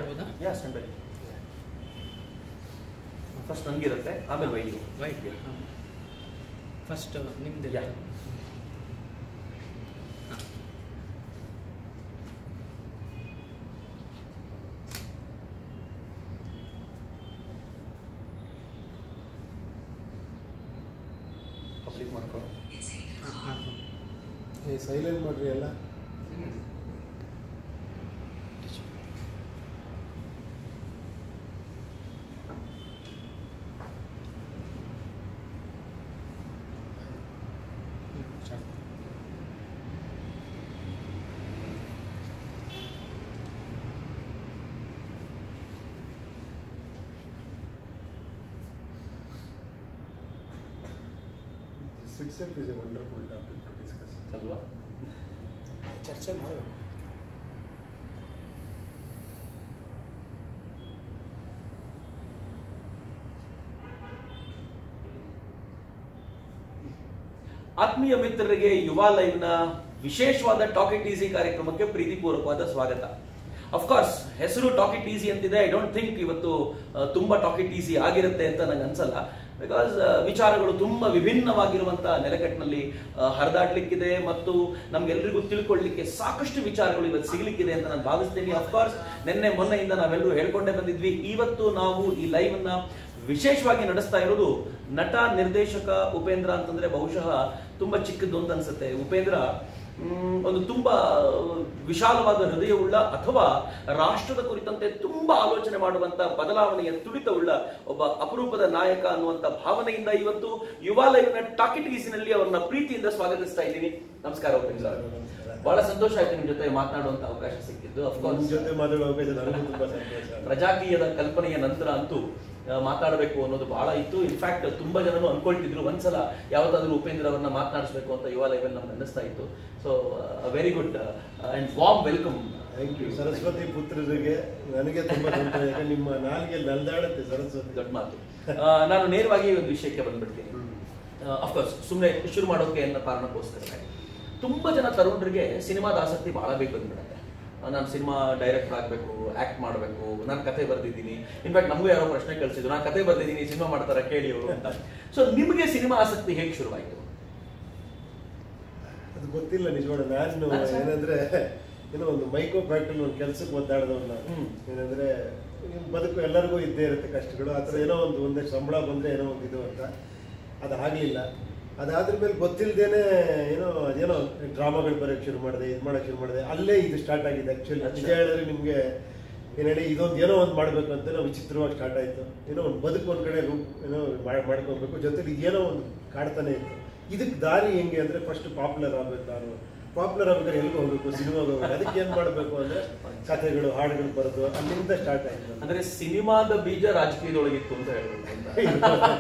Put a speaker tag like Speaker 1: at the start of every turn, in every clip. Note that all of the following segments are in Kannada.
Speaker 1: ಮಾಡ್ಬೋದಾ
Speaker 2: ಯಾ ಸ್ಟ್ಯಾಂಡ್ ಫಸ್ಟ್ ನನಗಿರುತ್ತೆ ಆಮೇಲೆ ವೈದ್ಯು
Speaker 1: ವೈಟ್ ಫಸ್ಟ್ ನಿಮ್ದು
Speaker 2: Yeah. ಕಂಪ್ಲೀಟ್ ಮಾಡ್ಕೊ
Speaker 3: ಏ ಸೈಲೆಂಟ್ ಮಾಡ್ರಿ ಎಲ್ಲ six F is a wonderful topic to discuss
Speaker 2: ಅಲ್ವಾ
Speaker 1: ಚರ್ಚೆ ಮಾಡಬೇಕು
Speaker 2: ಆತ್ಮೀಯ ಮಿತ್ರರಿಗೆ ಯುವ ಲೈವ್ ನ ವಿಶೇಷವಾದ ಟಾಕ್ ಇಟ್ ಈಸಿ ಕಾರ್ಯಕ್ರಮಕ್ಕೆ ಪ್ರೀತಿಪೂರ್ವಕವಾದ ಸ್ವಾಗತ ಅಫ್ಕೋರ್ಸ್ ಹೆಸರು ಟಾಕ್ ಇಟ್ ಈಸಿ ಅಂತಿದೆ ಐ ಡೋಂಟ್ ಥಿಂಕ್ ಇವತ್ತು ಆ, ತುಂಬಾ ಟಾಕ್ ಇಟ್ ಈಸಿ ಆಗಿರುತ್ತೆ ಅಂತ ನಂಗೆ ಅನ್ಸಲ್ಲ ಬಿಕಾಸ್ ವಿಚಾರಗಳು ತುಂಬಾ ವಿಭಿನ್ನವಾಗಿರುವಂತಹ ನೆಲೆಗಟ್ಟಿನಲ್ಲಿ ಆ, ಹರಿದಾಡ್ಲಿಕ್ಕಿದೆ ಮತ್ತು ನಮ್ಗೆಲ್ರಿಗೂ ತಿಳ್ಕೊಳ್ಳಿಕ್ಕೆ ಸಾಕಷ್ಟು ವಿಚಾರಗಳು ಇವತ್ತು ಸಿಗ್ಲಿಕ್ಕಿದೆ ಅಂತ ನಾನು ಭಾವಿಸ್ತೀನಿ ಅಫ್ಕೋರ್ಸ್ ನಿನ್ನೆ ಮೊನ್ನೆಯಿಂದ ನಾವೆಲ್ಲರೂ ಹೇಳ್ಕೊಂಡೇ ಬಂದಿದ್ವಿ ಇವತ್ತು ನಾವು ಈ ಲೈವ್ ಅನ್ನ ವಿಶೇಷವಾಗಿ ನಡೆಸ್ತಾ ಇರೋದು ನಟ ನಿರ್ದೇಶಕ ಉಪೇಂದ್ರ ಅಂತಂದ್ರೆ ಬಹುಶಃ ತುಂಬಾ ಚಿಕ್ಕದ್ದು ಅಂತ ಅನ್ಸುತ್ತೆ ಉಪೇಂದ್ರ ಮ್, ಒಂದು ತುಂಬಾ ವಿಶಾಲವಾದ ಹೃದಯವುಳ್ಳ ಅಥವಾ ರಾಷ್ಟ್ರದ ಕುರಿತಂತೆ ತುಂಬಾ ಆಲೋಚನೆ ಮಾಡುವಂತ ಬದಲಾವಣೆಯ ತುಡಿತವುಳ್ಳ ಒಬ್ಬ ಅಪರೂಪದ ನಾಯಕ ಅನ್ನುವಂತ ಭಾವನೆಯಿಂದ ಇವತ್ತು ಯುವ ಲೈವ್ನ ಟಾಕೆಟ್ ಗೀಸಿನಲ್ಲಿ ಅವರನ್ನ ಪ್ರೀತಿಯಿಂದ ಸ್ವಾಗತಿಸ್ತಾ ಇದ್ದೀನಿ ನಮಸ್ಕಾರ ಉಪೇಂದ್ರ ಅವರೇ. ಬಹಳ ಸಂತೋಷ ಆಯ್ತು ನಿಮ್ ಜೊತೆ ಮಾತನಾಡುವಂತ ಅವಕಾಶ ಸಿಕ್ಕಿದ್ದು
Speaker 3: ನಿಮ್ಮ
Speaker 2: ಅಫ್ಕೋರ್ಸ್
Speaker 3: ಜೊತೆ ಮಾತಾಡೋ ಅವಕಾಶ ನನಗೂ ತುಂಬಾ ಸಂತೋಷ
Speaker 2: ಪ್ರಜಾಕೀಯದ ಕಲ್ಪನೆಯ ನಂತರ ಅಂತೂ ಆ, ಮಾತಾಡಬೇಕು ಅನ್ನೋದು ಬಹಳ ಇತ್ತು ಇನ್ಫ್ಯಾಕ್ಟ್ ತುಂಬಾ ಜನನು ಅನ್ಕೊಳ್ತಿದ್ರು ಒಂದ್ಸಲ ಯಾವತ್ತಾದ್ರೂ ಉಪೇಂದ್ರ ಅವರನ್ನ ಮಾತನಾಡಿಸ್ಬೇಕು ಅಂತ ಯುವ ಲೈವಲ್ ನಮ್ಗೆ ಅನ್ನಿಸ್ತಾ ಇತ್ತು so very good and warm welcome
Speaker 3: thank you Saraswati ಪುತ್ರರಿಗೆ ನನಗೆ ತುಂಬಾ ಸಂತೋಷ ಯಾಕಂದ್ರೆ ನಿಮ್ಮ ನಾಲ್ಗೆ ನಲ್ದಾಡುತ್ತೆ ಸರಸ್ವತಿ
Speaker 2: ದೊಡ್ಡ ಮಾತು ಆ, ನಾನು ನೇರವಾಗಿ ಒಂದು ವಿಷಯಕ್ಕೆ ಬಂದ್ಬಿಡ್ತೀನಿ ಅಫ್ಕೋರ್ಸ್ ಸುಮ್ಮನೆ ಶುರು ಮಾಡೋಕೆ ಅನ್ನೋ ಕಾರಣಕ್ಕೋಸ್ಕರ ತುಂಬಾ ಜನ ತರುಣರಿಗೆ ಸಿನಿಮಾದ ಆಸಕ್ತಿ ಬಹಳ ಬೇಗ ಬಂದ್ಬಿಡುತ್ತೆ ಆ, ನಾನು ಸಿನಿಮಾ ಡೈರೆಕ್ಟರ್ ಆಗಬೇಕು ಆಕ್ಟ್ ಮಾಡಬೇಕು ನಾನು ಕತೆ ಬರ್ದಿದ್ದೀನಿ ಇನ್ಫ್ಯಾಕ್ಟ್ ನಮಗೂ ಯಾರೋ ಪ್ರಶ್ನೆ ಕಳಿಸಿದ್ರು ನಾನು ಕತೆ ಬರ್ದಿದ್ದೀನಿ ಸಿನಿಮಾ ಮಾಡ್ತಾರ ಕೇಳಿ ಅವರು ಅಂತ ಸೊ ನಿಮಗೆ ಸಿನಿಮಾ ಆಸಕ್ತಿ ಹೇಗೆ ಶುರುವಾಯಿತು
Speaker 3: ಅದು ಗೊತ್ತಿಲ್ಲ ನಿಜವಾಡ ನಾನು
Speaker 2: ಅದ್ ಸರ್.
Speaker 3: ಏನಂದ್ರೆ ಏನೋ ಒಂದು ಮೈಕ್ರೋ ಫ್ಯಾಕ್ಟ್ರಿ ಒಂದು ಕೆಲ್ಸಕ್ಕೆ ಒದ್ದಾಡ್ದವ್ರು ನಾನು
Speaker 2: ಹ್ಮ್.
Speaker 3: ಏನಂದ್ರೆ ನಿಮ್ ಬದುಕು ಎಲ್ಲರಿಗೂ ಇದ್ದೇ ಇರುತ್ತೆ ಕಷ್ಟಗಳು ಆ ಥರ ಏನೋ ಒಂದು ಒಂದಷ್ಟು ಸಂಬಳ ಬಂದ್ರೆ ಏನೋ ಒಂದು ಇದು ಅಂತ ಅದು ಆಗ್ಲಿಲ್ಲ ಅದಾದ್ರ ಮೇಲೆ ಗೊತ್ತಿಲ್ದೇನೆ ಏನೋ ಅದೇನೋ ಡ್ರಾಮಾಗಳು ಬರೋಕ್ಕೆ ಶುರು ಮಾಡಿದೆ ಇದು ಮಾಡೋಕೆ ಶುರು ಮಾಡಿದೆ ಅಲ್ಲೇ ಇದು ಸ್ಟಾರ್ಟ್ ಆಗಿದೆ ಆಕ್ಚುಲಿ ನಿಜ ಹೇಳಿದ್ರೆ ನಿಮಗೆ ಏನು ಹೇಳಿ ಇದೊಂದು ಏನೋ ಒಂದು ಮಾಡಬೇಕು ಅಂತ ನಾವು ವಿಚಿತ್ರವಾಗಿ ಸ್ಟಾರ್ಟ್ ಆಯಿತು ಏನೋ ಒಂದು ಬದುಕು ಒಂದು ಕಡೆ ರೂಪ್ ಏನೋ ಮಾಡ್- ಮಾಡ್ಕೊಬೇಕು ಜೊತೆಲಿ ಏನೋ ಒಂದು ಕಾಡ್ತಾನೆ ಇತ್ತು ಇದಕ್ಕೆ ದಾರಿ ಹೆಂಗೆ ಅಂದರೆ ಫಸ್ಟ್ ಪಾಪ್ಯುಲರ್ ಆಗ್ಬೇಕು ನಾನು ಪಾಪ್ಯುಲರ್ ಆಗ್ಬೇಕಾದ್ರೆ ಎಲ್ಲಿಗೆ ಹೋಗ್ಬೇಕು ಸಿನಿಮಾಗೆ ಹೋಗ್ಬೇಕು ಅದಕ್ಕೆ ಏನು ಮಾಡಬೇಕು ಅಂದರೆ ಕಥೆಗಳು ಹಾಡುಗಳು ಬರೋದು ಅಲ್ಲಿಂದ ಸ್ಟಾರ್ಟ್ ಆಯಿತು
Speaker 2: ಅಂದ್ರೆ ಸಿನಿಮಾದ ಬೀಜ ರಾಜಕೀಯದೊಳಗಿತ್ತು ಅಂತ ಹೇಳ್ಬೋದು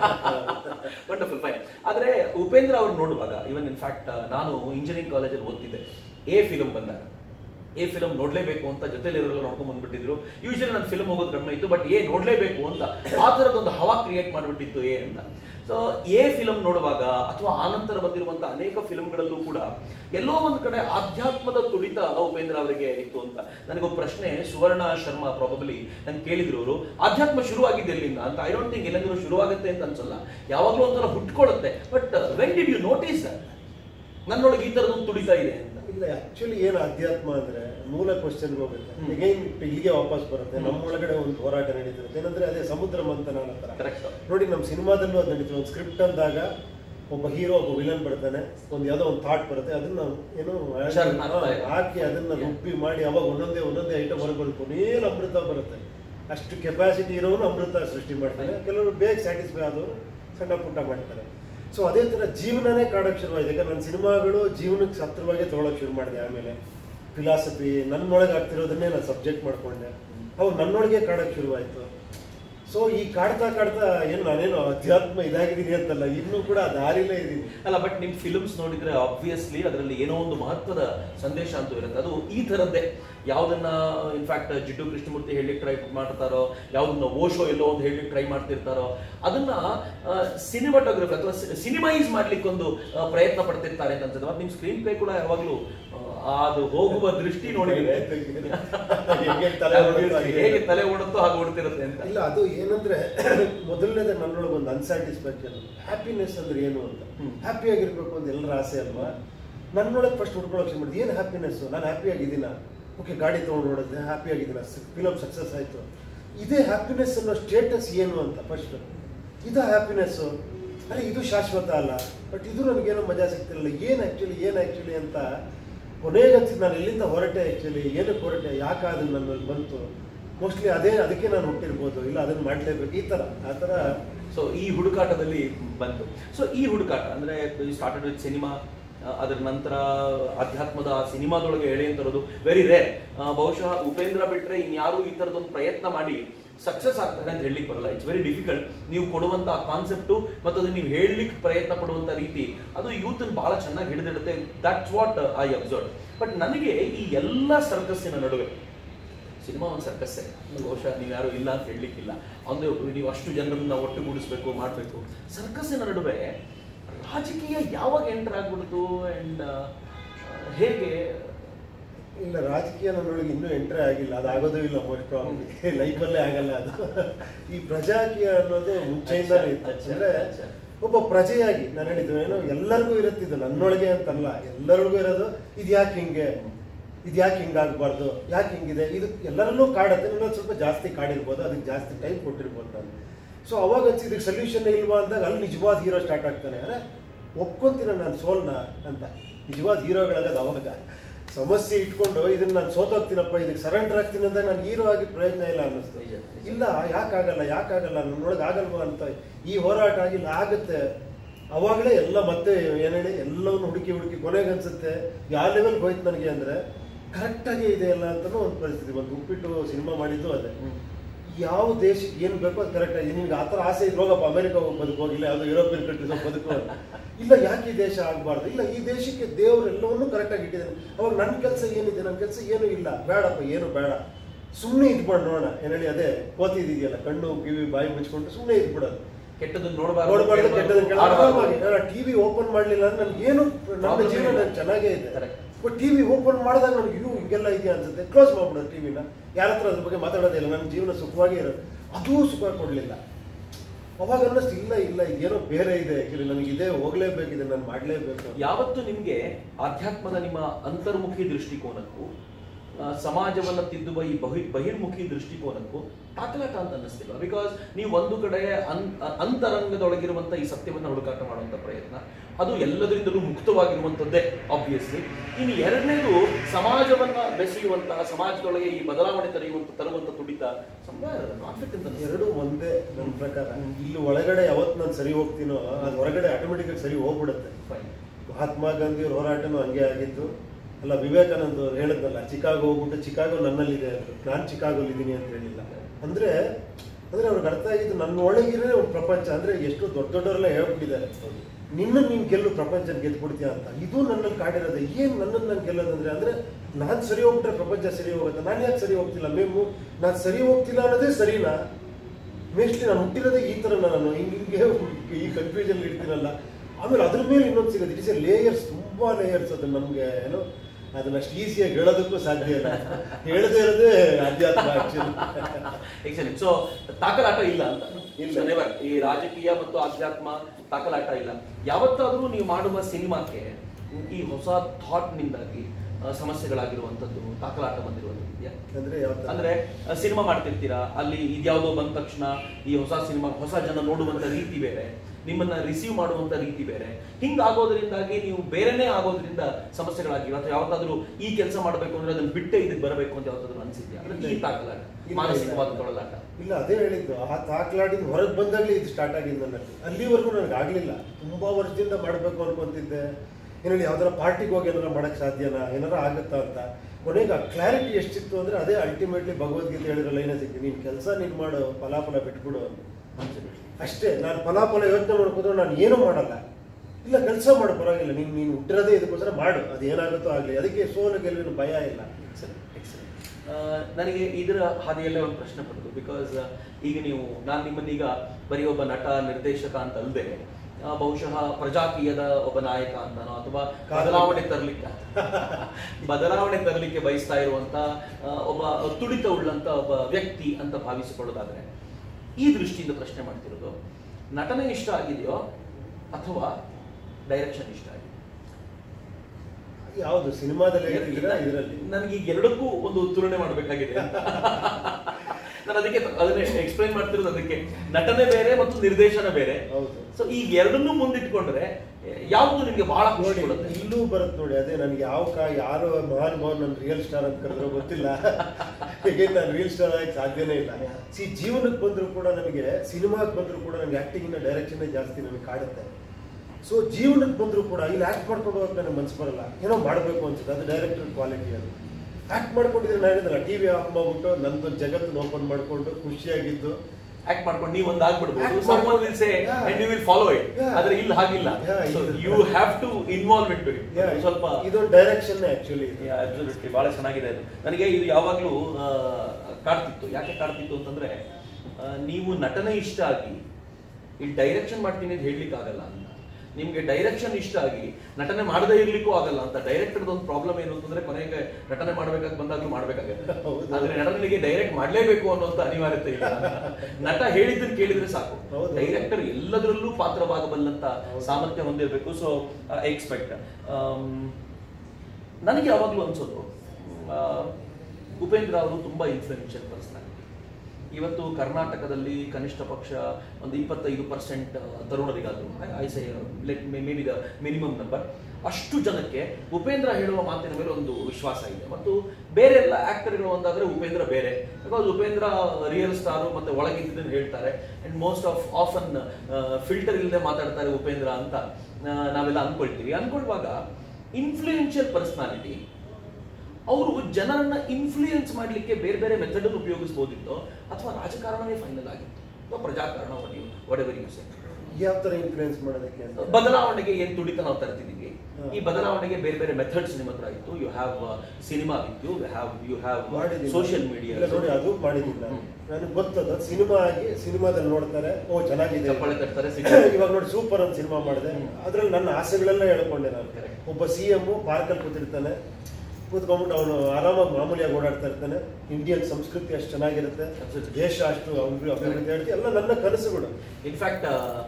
Speaker 2: ವಂಡರ್ಫುಲ್ ಫೈನ್ ಆದ್ರೆ ಉಪೇಂದ್ರ ಅವ್ರು ನೋಡುವಾಗ ಇವನ್ ಇನ್ಫ್ಯಾಕ್ಟ್ ನಾನು ಇಂಜಿನಿಯರಿಂಗ್ ಕಾಲೇಜಲ್ಲಿ ಓದ್ತಿದ್ದೆ ಎ ಫಿಲಮ್ ಬಂದಾಗ ಎ ಫಿಲಮ್ ನೋಡ್ಲೇಬೇಕು ಅಂತ ಜೊತೆಲಿರೋರೆಲ್ಲ ನೋಡ್ಕೊಂಡ್ ಬಂದ್ಬಿಟ್ಟಿದ್ರು ಯೂಶಲಿ ನಾನು ಫಿಲ್ಮ್ ಹೋಗೋದು ಕಡಿಮೆ ಇತ್ತು ಬಟ್ ಎ ನೋಡ್ಲೇಬೇಕು ಅಂತ ಆ ಥರದೊಂದು ಹವಾ ಕ್ರಿಯೇಟ್ ಮಾಡ್ಬಿಟ್ಟಿತ್ತು ಎ ಅಂತ ಸೊ ಎ ಫಿಲಮ್ ನೋಡುವಾಗ ಅಥವಾ ಆನಂತರ ಬಂದಿರುವಂತಹ ಅನೇಕ ಫಿಲ್ಮ್ಗಳಲ್ಲೂ ಕೂಡ ಎಲ್ಲೋ ಒಂದ್ ಕಡೆ ಆಧ್ಯಾತ್ಮದ ತುಡಿತ ಉಪೇಂದ್ರ ಅವರಿಗೆ ಇತ್ತು ಅಂತ ನನಗೊಂದು ಪ್ರಶ್ನೆ ಸುವರ್ಣ ಶರ್ಮಾ ಪ್ರಾಬಬ್ಲಿ ನನ್ ಕೇಳಿದ್ರು ಅವರು ಆಧ್ಯಾತ್ಮ ಶುರುವಾಗಿದ್ದು ಎಲ್ಲಿಂದ ಅಂತ ಐ ಡೋಂಟ್ ಥಿಂಕ್ ಎಲ್ಲಂದ್ರೂ ಶುರುವಾಗುತ್ತೆ ಅಂತ ಅನ್ಸಲ್ಲ ಯಾವಾಗಲೂ ಒಂಥರ ಹುಟ್ಕೊಳ್ಳುತ್ತೆ but when did you notice ನನ್ನೊಳಗೆ ಈ ತರದೊಂದು ತುಡಿತ ಇದೆ ಅಂತ
Speaker 3: ಇಲ್ಲ ಆಕ್ಚುಲಿ ಏನು ಅಧ್ಯಾತ್ಮ ಅಂದ್ರೆ ಮೂಲ ಕ್ವಶನ್ ಹೋಗುತ್ತೆ
Speaker 2: ಹ್ಮ್.
Speaker 3: ಅಗೈನ್ ಇಲ್ಲಿಗೆ ವಾಪಸ್ ಬರುತ್ತೆ
Speaker 2: ಹ್ಮ್.
Speaker 3: ನಮ್ಮೊಳಗಡೆ ಒಂದು ಹೋರಾಟ ನಡೀತಿರುತ್ತೆ ಏನಂದ್ರೆ ಅದೇ ಸಮುದ್ರ ಮಂಥನ ಅನ್ನೋ ಥರ
Speaker 2: ಕರೆಕ್ಟ್
Speaker 3: ನೋಡಿ ನಮ್ಮ ಸಿನಿಮಾದಲ್ಲೂ ಅದು ನಡೀತದೆ ಒಂದು ಸ್ಕ್ರಿಪ್ಟ್ ಅಂದಾಗ ಒಬ್ಬ ಹೀರೋ ಒಬ್ಬ ವಿಲನ್ ಬರ್ತಾನೆ ಒಂದು ಯಾವುದೋ ಒಂದು ಥಾಟ್ ಬರುತ್ತೆ ಅದನ್ನ ಏನು
Speaker 2: ಶರ್ಮ್ ಹಾಕ್ತಾ ಇದೆ.
Speaker 3: ಹಾಕಿ ಅದನ್ನ ರುಬ್ಬಿ ಮಾಡಿ ಅವಾಗ ಒಂದೊಂದೇ ಒಂದೊಂದೇ ಐಟಮ್ ಹೊರಗೆ ಕೊನೆಯಲ್ಲಿ ಅಮೃತ ಬರುತ್ತೆ ಅಷ್ಟು ಕೆಪಾಸಿಟಿ ಇರೋನು ಅಮೃತ ಸೃಷ್ಟಿ ಮಾಡ್ತಾನೆ ಕೆಲವರು ಬೇಗ ಸ್ಯಾಟಿಸ್ಫೈ ಆದವರು ಸಣ್ಣ ಪುಟ್ಟ ಮಾಡ್ತಾರೆ ಸೊ ಅದೇ ಥರ ಜೀವನನೇ ಕಾಡೋಕೆ ಶುರುವಾಗಿದೆ ಯಾಕಂದ್ರೆ ನನ್ನ ಸಿನಿಮಾಗಳು ಜೀವನಕ್ಕೆ ಹತ್ರವಾಗೇ ತೊಗೊಳಕ್ಕೆ ಶುರು ಮಾಡಿದೆ ಆಮೇಲೆ ಫಿಲಾಸಫಿ ನನ್ನೊಳಗೆ ಆಗ್ತಿರೋದನ್ನೇ ನಾನು ಸಬ್ಜೆಕ್ಟ್ ಮಾಡ್ಕೊಂಡೆ ಹೌದು ನನ್ನೊಳಗೆ ಕಾಡೋಕೆ ಶುರುವಾಯಿತು ಸೊ ಈ ಕಾಡ್ತಾ ಕಾಡ್ತಾ ಏನು ನಾನೇನು ಅಧ್ಯಾತ್ಮ ಇದಾಗಿದ್ದೀನಿ ಅಂತಲ್ಲ ಇನ್ನೂ ಕೂಡ ಆ ದಾರಿಲೇ ಇದ್ದೀನಿ
Speaker 2: ಅಲ್ಲ ಬಟ್ ನಿಮ್ ಫಿಲ್ಮ್ಸ್ ನೋಡಿದ್ರೆ ಆಬ್ವಿಯಸ್ಲಿ ಅದರಲ್ಲಿ ಏನೋ ಒಂದು ಮಹತ್ವದ ಸಂದೇಶ ಅಂತೂ ಇರುತ್ತೆ ಅದು ಈ ತರದ್ದೇ ಯಾವ್ದನ್ನ ಇನ್ಫ್ಯಾಕ್ಟ್ ಜಿಡ್ಡು ಕೃಷ್ಣಮೂರ್ತಿ ಹೇಳಲಿಕ್ಕೆ ಟ್ರೈ ಮಾಡ್ತಾರೋ ಯಾವ್ದನ್ನ ಓಶೋ ಎಲ್ಲೋ ಒಂದು ಹೇಳಲಿಕ್ಕೆ ಟ್ರೈ ಮಾಡ್ತಿರ್ತಾರೋ ಅದನ್ನ ಸಿನಿಮಾಟೋಗ್ರಫಿ ಅಥವಾ ಸಿನಿಮೈಸ್ ಮಾಡ್ಲಿಕ್ಕೆ ಒಂದು ಆ, ಪ್ರಯತ್ನ ಪಡ್ತಿರ್ತಾರೆ ಅಂತ ಅನ್ಸುತ್ತೆ ಮತ್ತೆ ನಿಮ್ ಸ್ಕ್ರೀನ್ ಪ್ಲೇ ಕೂಡ ಯಾವಾಗ್ಲೂ ಆ, ಅದು ಹೋಗುವ ದೃಷ್ಟಿ ನೋಡಿದ್ರೆ
Speaker 3: ಹೆಂಗೆ ತಲೆ ಓಡುತ್ತೋ ಹಾಗೆ.
Speaker 2: ಹೇಗೆ ತಲೆ ಓಡುತ್ತೋ ಹಾಗೆ ಓಡ್ತಿರುತ್ತೆ ಅಂತ
Speaker 3: ಇಲ್ಲ ಅದು ಏನಂದ್ರೆ ಮೊದಲನೇದೇ ನನ್ನೊಳಗೆ ಒಂದು ಅನ್ಸ್ಯಾಟಿಸ್ಫ್ಯಾಕ್ಷನ್ ಹ್ಯಾಪಿನೆಸ್ ಅಂದ್ರೆ ಏನು ಅಂತ
Speaker 2: ಹ್ಮ್.
Speaker 3: ಹ್ಯಾಪಿ ಆಗಿರ್ಬೇಕು ಅಂತ ಎಲ್ಲರ ಆಸೆ ಅಲ್ವಾ ನನ್ನೊಳಗೆ ಫಸ್ಟ್ ಹುಡ್ಕೊಳಕ್ಕೆ ಮಾಡಿದೆ ಏನು ಹ್ಯಾಪಿನೆಸ್ ನಾನು ಹ್ಯಾಪಿ ಆಗಿದ್ದೀನ ಓಕೆ ಗಾಡಿ ತೊಗೊಂಡು ನೋಡಿದ್ರೆ ಹ್ಯಾಪಿ ಆಗಿದ್ದೀನ ಫಿಲಮ್ ಸಕ್ಸಸ್ ಆಯಿತು ಇದೇ ಹ್ಯಾಪಿನೆಸ್ ಅನ್ನೋ ಸ್ಟೇಟಸ್ ಏನು ಅಂತ ಫಸ್ಟ್ ಇದು ಹ್ಯಾಪಿನೆಸ್ಸು ಅರೆ ಇದು ಶಾಶ್ವತ ಅಲ್ಲ ಬಟ್ ಇದು ನನಗೇನೋ ಮಜಾ ಸಿಗ್ತಿರಲಿಲ್ಲ ಏನು ಆ್ಯಕ್ಚುಲಿ ಏನು ಆ್ಯಕ್ಚುಲಿ ಅಂತ ಕೊನೆಗಂತ ನಾನು ಎಲ್ಲಿಂದ ಹೊರಟೆ ಆ್ಯಕ್ಚುಲಿ ಏನಕ್ಕೆ ಹೊರಟೆ ಯಾಕೆ ಅದನ್ನು ನನ್ನಲ್ಲಿ ಬಂತು ಮೋಸ್ಟ್ಲಿ ಅದೇ ಅದಕ್ಕೆ ನಾನು ಹುಟ್ಟಿರ್ಬೋದು ಇಲ್ಲ ಅದನ್ನು ಮಾಡಲೇಬೇಕು ಈ ಥರ ಆ ಥರ
Speaker 2: ಸೊ ಈ ಹುಡುಕಾಟದಲ್ಲಿ ಬಂತು ಸೊ ಈ ಹುಡುಕಾಟ ಅಂದ್ರೆ ಸ್ಟಾರ್ಟೆಡ್ ವಿತ್ ಸಿನಿಮಾ ಅದರ ನಂತರ ಅಧ್ಯಾತ್ಮದ ಆ ಸಿನಿಮಾದೊಳಗೆ ಎಳೆ ಅಂತ ಇರೋದು ವೆರಿ ರೇರ್ ಬಹುಶಃ ಉಪೇಂದ್ರ ಬಿಟ್ರೆ ಇನ್ಯಾರು ಈ ತರದೊಂದು ಪ್ರಯತ್ನ ಮಾಡಿ ಸಕ್ಸಸ್ ಆಗ್ತಾರೆ ಅಂತ ಹೇಳಲಿಕ್ಕೆ ಬರಲ್ಲ ಇಟ್ಸ್ ವೆರಿ ಡಿಫಿಕಲ್ಟ್ ನೀವು ಕೊಡುವಂತ ಕಾನ್ಸೆಪ್ಟು ಮತ್ತು ಅದನ್ನ ನೀವು ಹೇಳಲಿಕ್ಕೆ ಪ್ರಯತ್ನ ಪಡುವಂತ ರೀತಿ ಅದು ಯೂತ್ ಬಹಳ ಚೆನ್ನಾಗಿ ಹಿಡಿದಿಡುತ್ತೆ that's what I observe but ನನಗೆ ಈ ಎಲ್ಲ ಸರ್ಕಸ್ಸಿನ ನಡುವೆ ಸಿನಿಮಾ ಒಂದು ಸರ್ಕಸ್ಸೇ ಬಹುಶಃ ನೀವು ಯಾರು ಇಲ್ಲ ಅಂತ ಹೇಳಲಿಕ್ಕಿಲ್ಲ ಅಂದ್ರೆ ನೀವು ಅಷ್ಟು ಜನರನ್ನ ಒಟ್ಟುಗೂಡಿಸ್ಬೇಕು ಮಾಡಬೇಕು ಸರ್ಕಸ್ಸಿನ ನಡುವೆ ರಾಜಕೀಯ ಯಾವಾಗ ಎಂಟರ್ ಆಗ್ಬಿಡ್ತು ಅಂಡ್ ಹೇಗೆ
Speaker 3: ಇಲ್ಲ ರಾಜಕೀಯ ನನ್ನೊಳಗೆ ಇನ್ನೂ ಎಂಟ್ರಿ ಆಗಿಲ್ಲ ಅದು ಆಗೋದೇ ಇಲ್ಲ ಮೋಸ್ಟ್ ಪ್ರಾಬ್ಲಿ ಲೈಫಲ್ಲೇ ಆಗಲ್ಲ ಅದು ಈ ಪ್ರಜಾಕೀಯ ಅನ್ನೋದು ಮುಂಚೆಯಿಂದಾನೇ ಇತ್ತು
Speaker 2: ಅಚ್ಚಾ,
Speaker 3: ಅಂದ್ರೆ
Speaker 2: ಅಚ್ಚಾ.
Speaker 3: ಒಬ್ಬ ಪ್ರಜೆಯಾಗಿ ನಾನು ಹೇಳಿದ್ದು ಏನೋ ಎಲ್ಲರಿಗೂ ಇರುತ್ತಿದ್ದು ನನ್ನೊಳಗೆ ಅಂತಲ್ಲ ಎಲ್ಲರಿಗೂ ಇರೋದು ಇದು ಯಾಕೆ ಹಿಂಗೆ ಇದು ಯಾಕೆ ಹಿಂಗಾಗಬಾರ್ದು ಯಾಕೆ ಹಿಂಗಿದೆ ಇದು ಎಲ್ಲರನ್ನೂ ಕಾಡುತ್ತೆ ನನ್ನ ಸ್ವಲ್ಪ ಜಾಸ್ತಿ ಕಾಡಿರ್ಬೋದು ಅದಕ್ಕೆ ಜಾಸ್ತಿ ಟೈಮ್ ಕೊಟ್ಟಿರ್ಬೋದು ನಾನು ಸೊ ಅವಾಗ ಅನ್ಸಿ ಇದಕ್ಕೆ ಸೊಲ್ಯೂಷನ್ ಇಲ್ವಾ ಅಂದಾಗ ಅಲ್ಲಿ ನಿಜವಾದ ಹೀರೋ ಸ್ಟಾರ್ಟ್ ಆಗ್ತಾನೆ ಅರೆ ಒಪ್ಕೊಂತೀನ ನಾನು ಸೋಲ್ನ ಅಂತ ನಿಜವಾದ ಹೀರೋಗಳಾಗದು ಅವಾಗ ಸಮಸ್ಯೆ ಇಟ್ಕೊಂಡು ಇದನ್ನ ನಾನು ಸೋತೋಗ್ತೀನಪ್ಪ ಇದಕ್ಕೆ ಸರೆಂಡರ್ ಆಗ್ತೀನಿ ಅಂತ ನಾನು ಹೀರೋ ಆಗಿ ಪ್ರಯೋಜನ ಇಲ್ಲ ಅನ್ನಿಸ್ತು
Speaker 2: ನಿಜ, ನಿಜ.
Speaker 3: ಇಲ್ಲ ಯಾಕಾಗಲ್ಲ ಯಾಕಾಗಲ್ಲ ನನ್ನೊಳಗೆ ಆಗಲ್ವಾ ಅಂತ ಈ ಹೋರಾಟ ಆಗಿಲ್ಲ ಆಗುತ್ತೆ ಅವಾಗಲೇ ಎಲ್ಲ ಮತ್ತೆ ಏನ್ ಹೇಳಿ ಎಲ್ಲವನ್ನು ಹುಡುಕಿ ಹುಡುಕಿ ಕೊನೆಗೆ ಅನ್ಸುತ್ತೆ ಯಾವ ಲೆವೆಲ್ಗೆ ಹೋಯ್ತು ನನಗೆ ಅಂದ್ರೆ ಕರೆಕ್ಟಾಗಿ ಇದೆ ಅಲ್ಲ ಅಂತಲೂ ಒಂದು ಪರಿಸ್ಥಿತಿ ಒಂದು ಉಪ್ಪಿಟ್ಟು ಸಿನಿಮಾ ಮಾಡಿದ್ದು ಅದೇ ಯಾವ ದೇಶಕ್ಕೆ ಏನು ಬೇಕೋ ಅದು ಕರೆಕ್ಟ್ ಆಗಿದೆ ನಿನ್ಗೆ ಆ ಥರ ಆಸೆ ಇದ್ರೆ ಹೋಗಪ್ಪ ಅಮೆರಿಕ ಹೋಗಿ ಬದುಕು ಹೋಗಿಲ್ಲ ಯಾವುದೋ ಯುರೋಪಿಯನ್ ಕಂಟ್ರೀಸ್ ಹೋಗಿ ಬದುಕು ಅಂತ. ಇಲ್ಲ ಯಾಕೆ ಈ ದೇಶ ಆಗಬಾರ್ದು ಇಲ್ಲ ಈ ದೇಶಕ್ಕೆ ದೇವರು ಎಲ್ಲವನ್ನೂ ಕರೆಕ್ಟಾಗಿ ಇಟ್ಟಿದ್ದಾನೆ ಅವಾಗ ನನ್ನ ಕೆಲಸ ಏನಿದೆ ನನ್ನ ಕೆಲಸ ಏನೂ ಇಲ್ಲ ಬೇಡಪ್ಪ ಏನು ಬೇಡ ಸುಮ್ಮನೆ ಇದ್ಬಿಡು ನೋಡೋಣ ಏನು ಹೇಳಿ ಅದೇ ಕೋತಿ ಇದೆಯಲ್ಲ ಕಣ್ಣು ಕಿವಿ ಬಾಯಿ ಮುಚ್ಕೊಂಡು ಸುಮ್ಮನೆ ಇದ್ಬಿಡೋದು
Speaker 2: ಕೆಟ್ಟದನ್ನ ನೋಡಬಾರ್ದು
Speaker 3: ನೋಡಬಾರ್ದು ಕೆಟ್ಟದನ್ನ ಕೇಳಬಾರ್ದು.
Speaker 2: ಆಡಬಾರ್ದು.
Speaker 3: ಆರಾಮಾಗಿ ನಾನು ಟಿವಿ ಓಪನ್ ಮಾಡಲಿಲ್ಲ ಅಂದ್ರೆ ನನಗೆ ಏನು ನನ್ನ
Speaker 2: Problem
Speaker 3: ಜೀವನ
Speaker 2: ಇಲ್ಲ.
Speaker 3: ನನ್ಗೆ ಚೆನ್ನಾಗೇ ಇದೆ
Speaker 2: Correct.
Speaker 3: ಬಟ್ ಟಿವಿ ಓಪನ್ ಮಾಡಿದಾಗ ನನಗೆ ಇವು ಹಿಂಗೆಲ್ಲ ಇದೆಯಾ ಅನ್ಸುತ್ತೆ ಕ್ಲೋಸ್ ಮಾಡ್ಬಿಡೋದು ಟಿವಿನ ಯಾರ ಹತ್ರ ಅದ್ರ ಬಗ್ಗೆ ಮಾತಾಡೋದೇ ಇಲ್ಲ ನನ್ನ ಜೀವನ ಸುಖವಾಗೇ ಇರೋದು ಅದೂ ಸುಖ ಕೊಡಲಿಲ್ಲ ಅವಾಗ ಅನ್ನಷ್ಟು ಇಲ್ಲ ಇಲ್ಲ ಇದೇನೋ ಬೇರೆ ಇದೆ ಆಕ್ಚುಲಿ ನನಗೆ ಇದೇ ಹೋಗ್ಲೇಬೇಕಿದೆ ನಾನು ಮಾಡಲೇಬೇಕು
Speaker 2: ಯಾವತ್ತು ನಿಮ್ಗೆ ಆಧ್ಯಾತ್ಮದ ನಿಮ್ಮ ಅಂತರ್ಮುಖಿ ದೃಷ್ಟಿಕೋನಕ್ಕೂ ಆ, ಸಮಾಜವನ್ನ ತಿದ್ದುವ ಈ ಬಹಿ ಬಹಿರ್ಮುಖಿ ದೃಷ್ಟಿಕೋನಕ್ಕೂ ತಾಕಲಾಟ ಅಂತ ಅನ್ನಿಸ್ತಿಲ್ಲ ಬಿಕಾಸ್ ನೀವು ಒಂದು ಕಡೆ ಅನ್ ಅಂತರಂಗದೊಳಗಿರುವಂತ ಈ ಸತ್ಯವನ್ನ ಹುಡುಕಾಟ ಮಾಡುವಂತ ಪ್ರಯತ್ನ ಅದು ಎಲ್ಲದರಿಂದಲೂ ಮುಕ್ತವಾಗಿರುವಂತದ್ದೇ ಆಬ್ವಿಯಸ್ಲಿ ಇನ್ನು ಎರಡನೇದು ಸಮಾಜವನ್ನ ಬೆಸೆಯುವಂತಹ ಸಮಾಜದೊಳಗೆ ಈ ಬದಲಾವಣೆ ತರೆಯುವಂತ ತರುವಂತ ತುಡಿತ ಕಾನ್ಫ್ಲಿಕ್ಟ್ ಅಂತ ಅನ್ಸುತ್ತೆ.
Speaker 3: ಎರಡು ಒಂದೇ ನನ್ನ ಪ್ರಕಾರ ಇಲ್ಲಿ ಒಳಗಡೆ ಯಾವತ್ತು ನಾನು ಸರಿ ಹೋಗ್ತೀನೋ ಅದು ಹೊರಗಡೆ ಆಟೋಮೆಟಿಕ್ ಸರಿ ಹೋಗ್ಬಿಡುತ್ತೆ
Speaker 2: Fine.
Speaker 3: ಮಹಾತ್ಮ ಗಾಂಧಿ ಅವ್ರ ಹೋರಾಟನೂ ಹಂಗೆ ಆಗಿತ್ತು ಅಲ್ಲ ವಿವೇಕಾನಂದ ಅವ್ರು ಹೇಳಿದ್ನಲ್ಲ ಚಿಕಾಗೋ ಹೋಗ್ಬಿಟ್ಟು ಚಿಕಾಗೋ ನನ್ನಲ್ಲಿದೆ ಅಂತ ನಾನು ಚಿಕಾಗೋಲಿದ್ದೀನಿ ಅಂತ ಹೇಳಿಲ್ಲ ಅಂದ್ರೆ ಅಂದ್ರೆ ಅವ್ರಿಗೆ ಅರ್ಥ ಆಗಿದ್ದು ನನ್ನ ಒಳಗಿರೋ ಒಂದು ಪ್ರಪಂಚ ಅಂದ್ರೆ ಎಷ್ಟು ದೊಡ್ಡ ದೊಡ್ಡವರೆಲ್ಲ ಹೇಳ್ಬಿಟ್ಟಿದ್ದಾರೆ ನಿನ್ನ ನೀನು ಗೆಲ್ಲು ಪ್ರಪಂಚ ಗೆದ್ಬಿಡ್ತೀಯ ಅಂತ ಇದು ನನ್ನಲ್ಲಿ ಕಾಡಿರೋದು ಏನು ನನ್ನನ್ನು ನಾನು ಗೆಲ್ಲೋದಂದ್ರೆ ಅಂದ್ರೆ ನಾನು ಸರಿ ಹೋಗ್ಬಿಟ್ರೆ ಪ್ರಪಂಚ ಸರಿ ಹೋಗುತ್ತೆ ನಾನು ಯಾಕೆ ಸರಿ ಹೋಗ್ತಿಲ್ಲ ಮೇಮು ನಾನು ಸರಿ ಹೋಗ್ತಿಲ್ಲ ಅನ್ನೋದೇ ಸರಿನಾ ಮೇಸ್ಟ್ಲಿ ನಾನು ಹುಟ್ಟಿರೋದೇ ಈ ಥರ ನಾನು ಹಿಂಗೆ ಹಿಂಗೆ ಈ ಕನ್ಫ್ಯೂಷನ್ ಇರ್ತೀನಲ್ಲ ಆಮೇಲೆ ಅದ್ರ ಮೇಲೆ ಇನ್ನೊಂದು ಸಿಗುತ್ತೆ ಇಟ್ಸ್ ಎ ಲೇಯರ್ಸ್ ತುಂಬಾ ಲೇಯರ್ಸ್ ಅದು ನಮಗೆ ಏನು ಅದನ್ನ ಅಷ್ಟು ಈಸಿಯಾಗಿ ಹೇಳೋದಕ್ಕೂ ಸಾಧ್ಯ ಇಲ್ಲ ಹೇಳದೇ ಇರೋದೇ ಅಧ್ಯಾತ್ಮ ಆಕ್ಚುಲಿ
Speaker 2: ಎಕ್ಸಲೆಂಟ್ ಸೊ ತಾಕಲಾಟ ಇಲ್ಲ ಅಂತ
Speaker 3: ಇಲ್ಲ.
Speaker 2: So never. ಈ ರಾಜಕೀಯ ಮತ್ತು ಆಧ್ಯಾತ್ಮ ತಾಕಲಾಟ ಇಲ್ಲ ಯಾವತ್ತಾದ್ರೂ ನೀವು ಮಾಡುವ ಸಿನಿಮಾಕ್ಕೆ ಈ ಹೊಸ ಥಾಟ್ ನಿಂದಾಗಿ ಆ, ಸಮಸ್ಯೆಗಳಾಗಿರುವಂತದ್ದು ತಾಕಲಾಟ ಬಂದಿರುವಂತದ್ದು ಇದೆಯಾ
Speaker 3: ಅಂದ್ರೆ ಯಾವ ಥರ?
Speaker 2: ಅಂದ್ರೆ ಸಿನಿಮಾ ಮಾಡ್ತಿರ್ತೀರಾ ಅಲ್ಲಿ ಇದ್ಯಾವುದೋ ಬಂದ ತಕ್ಷಣ ಈ ಹೊಸ ಸಿನಿಮಾ ಹೊಸ ಜನ ನೋಡುವಂತ ರೀತಿ ಬೇರೆ ನಿಮ್ಮನ್ನ ರಿಸೀವ್ ಮಾಡುವಂತ ರೀತಿ ಬೇರೆ ಹಿಂಗಾಗೋದ್ರಿಂದಾಗಿ ನೀವು ಬೇರೆನೇ ಆಗೋದ್ರಿಂದ ಸಮಸ್ಯೆಗಳಾಗಿವೆ ಅಥವಾ ಯಾವತ್ತಾದ್ರೂ ಈ ಕೆಲಸ ಮಾಡಬೇಕು ಅಂದ್ರೆ ಅದನ್ನ ಬಿಟ್ಟೆ ಇದಕ್ಕೆ ಬರಬೇಕು ಅಂತ ಯಾವತ್ತಾದ್ರೂ ಅನ್ಸಿದ್ಯಾ ಅಂದ್ರೆ ಈ ತಾಕಲಾಟ
Speaker 3: ಇಲ್ಲ,
Speaker 2: ಮಾನಸಿಕವಾದ
Speaker 3: ಇಲ್ಲ.
Speaker 2: ತೊಳಲಾಟ
Speaker 3: ಇಲ್ಲ ಅದೇ ಹೇಳಿದ್ದು ಆ ತಾಕ್ಲಾಡಿಂದ ಹೊರಗೆ ಬಂದಾಗಲೇ ಇದು ಸ್ಟಾರ್ಟ್ ಆಗಿದ್ದು ನನ್ನಲ್ಲಿ ಅಲ್ಲಿವರೆಗೂ ನನಗೆ ಆಗಲಿಲ್ಲ ತುಂಬಾ ವರ್ಷದಿಂದ ಮಾಡಬೇಕು ಅನ್ಕೊಂತಿದ್ದೆ ಏನೇಳಿ ಯಾವ್ದಾರ ಪಾರ್ಟಿಗೆ ಹೋಗಿ ಏನಾರ ಮಾಡಕ್ ಸಾಧ್ಯನಾ ಏನಾರ ಆಗುತ್ತಾ ಅಂತ ಕೊನೆಗೆ ಆ ಕ್ಲಾರಿಟಿ ಎಷ್ಟಿತ್ತು ಅಂದ್ರೆ ಅದೇ ಅಲ್ಟಿಮೇಟ್ಲಿ ಭಗವದ್ಗೀತೆ ಹೇಳಿರೋ ಲೈನೇ ಸಿಗ್ತೀನಿ ನೀನು ಕೆಲಸ ನೀನು ಮಾಡು ಫಲಾಫಲ ಬಿಟ್ಬಿಡು ಅಂತ ಅಷ್ಟೇ ನಾನು ಫಲಾಫಲ ಯೋಚನೆ ಮಾಡ್ಕೋದ್ರೆ ನಾನು ಏನೂ ಮಾಡಲ್ಲ ಇಲ್ಲ ಕೆಲಸ ಮಾಡು ಪರವಾಗಿಲ್ಲ ನೀನು ನೀನು ಹುಟ್ಟಿರೋದೇ ಇದಕ್ಕೋಸ್ಕರ ಮಾಡು ಅದು ಏನಾಗುತ್ತೋ ಆಗಲಿ ಅದಕ್ಕೆ ಸೋಲು ಗೆಲುವಿನ ಭಯ ಇಲ್ಲ
Speaker 2: ಆ, ನನಗೆ ಇದರ ಹಾದಿಯಲ್ಲೇ ಒಂದು ಪ್ರಶ್ನೆ ಬರೋದು ಬಿಕಾಸ್ ಈಗ ನೀವು ನಾನು ನಿಮ್ಮನ್ನೀಗ ಬರೀ ಒಬ್ಬ ನಟ ನಿರ್ದೇಶಕ ಅಂತ ಅಲ್ಲದೆ ಬಹುಶಃ ಪ್ರಜಾಕೀಯದ ಒಬ್ಬ ನಾಯಕ ಅಂತನೋ ಅಥವಾ ಬದಲಾವಣೆ ತರಲಿಕ್ಕೆ ಬದಲಾವಣೆ ತರಲಿಕ್ಕೆ ಬಯಸ್ತಾ ಇರುವಂತ ಆ, ಒಬ್ಬ ತುಡಿತ ಉಳ್ಳಂತ ಒಬ್ಬ ವ್ಯಕ್ತಿ ಅಂತ ಭಾವಿಸಿಕೊಳ್ಳೋದಾದ್ರೆ ಈ ದೃಷ್ಟಿಯಿಂದ ಪ್ರಶ್ನೆ ಮಾಡ್ತಿರೋದು ನಟನೆ ಇಷ್ಟ ಆಗಿದೆಯೋ ಅಥವಾ ಡೈರೆಕ್ಷನ್ ಇಷ್ಟ ಆಗಿದೆ
Speaker 3: ಯಾವುದು ಸಿನಿಮಾದಲ್ಲಿ ಹೇಳ್ತಿದ್ದೀರಾ ಇದರಲ್ಲಿ
Speaker 2: ನನಗೆ ಈಗ ಎರಡಕ್ಕೂ ಒಂದು ತುಲನೆ ಮಾಡಬೇಕಾಗಿದೆ ನಾನು ಅದಕ್ಕೆ ಅದನ್ನೇ ಎಕ್ಸ್ಪ್ಲೈನ್ ಮಾಡ್ತಿರೋದು ಅದಕ್ಕೆ ನಟನೆ ಬೇರೆ ಮತ್ತು ನಿರ್ದೇಶನ ಬೇರೆ
Speaker 3: ಹೌದು
Speaker 2: ಸೊ ಈ ಎರಡನ್ನೂ ಮುಂದಿಟ್ಕೊಂಡ್ರೆ ಯಾವುದು ನಿಮಗೆ ಬಹಳ ಖುಷಿ
Speaker 3: ನೋಡಿ
Speaker 2: ಕೊಡುತ್ತೆ
Speaker 3: ಇಲ್ಲೂ ಬರುತ್ತೆ ನೋಡಿ ಅದೇ ನನಗೆ ಯಾವ ಕಾ ಯಾರು ಮಹಾನ್ ಭಾವ್ ನನ್ನ ರಿಯಲ್ ಸ್ಟಾರ್ ಅಂತ ಕರೆದ್ರು ಗೊತ್ತಿಲ್ಲ ಹೀಗೆ ನಾನು ರಿಯಲ್ ಸ್ಟಾರ್ ಆಗಕ್ಕೆ ಸಾಧ್ಯನೇ ಇಲ್ಲ ಸಿ ಜೀವನಕ್ಕೆ ಬಂದರೂ ಕೂಡ ನನಗೆ ಸಿನಿಮಾಗೆ ಬಂದರೂ ಕೂಡ ನನಗೆ ಆ್ಯಕ್ಟಿಂಗಿನ ಡೈರೆಕ್ಷನ್ನೇ ಜಾಸ್ತಿ ನನಗೆ ಕಾಡುತ್ತೆ ಸೊ ಜೀವನಕ್ಕೆ ಬಂದರೂ ಕೂಡ ಇಲ್ಲಿ ಆ್ಯಕ್ಟ್ ಮಾಡ್ಕೊಂಡು ಹೋಗಕ್ಕೆ ನನಗೆ ಮನ್ಸು ಬರಲ್ಲ ಏನೋ ಮಾಡಬೇಕು ಅನ್ಸುತ್ತೆ ಅದು ಡೈರೆಕ್ಟರ್ ಕ್ವಾಲಿಟಿ ಅದು ಆ್ಯಕ್ಟ್ ಮಾಡ್ಕೊಂಡಿದ್ರೆ ನಾನು ಹೇಳಿದ್ರಲ್ಲ ಟಿ ವಿ ಆಫ್ ಮಾಡ್ಬಿಟ್ಟು ನಂದು ಜಗತ್ತನ್ನ ಓಪನ್ ಮಾಡಿಕೊಂಡು ಖುಷಿಯಾಗಿದ್ದು
Speaker 2: ಆಕ್ಟ್ ಮಾಡ್ಕೊಂಡು ನೀವು ಒಂದು ಆಗ್ಬಿಡ್ಬೋದು
Speaker 3: Act
Speaker 2: someone
Speaker 3: ಮಾಡ್ಕೊಂಡು-
Speaker 2: will say
Speaker 3: Yeah.
Speaker 2: and you will follow it
Speaker 3: Yeah.
Speaker 2: ಆದ್ರೆ ಇಲ್ಲಿ ಹಾಗಿಲ್ಲ
Speaker 3: Yeah,
Speaker 2: ಸೊ
Speaker 3: ಇದು-
Speaker 2: you have to involve it to
Speaker 3: Yeah,
Speaker 2: ಸ್ವಲ್ಪ
Speaker 3: ಇದೊಂದು ಡೈರೆಕ್ಷನ್ ಆ್ಯಕ್ಚುಲಿ
Speaker 2: ಅಬ್ಸಲ್ಯೂಟ್ಲಿ ಬಹಳ ಚೆನ್ನಾಗಿದೆ ಅದು ನನಗೆ ಇದು ಯಾವಾಗಲೂ ಕಾಡ್ತಿತ್ತು ಯಾಕೆ ಕಾಡ್ತಿತ್ತು ಅಂತಂದ್ರೆ ಆ, ನೀವು ನಟನೆ ಇಷ್ಟ ಆಗಿ ಇಲ್ಲಿ ಡೈರೆಕ್ಷನ್ ಮಾಡ್ತೀನಿ ಅಂತ ಹೇಳಲಿಕ್ಕೆ ಆಗಲ್ಲ ಅಂತ ನಿಮ್ಗೆ ಡೈರೆಕ್ಷನ್ ಇಷ್ಟ ಆಗಿ ನಟನೆ ಮಾಡದೇ ಇರ್ಲಿಕ್ಕೂ ಆಗಲ್ಲ ಅಂತ ಡೈರೆಕ್ಟರ್ ಒಂದು ಪ್ರಾಬ್ಲಮ್ ಏನು ಅಂತಂದ್ರೆ ಕೊನೆಗೆ ನಟನೆ ಮಾಡ್ಬೇಕಾಗಿ ಬಂದಾಗ್ಲೂ ಮಾಡ್ಬೇಕಾಗುತ್ತೆ
Speaker 3: ಹೌದು.
Speaker 2: ಆದ್ರೆ ನಟನಿಗೆ ಡೈರೆಕ್ಟ್ ಮಾಡ್ಲೇಬೇಕು ಅನ್ನೋಂತ ಅನಿವಾರ್ಯತೆ ಇಲ್ಲ ನಟ ಹೇಳಿದ್ದನ್ನು ಕೇಳಿದ್ರೆ ಸಾಕು
Speaker 3: ಹೌದು.
Speaker 2: ಡೈರೆಕ್ಟರ್ ಎಲ್ಲದರಲ್ಲೂ ಪಾತ್ರವಾಗಬಲ್ಲಂತ
Speaker 3: ಹೌದು.
Speaker 2: ಸಾಮರ್ಥ್ಯ ಹೊಂದಿರಬೇಕು ಸೊ ಎಕ್ಸ್ಪೆಕ್ಟ್ ನನಗೆ ಯಾವಾಗಲೂ ಅನ್ಸೋದು ಆ, ಉಪೇಂದ್ರ ಅವರು ತುಂಬಾ ಇನ್ಫ್ಲೂಯೆನ್ಷಿಯಲ್ ಪರ್ಸನಾಲಿಟಿ ಇವತ್ತು ಕರ್ನಾಟಕದಲ್ಲಿ ಕನಿಷ್ಠ ಪಕ್ಷ ಒಂದು ಇಪ್ಪತ್ತೈದು ಪರ್ಸೆಂಟ್ ತರುಣರಿಗಾದ್ರು I say let may be the minimum number ಅಷ್ಟು ಜನಕ್ಕೆ ಉಪೇಂದ್ರ ಹೇಳುವ ಮಾತಿನ ಮೇಲೆ ಒಂದು ವಿಶ್ವಾಸ ಇದೆ ಮತ್ತು ಬೇರೆ ಎಲ್ಲ ಆಕ್ಟರ್ಗಳು ಒಂದಾದ್ರೆ ಉಪೇಂದ್ರ ಬೇರೆ ಬಿಕಾಸ್ ಉಪೇಂದ್ರ ರಿಯಲ್ ಸ್ಟಾರು ಮತ್ತೆ ಒಳಗಿದ್ದನ್ನು ಹೇಳ್ತಾರೆ and most of often filter ಇಲ್ಲದೆ ಮಾತಾಡ್ತಾರೆ ಉಪೇಂದ್ರ ಅಂತ ಆ, ನಾವೆಲ್ಲ ಅನ್ಕೊಳ್ತೀವಿ ಅನ್ಕೊಳ್ಳುವಾಗ ಇನ್ಫ್ಲೂಯೆನ್ಷಿಯಲ್ ಪರ್ಸನಾಲಿಟಿ ಅವರು ಜನರನ್ನ ಇನ್ಫ್ಲೂಯೆನ್ಸ್ ಮಾಡಲಿಕ್ಕೆ ಬೇರೆ ಬೇರೆ ಮೆಥಡ್ ಉಪಯೋಗಿಸಬಹುದಿತ್ತು ಅಥವಾ ರಾಜಕಾರಣವೇ ಫೈನಲ್ ಆಗಿತ್ತು ಅಥವಾ ಪ್ರಜಾಕಾರಣ ವಡೆವರ್ ಯೂಸ್
Speaker 3: ಯಾವ ಥರ ಇನ್ಫ್ಲೂಯೆನ್ಸ್ ಮಾಡೋದಕ್ಕೆ ಅಂತ
Speaker 2: ಬದಲಾವಣೆಗೆ ಏನ್ ತುಡಿತ ನಾವು ತರ್ತಿದೀವಿ
Speaker 3: ಹಾ.
Speaker 2: ಈ ಬದಲಾವಣೆಗೆ ಬೇರೆ ಬೇರೆ ಮೆಥಡ್ಸ್ ನಿಮ್ಮ ಹತ್ರ ಇತ್ತು you have cinema with you have you have
Speaker 3: ಮಾಡಿದ್ದೀನಿ.
Speaker 2: ಸೋಷಿಯಲ್
Speaker 3: ಇಲ್ಲ
Speaker 2: ಮೀಡಿಯಾ
Speaker 3: ನೋಡಿ ಅದು ಮಾಡಿದ್ದೀನಿ ನಾನು
Speaker 2: ಹ್ಮ್.
Speaker 3: ನನಗೆ ಗೊತ್ತದ ಸಿನಿಮಾ ಆಗಿ ಸಿನಿಮಾದಲ್ಲಿ ನೋಡ್ತಾರೆ ಓ ಚೆನ್ನಾಗಿದೆ
Speaker 2: ಚಪ್ಪಾಳೆ ತಟ್ತಾರೆ ಸಿಗ್ತಾರೆ.
Speaker 3: ಇವಾಗ ನೋಡಿ ಸೂಪರ್ ಅಂತ ಸಿನಿಮಾ ಮಾಡಿದೆ
Speaker 2: ಹ್ಮ್.
Speaker 3: ಅದ್ರಲ್ಲಿ ನನ್ನ ಆಸೆಗಳೆಲ್ಲ ಹೇಳ್ಕೊಂಡೆ ನಾನು
Speaker 2: Correct.
Speaker 3: ಒಬ್ಬ ಸಿ ಎಮ್ ಪಾರ್ಕಲ್ಲಿ ಕೂತಿರ್ತಾನೆ ಕೂತ್ಕೊಂಡ್ಬಿಟ್ಟು ಅವನು ಆರಾಮಾಗಿ ಮಾಮೂಲಿಯಾಗಿ ಓಡಾಡ್ತಾ ಇರ್ತಾನೆ ಇಂಡಿಯನ್ ಸಂಸ್ಕೃತಿ ಅಷ್ಟು ಚೆನ್ನಾಗಿರುತ್ತೆ
Speaker 2: Absolutely.
Speaker 3: ದೇಶ ಅಷ್ಟು ಅಭಿವೃದ್ಧಿ ಅಭಿವೃದ್ಧಿ ಹೇಳ್ತಿ ಎಲ್ಲ ನನ್ನ ಕನಸುಗಳು
Speaker 2: ಇನ್ಫ್ಯಾಕ್ಟ್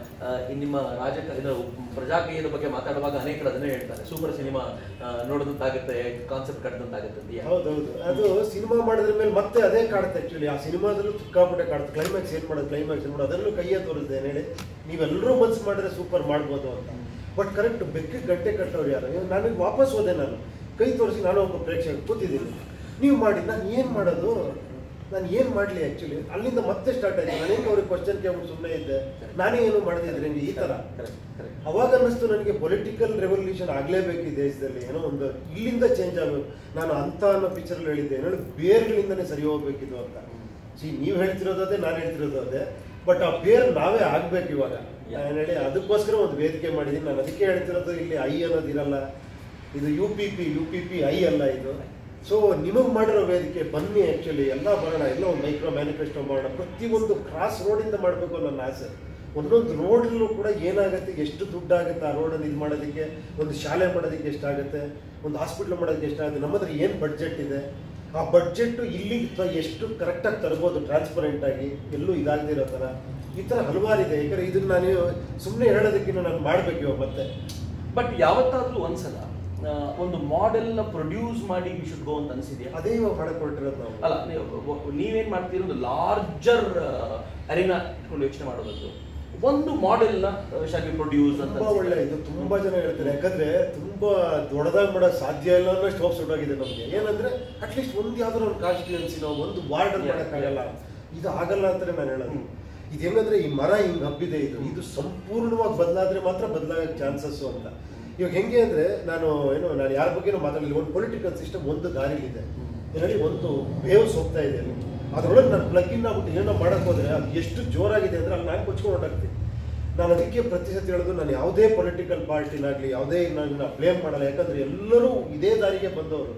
Speaker 2: ನಿಮ್ಮ ರಾಜಕ ಇದು ಪ್ರಜಾಕೀಯದ ಬಗ್ಗೆ ಮಾತಾಡುವಾಗ ಅನೇಕರು ಅದನ್ನೇ ಹೇಳ್ತಾರೆ ಸೂಪರ್ ಸಿನಿಮಾ ನೋಡಿದಂತಾಗುತ್ತೆ ಕಾನ್ಸೆಪ್ಟ್ ಕಟ್ಟದಂತಾಗುತ್ತೆ ಅಂತ ಯಾಕೆ?
Speaker 3: ಹೌದೌದು ಅದು ಸಿನಿಮಾ ಮಾಡಿದ್ರ ಮೇಲೆ ಮತ್ತೆ ಅದೇ ಕಾಡುತ್ತೆ ಆಕ್ಚುಲಿ ಆ ಸಿನಿಮಾದಲ್ಲೂ ಸಿಕ್ಕಾಪಟ್ಟೆ ಕಾಡುತ್ತೆ ಕ್ಲೈಮ್ಯಾಕ್ಸ್ ಏನ್ ಮಾಡೋದು ಕ್ಲೈಮ್ಯಾಕ್ಸ್ ಏನ್ ಮಾಡೋದು ಅದರಲ್ಲೂ ಕೈಯೇ ತೋರಿಸ್ದೆ ಏನ್ ಹೇಳಿ ನೀವೆಲ್ಲರೂ ಮನ್ಸು ಮಾಡಿದ್ರೆ ಸೂಪರ್ ಮಾಡ್ಬೋದು ಅಂತ ಬಟ್ ಕರೆಕ್ಟ್ ಬೆಕ್ಕಿಗೆ ಗಂಟೆ ಕಟ್ಟೋರು ಯಾರು ಇವಾಗ ನನಗೆ ವಾಪಸ್ ಹೋದೆ ನಾನು ಕೈ ತೋರಿಸಿ ನಾನು ಒಬ್ಬ ಪ್ರೇಕ್ಷಕ ಕೂತಿದ್ದೀನಿ ನೀವು ಮಾಡಿ ನಾನು ಏನು ಮಾಡೋದು ನಾನು ಏನು ಮಾಡಲಿ ಆ್ಯಕ್ಚುಲಿ ಅಲ್ಲಿಂದ ಮತ್ತೆ ಸ್ಟಾರ್ಟ್ ಆಯ್ತು ನಾನು ಹೆಂಗೆ ಅವ್ರಿಗೆ ಕ್ವಶನ್ ಕೇಳ್ಬಿಟ್ಟು ಸುಮ್ಮನೆ ಇದ್ದೆ ನಾನೇ ಏನು ಮಾಡಿದ್ರೆ ಈ ಥರ
Speaker 2: Correct, correct.
Speaker 3: ಅವಾಗ ಅನ್ನಿಸ್ತು ನನಗೆ ಪೊಲಿಟಿಕಲ್ ರೆವಲ್ಯೂಷನ್ ಆಗಲೇಬೇಕು ಈ ದೇಶದಲ್ಲಿ ಏನೋ ಒಂದು ಇಲ್ಲಿಂದ ಚೇಂಜ್ ಆಗಬೇಕು ನಾನು ಅಂತ ಅನ್ನೋ ಪಿಕ್ಚರಲ್ಲಿ ಹೇಳಿದ್ದೆ ಏನೋ ಬೇರ್ಗಳಿಂದನೇ ಸರಿ ಹೋಗ್ಬೇಕಿದು ಅಂತ ಸಿ ನೀವು ಹೇಳ್ತಿರೋದು ಅದೇ ನಾನು ಹೇಳ್ತಿರೋದು ಅದೇ ಬಟ್ ಆ ಬೇರ್ ನಾವೇ ಆಗ್ಬೇಕು ಇವಾಗ ನಾನು ಹೇಳಿ ಅದಕ್ಕೋಸ್ಕರ ಒಂದು ವೇದಿಕೆ ಮಾಡಿದ್ದೀನಿ ನಾನು ಅದಕ್ಕೆ ಹೇಳ್ತಿರೋದು ಇಲ್ಲಿ ಐ ಅನ್ನೋದು ಇರಲ್ಲ ಇದು U P P U P P I ಅಲ್ಲ ಇದು ಸೊ ನಿಮಗೆ ಮಾಡಿರೋ ವೇದಿಕೆ ಬನ್ನಿ ಆ್ಯಕ್ಚುಲಿ ಎಲ್ಲ ಬರೋಣ ಎಲ್ಲ ಒಂದು ಮೈಕ್ರೋ ಮ್ಯಾನಿಫೆಸ್ಟೋ ಮಾಡೋಣ ಪ್ರತಿಯೊಂದು ಕ್ರಾಸ್ ರೋಡಿಂದ ಮಾಡಬೇಕು ನನ್ನ ಆಸೆ ಒಂದೊಂದು ರೋಡಲ್ಲೂ ಕೂಡ ಏನಾಗುತ್ತೆ ಎಷ್ಟು ದುಡ್ಡಾಗುತ್ತೆ ಆ ರೋಡನ್ನು ಇದು ಮಾಡೋದಕ್ಕೆ ಒಂದು ಶಾಲೆ ಮಾಡೋದಕ್ಕೆ ಎಷ್ಟಾಗುತ್ತೆ ಒಂದು ಹಾಸ್ಪಿಟ್ಲ್ ಮಾಡೋದಕ್ಕೆ ಎಷ್ಟಾಗುತ್ತೆ ನಮ್ಮ ಹತ್ರ ಏನು ಬಡ್ಜೆಟ್ ಇದೆ ಆ ಬಡ್ಜೆಟ್ ಇಲ್ಲಿ ತ- ಎಷ್ಟು ಕರೆಕ್ಟಾಗಿ ತರ್ಬೋದು ಟ್ರಾನ್ಸ್ಪರೆಂಟ್ ಆಗಿ ಎಲ್ಲೂ ಇದಾಗದಿರೋ ಥರ ಈ ಥರ ಹಲವಾರಿದೆ ಯಾಕಂದ್ರೆ ಇದನ್ನ ನಾನು ಸುಮ್ಮನೆ ಹೇಳೋದಕ್ಕಿಂತ ನಾನು ಮಾಡಬೇಕು ಇವಾಗ ಮತ್ತೆ
Speaker 2: ಬಟ್ ಯಾವತ್ತಾದ್ರೂ ಒಂದ್ಸಲ ಆ, ಒಂದು ಮಾಡೆಲ್ ನ ಪ್ರೊಡ್ಯೂಸ್ ಮಾಡಿ ವಿ ಶುಡ್ ಗೋ ಅಂತ ಅನ್ಸಿದ್ಯಾ
Speaker 3: ಅದೇ ಇವಾಗ ಮಾಡಕ್ಕೆ ಹೊರಟಿರೋದು ನಾವು
Speaker 2: ಅಲ್ಲ ನೀವು- ನೀವೇನ್ ಮಾಡ್ತೀರಿ ಒಂದು ಲಾರ್ಜರ್ ಅರಿನಾ ಇಟ್ಕೊಂಡು ಯೋಚನೆ ಮಾಡೋದು ಒಂದು ಮಾಡೆಲ್ ನ ಶಾಲಿ ಪ್ರೊಡ್ಯೂಸ್ ಅಂತ
Speaker 3: ತುಂಬಾ ಒಳ್ಳೆ ಇದು ತುಂಬಾ ಜನ ಹೇಳ್ತಾರೆ ಯಾಕಂದ್ರೆ ತುಂಬಾ ದೊಡ್ಡದಾಗಿ ಮಾಡೋಕ್ ಸಾಧ್ಯ ಇಲ್ಲ ಅನ್ನೋ ಹೋಪ್ಸ್ ಹೊರಟಾಗಿದೆ ನಮ್ಗೆ ಏನಂದ್ರೆ ಅಟ್ಲೀಸ್ಟ್ ಒಂದು ಯಾವ್ದಾದ್ರು ಒಂದು ಕಾನ್ಸ್ಟಿಟ್ಯೂನ್ಸಿ ನಾವು ಒಂದು ವಾರ್ಡ್
Speaker 2: Yeah,
Speaker 3: ಮಾಡಕ್ಕಾಗಲ್ಲ ಇದು ಆಗಲ್ಲ ಅಂತಾನೆ ನಾನು ಹೇಳೋದು
Speaker 2: ಹ್ಮ್.
Speaker 3: ಇದು ಹೆಂಗಂದ್ರೆ ಈ ಮರ ಹಿಂಗ್ ಹಬ್ಬಿದೆ ಇದು ಇದು ಸಂಪೂರ್ಣವಾಗಿ ಬದಲಾದ್ರೆ ಮಾತ್ರ ಬದಲಾಗಕ್ಕೆ ಚಾನ್ಸಸ್ ಅಂತ ಇವಾಗ ಹೆಂಗೆ ಅಂದ್ರೆ ನಾನು ಏನು ನಾನು ಯಾರ ಬಗ್ಗೆನೂ ಮಾತಾಡಲಿಲ್ಲ ಒಂದು ಪೊಲಿಟಿಕಲ್ ಸಿಸ್ಟಮ್ ಒಂದು ದಾರಿಲಿದೆ ಹೇಳಿ ಒಂದು ವೇವ್ಸ್ ಹೋಗ್ತಾ ಇದೆ ಅಲ್ಲಿ ಅದ್ರೊಳಗೆ ನಾನು ಪ್ಲಗ್ ಇನ್ ಆಗ್ಬಿಟ್ಟು ಏನೋ ಮಾಡಕ್ ಹೋದ್ರೆ ಅದು ಎಷ್ಟು ಜೋರಾಗಿದೆ ಅಂದ್ರೆ ಅಲ್ಲಿ ನಾನು ಕೊಚ್ಕೊಂಡು ಹೊರಟಾಗ್ತೀನಿ ನಾನು ಅದಕ್ಕೆ ಪ್ರತಿ ಸತಿ ಹೇಳೋದು ನಾನು ಯಾವುದೇ ಪೊಲಿಟಿಕಲ್ ಪಾರ್ಟಿನಾಗಲಿ ಯಾವುದೇ ನಾನು ಬ್ಲೇಮ್ ಮಾಡಲ್ಲ ಯಾಕಂದ್ರೆ ಎಲ್ಲರೂ ಇದೇ ದಾರಿಗೆ ಬಂದವರು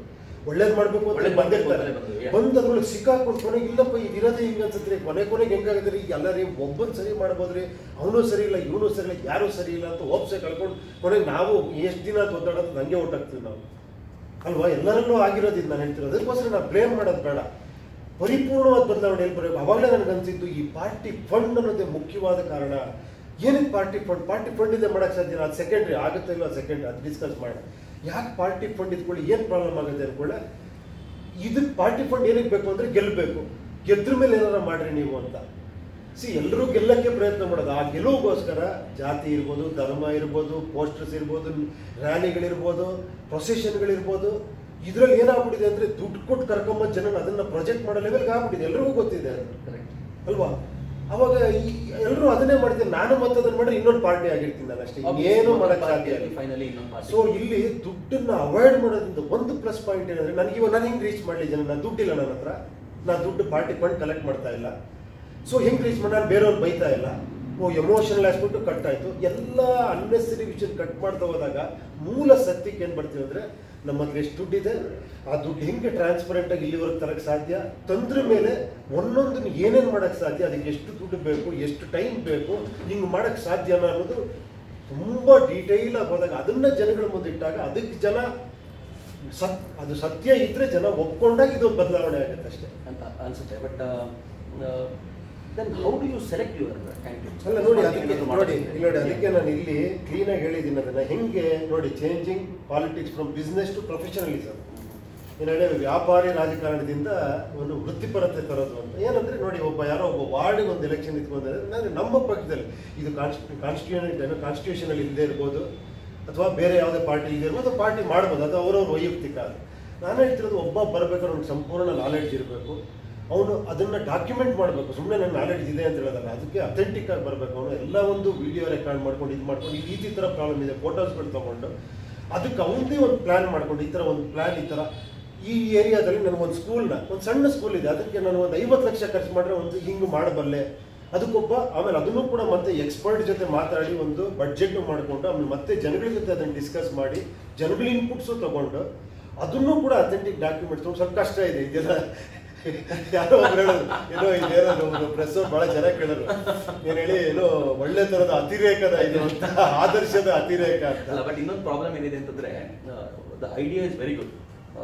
Speaker 3: ಒಳ್ಳೇದ್ ಮಾಡ್ಬೇಕು ಅಂತ
Speaker 2: ಒಳ್ಳೇದ್
Speaker 3: ಬಂದಿರ್ತಾರೆ
Speaker 2: ಮಾಡ್ಬೇಕು ಅಂತಲೇ ಬಂದು, yeah.
Speaker 3: ಬಂದು ಅದ್ರೊಳಗೆ ಸಿಕ್ಕಾಕೊಂಡು ಕೊನೆಗೆ ಇಲ್ಲಪ್ಪ ಇದು ಇರೋದೇ ಹಿಂಗೆ ಅನ್ಸುತ್ತೆ ಕೊನೆ ಕೊನೆಗೆ ಹೆಂಗಾಗುತ್ತೆ ರೀ ಎಲ್ಲರೂ ಒಬ್ಬನ್ ಸರಿ ಮಾಡ್ಬೋದ್ರಿ ಅವನು ಸರಿ ಇಲ್ಲ ಇವನು ಸರಿ ಇಲ್ಲ ಯಾರು ಸರಿ ಇಲ್ಲ ಅಂತ ಓಪ್ಸೆ ಕಳ್ಕೊಂಡು ಕೊನೆಗೆ ನಾವು ಎಷ್ಟು ದಿನ ಅಂತ ಒದ್ದಾಡೋದು ಹಂಗೆ ಹೊಟ್ಟಾಗ್ತೀವಿ ನಾವು ಅಲ್ವಾ ಎಲ್ಲರಲ್ಲೂ ಆಗಿರೋದು ಇದು ನಾನು ಹೇಳ್ತಿರೋದು ಅದಕ್ಕೋಸ್ಕರ ನಾವು ಬ್ಲೇಮ್ ಮಾಡೋದು ಬೇಡ ಪರಿಪೂರ್ಣವಾದ ಬದಲಾವಣೆ ಎಲ್ಲಿ ಬರಬೇಕು ಅವಾಗಲೇ ನನಗೆ ಅನ್ಸಿದ್ದು ಈ ಪಾರ್ಟಿ ಫಂಡ್ ಅನ್ನೋದೇ ಮುಖ್ಯವಾದ ಕಾರಣ ಏನಕ್ಕೆ ಪಾರ್ಟಿ ಫಂಡ್ ಪಾರ್ಟಿ ಫಂಡ್ ಇದೆ ಮಾಡಕ್ಕೆ ಸಾಧ್ಯ ಅದು ಸೆಕೆಂಡ್ರಿ ಆಗುತ್ತೆ ಇಲ್ಲ ಸೆಕೆಂಡ್ರಿ ಅದು ಡಿಸ್ಕಸ್ ಮಾಡಿ ಯಾಕೆ ಪಾರ್ಟಿ ಫಂಡ್ ಇದ್ಕೊಳ್ಳಿ ಏನು ಪ್ರಾಬ್ಲಮ್ ಆಗುತ್ತೆ ಅನ್ಕೊಳ್ಳೆ ಇದಕ್ಕೆ ಪಾರ್ಟಿ ಫಂಡ್ ಏನಕ್ಕೆ ಬೇಕು ಅಂದರೆ ಗೆಲ್ಲಬೇಕು ಗೆದ್ರ ಮೇಲೆ ಏನಾರ ಮಾಡ್ರಿ ನೀವು ಅಂತ ಸಿ ಎಲ್ಲರೂ ಗೆಲ್ಲಕ್ಕೆ ಪ್ರಯತ್ನ ಮಾಡೋದು ಆ ಗೆಲುವಿಗೋಸ್ಕರ ಜಾತಿ ಇರ್ಬೋದು ಧರ್ಮ ಇರ್ಬೋದು ಪೋಸ್ಟರ್ಸ್ ಇರ್ಬೋದು ರ್ಯಾಲಿಗಳಿರ್ಬೋದು ಪ್ರೊಸೆಷನ್ಗಳಿರ್ಬೋದು ಇದರಲ್ಲಿ ಏನಾಗ್ಬಿಟ್ಟಿದೆ ಅಂದರೆ ದುಡ್ಡು ಕೊಟ್ಟು ಕರ್ಕೊಂಬಂದು ಜನ ಅದನ್ನ ಪ್ರೊಜೆಕ್ಟ್ ಮಾಡೋ ಲೆವೆಲ್ಗೆ ಆಗ್ಬಿಟ್ಟಿದೆ ಎಲ್ರಿಗೂ ಗೊತ್ತಿದೆ ಅದು. ಅಲ್ವಾ ಅವಾಗ ಎಲ್ಲರೂ ಅದನ್ನೇ ಮಾಡ್ತೀನಿ ನಾನು ಮತ್ತೆ ಅದನ್ನ ಮಾಡಿದ್ರೆ ಇನ್ನೊಂದು ಪಾರ್ಟಿ ಆಗಿರ್ತೀನಿ ನಾನು ಅಷ್ಟೇ ಏನು ಮಾಡಕ್ ಸಾಧ್ಯ ಇಲ್ಲ
Speaker 2: ಫೈನಲಿ ಇನ್ನೊಂದು ಪಾರ್ಟಿ
Speaker 3: ಸೊ ಇಲ್ಲಿ ದುಡ್ಡನ್ನ ಅವಾಯ್ಡ್ ಮಾಡೋದ್ರಿಂದ ಒಂದು ಪ್ಲಸ್ ಪಾಯಿಂಟ್ ಏನಂದ್ರೆ ನನಗೆ ಇವಾಗ ನಾನು ಹೆಂಗ್ ರೀಚ್ ಮಾಡಲಿ ಜನ ನಾನು ದುಡ್ಡಿಲ್ಲ ನನ್ನ ಹತ್ರ ನಾನು ದುಡ್ಡು ಪಾರ್ಟಿ ಫಂಡ್ ಕಲೆಕ್ಟ್ ಮಾಡ್ತಾ ಇಲ್ಲ ಸೊ ಹೆಂಗ್ ರೀಚ್ ಮಾಡಿ ನಾನು ಬೇರೆಯವ್ರು ಬೈತಾ ಇಲ್ಲ ಓ ಎಮೋಷನಲ್ ಆಸ್ಬಿಟ್ಟು ಕಟ್ ಆಯ್ತು ಎಲ್ಲ ಅನ್ನೆಸರಿ ವಿಷಯ ಕಟ್ ಮಾಡ್ತಾ ಹೋದಾಗ ಮೂಲ ಸತ್ಯಕ್ಕೆ ಏನ್ ಬರ್ತೀವಿ ಅಂದ್ರೆ ನಮ್ಮ ಹತ್ರ ಎಷ್ಟು ದುಡ್ಡಿದೆ ಆ ದುಡ್ಡು ಹೆಂಗೆ ಟ್ರಾನ್ಸ್ಪರೆಂಟ್ ಆಗಿ ಇಲ್ಲಿವರೆಗೆ ತರಕ್ ಸಾಧ್ಯ ತಂದ್ರ ಮೇಲೆ ಒಂದೊಂದನ್ನ ಏನೇನ್ ಮಾಡಕ್ ಸಾಧ್ಯ ಅದಕ್ಕೆ ಎಷ್ಟು ದುಡ್ಡು ಬೇಕು ಎಷ್ಟು ಟೈಮ್ ಬೇಕು ಹಿಂಗ್ ಮಾಡಕ್ ಸಾಧ್ಯನ ಅನ್ನೋದು ತುಂಬಾ ಡೀಟೈಲ್ ಆಗಿ ಹೋದಾಗ ಅದನ್ನ ಜನಗಳ ಮುಂದೆ ಇಟ್ಟಾಗ ಅದಕ್ಕೆ ಜನ ಸತ್ ಅದು ಸತ್ಯ ಇದ್ರೆ ಜನ ಒಪ್ಕೊಂಡಾಗ ಇದೊಂದು ಬದಲಾವಣೆ ಆಗುತ್ತೆ ಅಷ್ಟೇ
Speaker 2: ಅಂತ ಅನ್ಸುತ್ತೆ but then how do you select your candidates
Speaker 3: ಅಲ್ಲ ನೋಡಿ ಅದಕ್ಕೆ ನೋಡಿ ಇಲ್ಲಿ ನೋಡಿ ಅದಕ್ಕೆ ನಾನು ಇಲ್ಲಿ ಕ್ಲೀನ್ ಆಗಿ ಹೇಳಿದ್ದೀನಿ ಅದನ್ನ ಹೆಂಗೆ ನೋಡಿ changing politics from business to professionalism ಏನು ಹೇಳಿ ವ್ಯಾಪಾರಿ ರಾಜಕಾರಣದಿಂದ ಒಂದು ವೃತ್ತಿಪರತೆ ತರೋದು ಅಂತ ಏನಂದ್ರೆ ನೋಡಿ ಒಬ್ಬ ಯಾರೋ ಒಬ್ಬ ವಾರ್ಡಿಗೆ ಒಂದು ಎಲೆಕ್ಷನ್ ಇಟ್ಕೊಂಡ್ರೆ ನಾನು ನಮ್ಮ ಪಕ್ಷದಲ್ಲಿ ಇದು ಕಾನ್ಸ್ಟಿಟ್ಯೂಷನ್ ಕಾನ್ಸ್ಟಿಟ್ಯೂಷನ್ ಅಲ್ಲಿ ಇಲ್ಲದೆ ಇರ್ಬೋದು ಅಥವಾ ಬೇರೆ ಯಾವುದೇ ಪಾರ್ಟಿ ಇದೆ ಇರ್ಬೋದು ಪಾರ್ಟಿ ಮಾಡ್ಬೋದು ಅದು ಅವರವ್ರ ವೈಯಕ್ತಿಕ ಅದು ನಾನು ಹೇಳ್ತಿರೋದು ಒಬ್ಬ ಬರ್ಬೇಕಾದ್ರೆ ಅವ್ನಿಗೆ ಸಂಪೂರ್ಣ ನಾಲೆಡ್ಜ್ ಇರಬೇಕು ಅವನು ಅದನ್ನ ಡಾಕ್ಯುಮೆಂಟ್ ಮಾಡಬೇಕು ಸುಮ್ಮನೆ ನನ್ನ ನಾಲೆಡ್ಜ್ ಇದೆ ಅಂತ ಹೇಳೋದಲ್ಲ ಅದಕ್ಕೆ ಅಥೆಂಟಿಕ್ ಆಗಿ ಬರಬೇಕು ಅವನು ಎಲ್ಲ ಒಂದು ವಿಡಿಯೋ ರೆಕಾರ್ಡ್ ಮಾಡ್ಕೊಂಡು ಇದು ಮಾಡ್ಕೊಂಡು ಈ ರೀತಿ ಥರ ಪ್ರಾಬ್ಲಮ್ ಇದೆ ಫೋಟೋಸ್ಗಳು ತಗೊಂಡು ಅದಕ್ಕೆ ಅವನದೇ ಒಂದು ಪ್ಲಾನ್ ಮಾಡ್ಕೊಂಡು ಈ ಥರ ಒಂದು ಪ್ಲಾನ್ ಈ ಥರ ಈ ಏರಿಯಾದಲ್ಲಿ ನನಗೊಂದು ಸ್ಕೂಲ್ನ ಒಂದು ಸಣ್ಣ ಸ್ಕೂಲ್ ಇದೆ ಅದಕ್ಕೆ ನಾನು ಒಂದು ಐವತ್ತು ಲಕ್ಷ ಖರ್ಚು ಮಾಡಿದ್ರೆ ಒಂದು ಹಿಂಗೆ ಮಾಡಬಲ್ಲೆ ಅದಕ್ಕೊಬ್ಬ ಆಮೇಲೆ ಅದನ್ನು ಕೂಡ ಮತ್ತೆ ಎಕ್ಸ್ಪರ್ಟ್ ಜೊತೆ ಮಾತಾಡಿ ಒಂದು ಬಡ್ಜೆಟ್ ಮಾಡಿಕೊಂಡು ಆಮೇಲೆ ಮತ್ತೆ ಜನಗಳ ಜೊತೆ ಅದನ್ನು ಡಿಸ್ಕಸ್ ಮಾಡಿ ಜನಗಳ ಇನ್ಪುಟ್ಸು ತಗೊಂಡು ಅದನ್ನು ಕೂಡ ಅಥೆಂಟಿಕ್ ಡಾಕ್ಯುಮೆಂಟ್ ತಗೊಂಡು ಸ್ವಲ್ಪ ಕಷ್ಟ ಇದೆ ಇದೆಲ್ಲ ಯಾರೋ ಒಬ್ರು ಹೇಳೋದು ಏನೋ ಇದೇನೋ ನಮ್ದು ಪ್ರೆಸ್ ಬಹಳ ಚೆನ್ನಾಗಿ ಕೇಳೋರು ಏನ್ ಹೇಳಿ ಏನೋ ಒಳ್ಳೆ ತರದ ಅತಿರೇಕದ ಇದು ಅಂತ ಆದರ್ಶದ ಅತಿರೇಕ ಅಂತ
Speaker 2: ಅಲ್ಲ ಬಟ್ ಇನ್ನೊಂದು ಪ್ರಾಬ್ಲಮ್ ಏನಿದೆ ಅಂತಂದ್ರೆ the idea is very good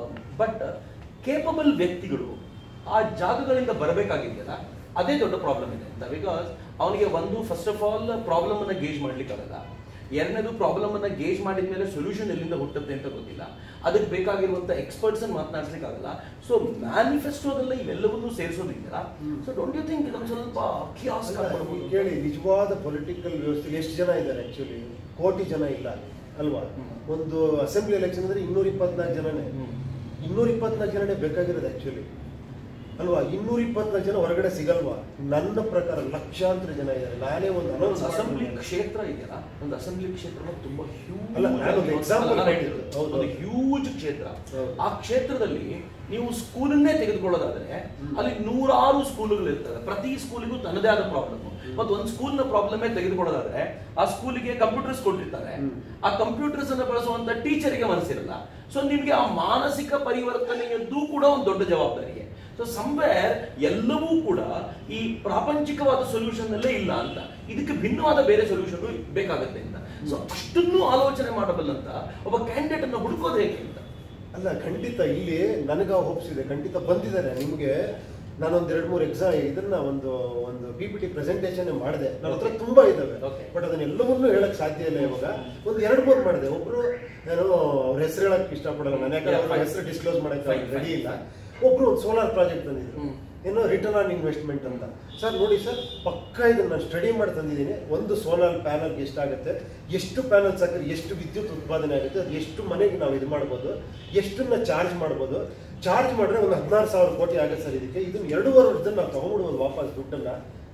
Speaker 2: but capable ವ್ಯಕ್ತಿಗಳು ಆ ಜಾಗಗಳಿಂದ ಬರಬೇಕಾಗಿದೆಯಲ್ಲ ಅದೇ ದೊಡ್ಡ ಪ್ರಾಬ್ಲಮ್ ಇದೆ ಅಂತ ಬಿಕಾಸ್ ಅವನಿಗೆ ಒಂದು ಫಸ್ಟ್ ಆಫ್ ಆಲ್ ಪ್ರಾಬ್ಲಮ್ ಅನ್ನ ಗೇಜ್ ಮಾಡ್ಲಿಕ್ಕಾಗಲ್ಲ ಎರಡನೇದು ಪ್ರಾಬ್ಲಮ್ ಅನ್ನ ಗೇಜ್ ಮಾಡಿದ ಮೇಲೆ ಸೊಲ್ಯೂಷನ್ ಎಲ್ಲಿಂದ ಹುಟ್ಟುತ್ತೆ ಅಂತ ಗೊತ್ತಿಲ್ಲ ಅದಕ್ಕೆ ಬೇಕಾಗಿರುವಂತ ಎಕ್ಸ್ಪರ್ಟ್ಸ್ ಅನ್ನು ಮಾತನಾಡ್ಲಿಕ್ಕಾಗಲ್ಲ ಸೊ ಮ್ಯಾನಿಫೆಸ್ಟೋದಲ್ಲ ಇವೆಲ್ಲವನ್ನೂ ಸೇರಿಸೋದಿಲ್ಲ ಸೊ ಡೋಂಟ್ ಯು ಥಿಂಕ್ ಇದೊಂದು ಸ್ವಲ್ಪ chaos
Speaker 3: ಅಲ್ಲ,
Speaker 2: ಆಗ್ಬಿಡ್ಬೋದು?
Speaker 3: ಈಗ ಕೇಳಿ ನಿಜವಾದ ಪೊಲಿಟಿಕಲ್ ವ್ಯವಸ್ಥೆಯಲ್ಲಿ ಎಷ್ಟು ಜನ ಇದ್ದಾರೆ ಆಕ್ಚುಲಿ ಕೋಟಿ ಜನ ಇಲ್ಲ ಅಲ್ವಾ
Speaker 2: ಹ್ಮ್.
Speaker 3: ಒಂದು ಅಸೆಂಬ್ಲಿ ಎಲೆಕ್ಷನ್ ಅಂದ್ರೆ ಇನ್ನೂರ ಇಪ್ಪತ್ನಾಲ್ಕು ಜನನೇ
Speaker 2: ಹ್ಮ್.
Speaker 3: ಇನ್ನೂರ ಇಪ್ಪತ್ನಾಲ್ಕು ಜನನೇ ಬೇಕಾಗಿರೋದು ಆಕ್ಚುಲಿ ಅಲ್ವಾ ಇನ್ನೂರ ಇಪ್ಪತ್ನಾಲ್ಕು ಜನ ಹೊರಗಡೆ ಸಿಗಲ್ವಾ ನನ್ನ ಪ್ರಕಾರ ಲಕ್ಷಾಂತರ ಜನ ಇದ್ದಾರೆ ನಾನೇ ಒಂದು
Speaker 2: ಒಂದು
Speaker 3: ಅನೌನ್ಸ್
Speaker 2: ಅಸೆಂಬ್ಲಿ ಕ್ಷೇತ್ರ ಇದೆಯಲ್ಲ ಒಂದು ಅಸೆಂಬ್ಲಿ ಕ್ಷೇತ್ರ ತುಂಬಾ
Speaker 3: ಅಲ್ಲ, ನಾನು ಒಂದು example ಕೊಟ್ಟಿದ್ದು. ಹೌದು.
Speaker 2: ಒಂದು ಹ್ಯೂಜ್ ಕ್ಷೇತ್ರ
Speaker 3: ಹೌದು.
Speaker 2: ಆ ಕ್ಷೇತ್ರದಲ್ಲಿ ನೀವು ಸ್ಕೂಲನ್ನೇ ತೆಗೆದುಕೊಳ್ಳೋದಾದ್ರೆ ಅಲ್ಲಿ ನೂರಾರು ಸ್ಕೂಲುಗಳು ಇರ್ತವೆ ಪ್ರತಿ ಸ್ಕೂಲಿಗೂ ತನ್ನದೇ ಆದ ಪ್ರಾಬ್ಲಮ್ ಮತ್ತು ಒಂದು ಸ್ಕೂಲ್ನ ಪ್ರಾಬ್ಲಮ್ ತೆಗೆದುಕೊಳ್ಳೋದಾದ್ರೆ ಆ ಸ್ಕೂಲಿಗೆ ಕಂಪ್ಯೂಟರ್ಸ್ ಕೊಟ್ಟಿರ್ತಾರೆ
Speaker 3: ಹ್ಮ್.
Speaker 2: ಆ ಕಂಪ್ಯೂಟರ್ಸ್ ಅನ್ನು ಬಳಸುವಂತ ಟೀಚರಿಗೆ ಮನಸ್ಸಿರಲ್ಲ ಸೊ ನಿಮ್ಗೆ ಆ ಮಾನಸಿಕ ಪರಿವರ್ತನೆಯದ್ದು ಕೂಡ ಒಂದು ದೊಡ್ಡ ಜವಾಬ್ದಾರಿಗೆ ಸೊ ಸಂವೇರ್ ಎಲ್ಲವೂ ಕೂಡ ಈ ಪ್ರಾಪಂಚಿಕವಾದ ಸೊಲ್ಯೂಷನ್ ಅಲ್ಲೇ ಇಲ್ಲ ಅಂತ ಇದಕ್ಕೆ ಭಿನ್ನವಾದ ಬೇರೆ ಸೊಲ್ಯೂಷನ್ ಬೇಕಾಗುತ್ತೆ ಅಂತ ಸೊ ಅಷ್ಟನ್ನು ಆಲೋಚನೆ ಮಾಡಬಲ್ಲಂತ ಒಬ್ಬ ಕ್ಯಾಂಡಿಡೇಟ್ ಅನ್ನು ಹುಡುಕೋದು ಹೇಗೆ ಅಂತ
Speaker 3: ಅಲ್ಲ ಖಂಡಿತ ಇಲ್ಲಿ ನನಗೆ ಹೋಪ್ಸ್ ಇದೆ ಖಂಡಿತ ಬಂದಿದ್ದಾರೆ ನಿಮಗೆ ನಾನೊಂದ್ ಎರಡ್ ಮೂರು ಎಕ್ಸಾಮ್ ಇದನ್ನ ಒಂದು ಒಂದು ಪಿ ಪಿ ಟಿ ಪ್ರೆಸೆಂಟೇಷನ್ ಮಾಡಿದೆ ನನ್ನ ಹತ್ರ ತುಂಬಾ ಇದಾವೆ
Speaker 2: Okay.
Speaker 3: ಬಟ್ ಅದನ್ನೆಲ್ಲವನ್ನೂ ಹೇಳಕ್ ಸಾಧ್ಯ ಇಲ್ಲ ಇವಾಗ ಒಂದು ಎರಡು ಮೂರು ಮಾಡಿದೆ ಒಬ್ರು ನಾನು ಅವ್ರ ಹೆಸರು ಹೇಳಕ್ ಇಷ್ಟಪಡಲ್ಲ ನಾನು ಯಾಕಂದ್ರೆ
Speaker 2: Yeah,
Speaker 3: ಅವ್ರ
Speaker 2: fine.
Speaker 3: ಹೆಸರು ಡಿಸ್ಕ್ಲೋಸ್ ಮಾಡಕ್ಕೆ
Speaker 2: Fine,
Speaker 3: ರೆಡಿ
Speaker 2: fine,
Speaker 3: ಇಲ್ಲ
Speaker 2: fine.
Speaker 3: ಒಬ್ರು ಒಂದು ಸೋಲಾರ್ ಪ್ರಾಜೆಕ್ಟ್ ತಂದಿದ್ರು
Speaker 2: ಹ್ಮ್.
Speaker 3: ಏನೋ ರಿಟರ್ನ್ ಆನ್ ಇನ್ವೆಸ್ಟ್ಮೆಂಟ್ ಅಂತ ಸರ್ ನೋಡಿ ಸರ್ ಪಕ್ಕ ಇದನ್ನ ನಾನು ಸ್ಟಡಿ ಮಾಡಿ ತಂದಿದ್ದೀನಿ ಒಂದು ಸೋಲಾರ್ ಪ್ಯಾನಲ್ಗೆ ಎಷ್ಟಾಗುತ್ತೆ ಎಷ್ಟು ಪ್ಯಾನಲ್ಸ್ ಹಾಕಿದ್ರೆ ಎಷ್ಟು ವಿದ್ಯುತ್ ಉತ್ಪಾದನೆ ಆಗುತ್ತೆ ಅದು ಎಷ್ಟು ಮನೆಗೆ ನಾವು ಇದು ಮಾಡ್ಬೋದು ಎಷ್ಟನ್ನ ಚಾರ್ಜ್ ಮಾಡ್ಬೋದು ಚಾರ್ಜ್ ಮಾಡಿದ್ರೆ ಒಂದು ಹದಿನಾರು ಸಾವಿರ ಕೋಟಿ ಆಗುತ್ತೆ ಸರ್ ಇದಕ್ಕೆ ಇದನ್ನ ಎರಡೂವರೆ ವರ್ಷದಲ್ಲಿ ನಾವು ತಗೊಂಡ್ಬಿಡ್ಬೋದು ವಾಪಸ್ ದುಡ್ಡನ್ನ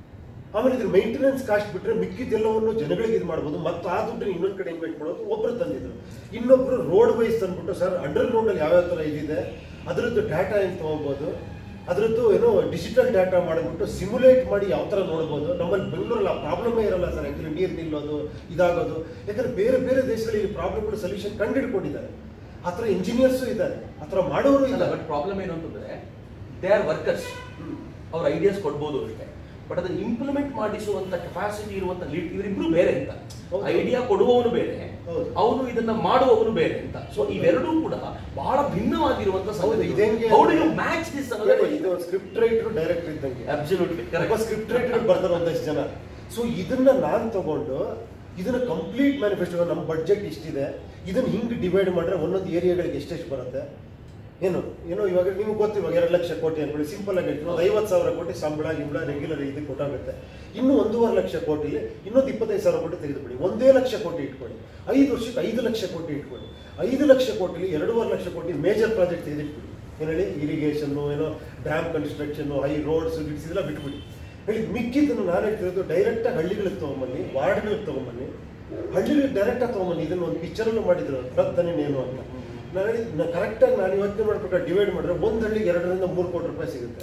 Speaker 3: ಆಮೇಲೆ ಇದ್ರ ಮೇಂಟೆನೆನ್ಸ್ ಕಾಸ್ಟ್ ಬಿಟ್ರೆ ಮಿಕ್ಕಿದ್ದೆಲ್ಲವನ್ನು ಜನಗಳಿಗೆ ಇದು ಮಾಡ್ಬೋದು ಮತ್ತು ಆ ದುಡ್ಡನ್ನ ಇನ್ನೊಂದು ಕಡೆ ಇನ್ವೆಸ್ಟ್ ಮಾಡೋದು ಒಬ್ರು ತಂದಿದ್ರು ಇನ್ನೊಬ್ರು ರೋಡ್ ವೈಸ್ ತಂದ್ಬಿಟ್ಟು ಸರ್ ಅಂಡರ್ ಗ್ರೌಂಡ್ ಅಲ್ಲಿ ಯಾವ್ಯಾವ ಥರ ಇದಿದೆ ಅದರದ್ದು ಡಾಟಾ ಹೆಂಗ್ ತಗೋಬಹುದು ಅದರದ್ದು ಏನೋ ಡಿಜಿಟಲ್ ಡಾಟಾ ಮಾಡಿಬಿಟ್ಟು ಸಿಮ್ಯುಲೇಟ್ ಮಾಡಿ ಯಾವ ಥರ ನೋಡ್ಬೋದು ನಮ್ಮಲ್ಲಿ ಬೆಂಗಳೂರಲ್ಲಿ ಆ ಪ್ರಾಬ್ಲಮೇ ಇರಲ್ಲ ಸರ್ ಆ್ಯಕ್ಚುಲಿ ನೀರು ನಿಲ್ಲೋದು ಇದಾಗೋದು ಯಾಕಂದ್ರೆ ಬೇರೆ ಬೇರೆ ದೇಶಗಳಲ್ಲಿ ಈ ಪ್ರಾಬ್ಲಮ್ಗಳು ಸೊಲ್ಯೂಷನ್ ಕಂಡುಹಿಡ್ಕೊಂಡಿದ್ದಾರೆ ಆ ಥರ ಇಂಜಿನಿಯರ್ಸು ಇದ್ದಾರೆ ಆ ಥರ ಮಾಡೋರು
Speaker 2: ಅಲ್ಲ
Speaker 3: ಇದ್ದಾರೆ
Speaker 2: ಬಟ್ ಪ್ರಾಬ್ಲಮ್ ಏನು ಅಂತಂದ್ರೆ ದೇ ಆರ್ ವರ್ಕರ್ಸ್ ಅವ್ರ ಐಡಿಯಾಸ್ ಕೊಡ್ಬೋದು ಅಷ್ಟೇ ಬಟ್ ಅದನ್ನ ಇಂಪ್ಲಿಮೆಂಟ್ ಮಾಡಿಸುವಂತ ಕೆಪಾಸಿಟಿ ಇರುವಂತ ಲೀಡ್ ಇವರಿಬ್ರು ಬೇರೆ ಅಂತ
Speaker 3: ಹೌದು.
Speaker 2: ಐಡಿಯಾ ಕೊಡುವವನು ಬೇರೆ
Speaker 3: ಹೌದು.
Speaker 2: ಅವನು ಇದನ್ನ ಮಾಡುವವನು ಬೇರೆ ಅಂತ ಸೊ ಇವೆರಡೂ ಕೂಡ ಬಹಳ ಭಿನ್ನವಾಗಿರುವಂತ
Speaker 3: ಹೌದು, ಇದಂಗೆ-
Speaker 2: how do you match this
Speaker 3: ಇದು ಸ್ಕ್ರಿಪ್ಟ್ ರೈಟರ್ ಡೈರೆಕ್ಟರ್ ಇದ್ದಂಗೆ
Speaker 2: ಅಬ್ಸಲ್ಯೂಟ್ಲಿ
Speaker 3: ಒಬ್ಬ ಸ್ಕ್ರಿಪ್ಟ್ ರೈಟರ್ ಬರ್ತಾರೆ ಒಂದಷ್ಟು ಜನ ಸೊ ಇದನ್ನ ನಾನು ತಗೊಂಡು ಇದನ್ನ ಕಂಪ್ಲೀಟ್ ಮ್ಯಾನಿಫೆಸ್ಟೋ ನಮ್ಮ ಬಡ್ಜೆಟ್ ಇಷ್ಟಿದೆ ಇದನ್ನ ಹಿಂಗೆ ಡಿವೈಡ್ ಮಾಡಿದ್ರೆ ಒಂದೊಂದು ಏರಿಯಾಗಳಿಗೆ ಎಷ್ಟೆಷ್ಟು ಬರುತ್ತೆ ಏನು ಏನೋ ಇವಾಗ ನಿಮ್ಗೆ ಗೊತ್ತು ಇವಾಗ ಎರಡು ಲಕ್ಷ ಕೋಟಿ ಅನ್ಕೊಳ್ಳಿ ಸಿಂಪಲ್ ಆಗಿ ಹೇಳ್ತೀನಿ ಒಂದು ಐವತ್ತು ಸಾವಿರ ಕೋಟಿ ಸಂಬಳ ಗಿಂಬಳ ರೆಗ್ಯುಲರ್ ಇದಕ್ಕೆ ಕೊಟ್ಟಾಗುತ್ತೆ ಇನ್ನು ಒಂದೂವರೆ ಲಕ್ಷ ಕೋಟಿಲಿ ಇನ್ನೊಂದು ಇಪ್ಪತ್ತೈದು ಸಾವಿರ ಕೋಟಿ ತೆಗೆದುಬಿಡಿ ಒಂದೇ ಲಕ್ಷ ಕೋಟಿ ಇಟ್ಕೊಳ್ಳಿ ಐದು ವರ್ಷಕ್ಕೆ ಐದು ಲಕ್ಷ ಕೋಟಿ ಇಟ್ಕೊಳ್ಳಿ ಐದು ಲಕ್ಷ ಕೋಟಿಲಿ ಎರಡೂವರೆ ಲಕ್ಷ ಕೋಟಿ ಮೇಜರ್ ಪ್ರಾಜೆಕ್ಟ್ ತೆಗೆದಿಟ್ಬಿಡಿ ಏನು ಹೇಳಿ ಇರಿಗೇಷನ್ನು ಏನೋ ಡ್ಯಾಮ್ ಕನ್ಸ್ಟ್ರಕ್ಷನ್ನು ಹೈ ರೋಡ್ಸ್ ಗಿಡ್ಸ್ ಇದೆಲ್ಲ ಬಿಟ್ಬಿಡಿ ಹೇಳಿ ಮಿಕ್ಕಿದ್ದನ್ನು ನಾನು ಹೇಳ್ತಿರೋದು ಡೈರೆಕ್ಟಾಗಿ ಹಳ್ಳಿಗಳಿಗೆ ತೊಗೊಂಬನ್ನಿ ವಾರ್ಡ್ಗಳಿಗೆ ತೊಗೊಂಬನ್ನಿ ಹಳ್ಳಿಗಳಿಗೆ ಡೈರೆಕ್ಟಾಗಿ ತೊಗೊಂಬನ್ನಿ ಇದನ್ನು ಒಂದು ಪಿಕ್ಚರಲ್ಲೂ ಮಾಡಿದ್ರು ರದ್ದನೇನು ಅಂತ ನಾನು ಹೇಳಿ ಕರೆಕ್ಟಾಗಿ ನಾನು ಯೋಚನೆ ಮಾಡ್ಬೇಕಾದ್ರೆ ಡಿವೈಡ್ ಮಾಡಿದ್ರೆ ಒಂದು ಹಳ್ಳಿಗೆ ಎರಡರಿಂದ ಮೂರು ಕೋಟಿ ರೂಪಾಯಿ ಸಿಗುತ್ತೆ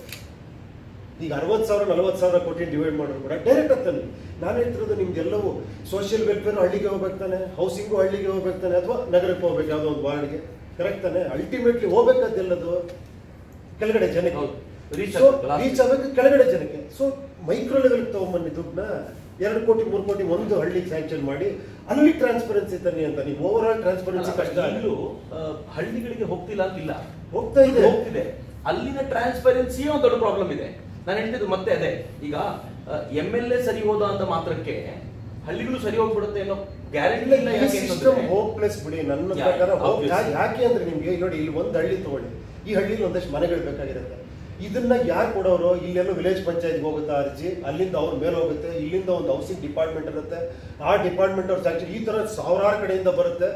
Speaker 3: ಈಗ ಅರವತ್ತು ಸಾವಿರ ನಲವತ್ತು ಸಾವಿರ ಕೋಟಿ ಡಿವೈಡ್ ಮಾಡಿದ್ರು ಕೂಡ ಡೈರೆಕ್ಟ್ ಆಗ್ತಾನೆ ನಾನು ಹೇಳ್ತಿರೋದು ನಿಮ್ದು ಎಲ್ಲವೂ ಸೋಷಿಯಲ್ ವೆಲ್ಫೇರ್ ಹಳ್ಳಿಗೆ ಹೋಗ್ಬೇಕು ತಾನೆ ಹೌಸಿಂಗು ಹಳ್ಳಿಗೆ ಹೋಗ್ಬೇಕು ತಾನೆ ಅಥವಾ ನಗರಕ್ಕೆ ಹೋಗ್ಬೇಕು ಯಾವುದೋ ಒಂದು ವಾರ್ಡ್ಗೆ ಕರೆಕ್ಟ್ ತಾನೆ ಅಲ್ಟಿಮೇಟ್ಲಿ ಹೋಗ್ಬೇಕಾದ್ದೆಲ್ಲದು ಕೆಳಗಡೆ ಜನಕ್ಕೆ
Speaker 2: ಹೌದು. Reach
Speaker 3: ಸೊ
Speaker 2: ಆಗ್ಬೇಕು, last.
Speaker 3: ರೀಚ್ ಆಗಬೇಕು ಕೆಳಗಡೆ ಜನಕ್ಕೆ ಸೊ ಮೈಕ್ರೋ ಲೆವೆಲ್ಗೆ ತಗೊಂಬನ್ನಿ ದುಡ್ಡನ್ನ ಎರಡು ಕೋಟಿ ಮೂರು ಕೋಟಿ ಒಂದು ಹಳ್ಳಿಗೆ ಸ್ಯಾಂಕ್ಷನ್ ಮಾಡಿ ಅಲ್ಲಿ ಟ್ರಾನ್ಸ್ಪರೆನ್ಸಿ ತನ್ನಿ ಅಂತ ನೀವು ಓವರ್ ಆಲ್ ಟ್ರಾನ್ಸ್ಪರೆನ್ಸಿ ಕಷ್ಟ
Speaker 2: ಇಲ್ಲೂ ಆ, ಹಳ್ಳಿಗಳಿಗೆ ಹೋಗ್ತಿಲ್ಲ ಅಂತಿಲ್ಲ
Speaker 3: ಹೋಗ್ತಾ ಇದೆ.
Speaker 2: ಹೋಗ್ತಿದೆ ಅಲ್ಲಿನ ಟ್ರಾನ್ಸ್ಪರೆನ್ಸಿಯೇ ಒಂದು ದೊಡ್ಡ ಪ್ರಾಬ್ಲಮ್ ಇದೆ ನಾನು ಹೇಳ್ತಿದ್ದು ಮತ್ತೆ ಅದೇ ಈಗ ಎಂ ಎಲ್ ಎ ಸರಿ ಹೋದ ಅಂತ ಮಾತ್ರಕ್ಕೆ ಹಳ್ಳಿಗಳು ಸರಿ ಹೋಗ್ಬಿಡುತ್ತೆ ಅನ್ನೋ ಗ್ಯಾರಂಟಿ ಇಲ್ಲ ಯಾಕೆ
Speaker 3: ಸಿಸ್ಟಮ್
Speaker 2: ಅಂತಂದ್ರೆ
Speaker 3: ಹೋಪ್ಲೆಸ್ ಬಿಡಿ ನನ್ನ
Speaker 2: ಯಾ-
Speaker 3: ಪ್ರಕಾರ hope-
Speaker 2: obviously.
Speaker 3: ಯಾ- ಯಾಕೆ ಅಂದ್ರೆ ನಿಮ್ಗೆ ಇಲ್ಲಿ ನೋಡಿ ಇಲ್ಲಿ ಒಂದು ಹಳ್ಳಿ ತಗೊಳ್ಳಿ ಈ ಹಳ್ಳಿಲಿ ಒಂದಷ್ಟು ಮನೆಗಳು ಬೇಕಾಗಿರುತ್ತೆ ಇದನ್ನ ಯಾರು ಕೊಡೋರು ಇಲ್ಲೆಲ್ಲೋ ವಿಲೇಜ್ ಪಂಚಾಯತ್ ಹೋಗುತ್ತಾ ಅರ್ಜಿ ಅಲ್ಲಿಂದ ಅವ್ರ ಮೇಲೆ ಹೋಗುತ್ತೆ ಇಲ್ಲಿಂದ ಒಂದು ಹೌಸಿಂಗ್ ಡಿಪಾರ್ಟ್ಮೆಂಟ್ ಇರುತ್ತೆ ಆ ಡಿಪಾರ್ಟ್ಮೆಂಟ್ ಅವ್ರ ಸ್ಯಾಂಕ್ಷನ್ ಈ ತರ ಸಾವಿರಾರು ಕಡೆಯಿಂದ ಬರುತ್ತೆ